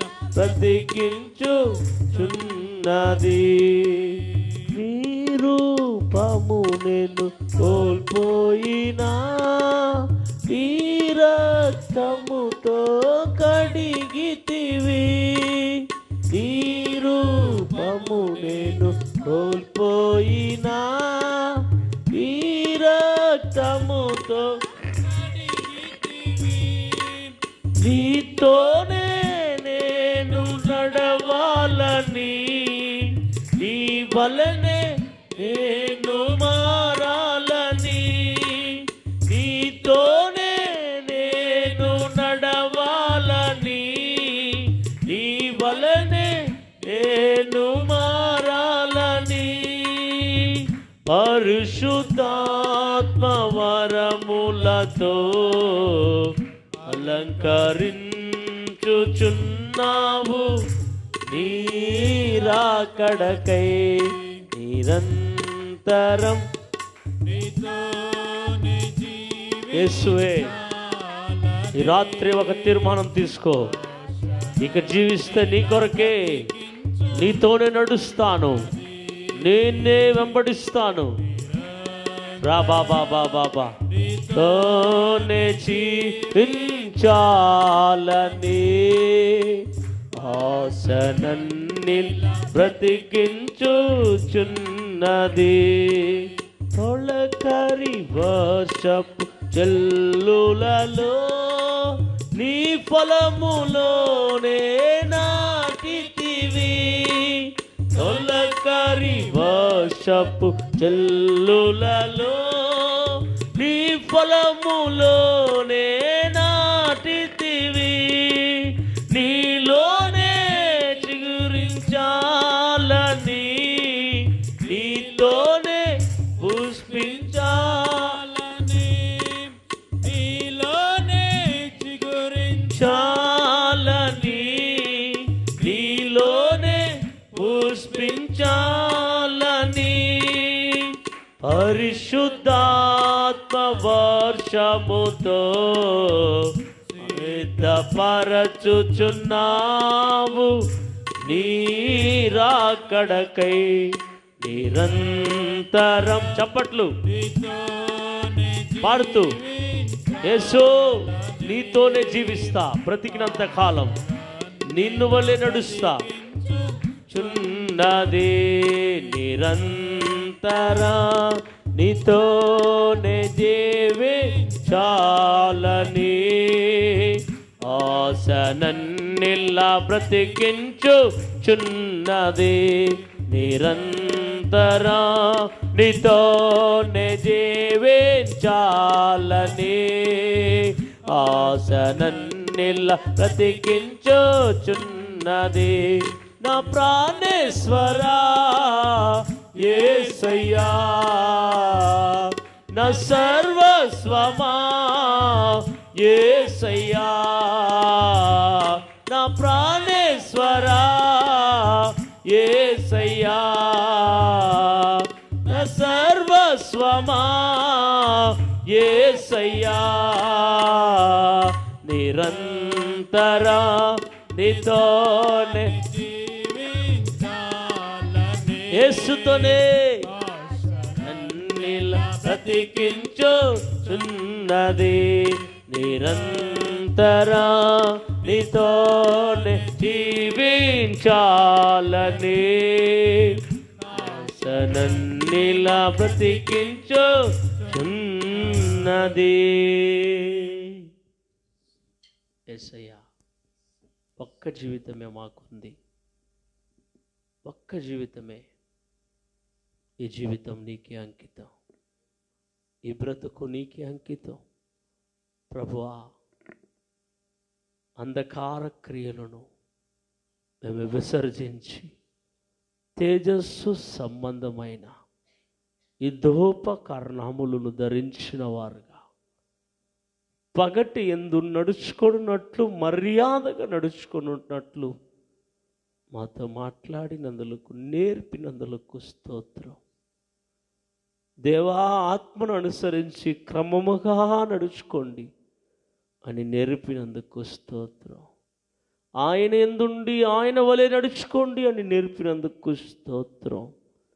బ్రతికించుచున్నది నీ రూపము నేను కోల్పోయినా ఈ రక్తముతో కడిగితివి నీ రూపము నేను కోల్పోయినా ఈ రక్తముతో నీతోనే నేను నడవాలని నీ వలనే నేను మారాలని నీతోనే నేను నడవాలని నీ వలనే నేను మారాలని పరిశుద్ధాత్మ వరములతో అలంకరించుచున్నావు నీరాకడకై నిరంతరం నీతోనే యేసువే ఈ రాత్రి ఒక తీర్మానం తీసుకో ఇక జీవిస్తే నీ కొరకే నీతోనే నడుస్తాను నేనే వెంబడిస్తాను రా బాబా బాబా బా తోనే జీవించాలని ఆసనన్నిల్ బ్రతికించుచున్నది తొలకరి వర్షపు చెల్లులలో నీ ఫలములోనే నాటితివి తొలకరి వర్షపు చెల్లులలో నీ ఫలములోనే నాటితివి నీలోనే చిగురించాలని నీతోనే పుష్పించాలని నీలోనే చిగురించ చాలని నీలోనే పుష్పించాలని పరిశుద్ధాత్మ వర్షముతో పరచుచున్నావు నీరాకడకై నిరంతరం చప్పట్లు నీతోనే పాడుతూ యేసు నీతోనే జీవిస్తా బ్రతికినంత కాలం నిన్ను వల్లే నడుస్తా చున్నది నిరంతర నీతోనే జీవి చాలని ఆశనన్నిల్లా బ్రతికించు చున్నది నిరంతర నీతోనే జీవించాలని ఆశనన్నిల్లా బ్రతికించుచున్నది నా ప్రాణేశ్వరా ఏసయ్యా నా సర్వస్వమా ఏసయ్యా నా ప్రాణేశ్వరా ఏసయ్యా నా సర్వస్వమా ఏసయ్యా నిరంతర నీతోనే జీవించాలని యేసుతోనే ఆశ అన్నిలా బ్రతికించు చున్నది నిరంతర నీతోనే జీవించాలని ఆశనన్నిలా బ్రతికించు చున్నది ఎస్ఐయా ఒక్క జీవితమే మాకుంది ఒక్క జీవితమే ఈ జీవితం నీకే అంకితం ఈ బ్రతుకు నీకే అంకితం ప్రభువా అంధకార క్రియలను మేము విసర్జించి తేజస్సు సంబంధమైన ఈ ధూపకర్ణములను ధరించిన వారుగా పగటి ఎందు నడుచుకున్నట్లు మర్యాదగా నడుచుకున్నట్లు మాతో మాట్లాడినందులకు నేర్పినందులకు స్తోత్రం దేవా ఆత్మను అనుసరించి క్రమముగా నడుచుకోండి అని నేర్పినందుకు స్తోత్రం ఆయన ఎందుండి ఆయన వలె నడుచుకోండి అని నేర్పినందుకు స్తోత్రం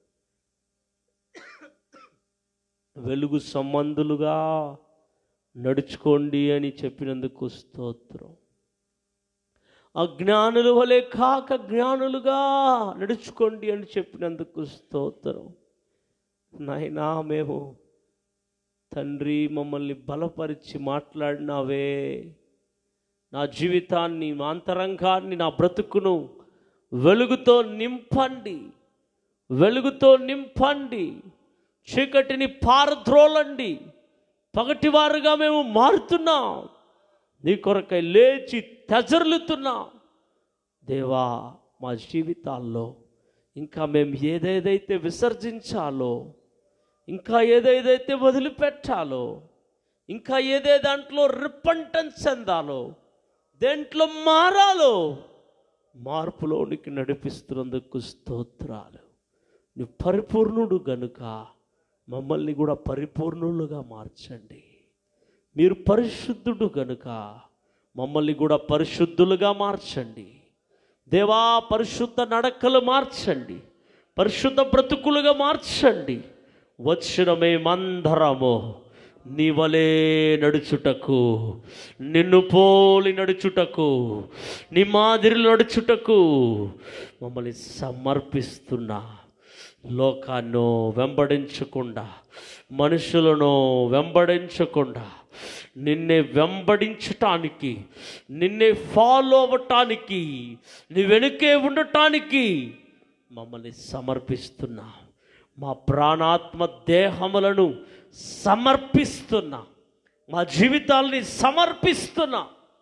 వెలుగు సంబంధులుగా నడుచుకోండి అని చెప్పినందుకు స్తోత్రం అజ్ఞానుల వలె కాక జ్ఞానులుగా నడుచుకోండి అని చెప్పినందుకు స్తోత్రం నాయనా మేము తండ్రి మమ్మల్ని బలపరిచి మాట్లాడినావే నా జీవితాన్ని మా అంతరంగాన్ని నా బ్రతుకును వెలుగుతో నింపండి వెలుగుతో నింపండి చీకటిని పారద్రోలండి పగటివారుగా మేము మారుతున్నాం నీ కొరకై లేచి తెజర్లుతున్నాం దేవా మా జీవితాల్లో ఇంకా మేము ఏదేదైతే విసర్జించాలో ఇంకా ఏదేదైతే వదిలిపెట్టాలో ఇంకా ఏదే దాంట్లో రిపంటెన్స్ చెందాలో దేంట్లో మారాలో మార్పులోనికి నడిపిస్తున్నందుకు స్తోత్రాలు నువ్వు పరిపూర్ణుడు గనుక మమ్మల్ని కూడా పరిపూర్ణులుగా మార్చండి మీరు పరిశుద్ధుడు గనుక మమ్మల్ని కూడా పరిశుద్ధులుగా మార్చండి దేవా పరిశుద్ధ నడకలు మార్చండి పరిశుద్ధ బ్రతుకులుగా మార్చండి వచ్చిన మేమందరము నీ వలే నడుచుటకు నిన్ను పోలి నడుచుటకు నీ మాదిరి నడుచుటకు మమ్మల్ని సమర్పిస్తున్నా లోకాన్ని వెంబడించకుండా మనుషులను వెంబడించకుండా నిన్నే వెంబడించటానికి నిన్నే ఫాలో అవ్వటానికి నీ వెనుకే ఉండటానికి మమ్మల్ని సమర్పిస్తున్నా మా ప్రాణాత్మ దేహములను సమర్పిస్తున్నా మా జీవితాల్ని సమర్పిస్తున్నా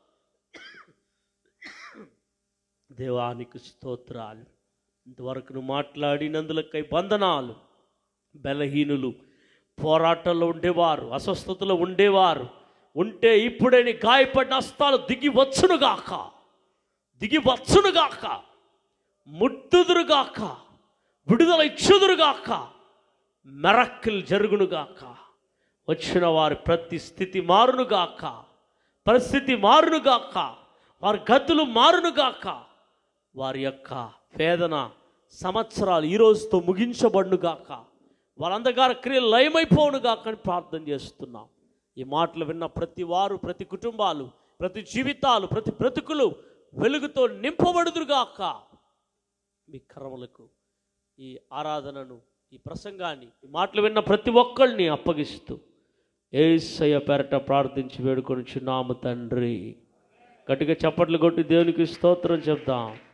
దేవానికి స్తోత్రాలు ఇంతవరకు నువ్వు మాట్లాడినందులకై వందనాలు బలహీనులు పోరాటంలో ఉండేవారు అస్వస్థతలో ఉండేవారు ఉంటే ఇప్పుడే నీ గాయపడిన హస్తాలు దిగి వచ్చునుగాక దిగి వచ్చునుగాక ముట్టుదురుగాక విడుదల ఇచ్చుదురుగాక మెరక్కులు జరుగునుగాక వచ్చిన వారి ప్రతి స్థితి మారునుగాక పరిస్థితి మారునుగాక వారి గతులు మారునుగాక వారి యొక్క వేదన సంవత్సరాలు ఈ రోజుతో ముగించబడునుగాక వాళ్ళందగార క్రియలు లయమైపోనుగాక అని ప్రార్థన చేస్తున్నాం ఈ మాటలు విన్న ప్రతి వారు ప్రతి కుటుంబాలు ప్రతి జీవితాలు ప్రతి బ్రతుకులు వెలుగుతో నింపబడుదురుగాక మీ కర్మలకు ఈ ఆరాధనను ఈ ప్రసంగాన్ని ఈ మాటలు విన్న ప్రతి ఒక్కరిని అప్పగిస్తూ ఏసయ్య పేరట ప్రార్థించి వేడుకొని చున్నాము తండ్రి గట్టిగా చప్పట్లు కొట్టి దేవునికి స్తోత్రం చెప్దాం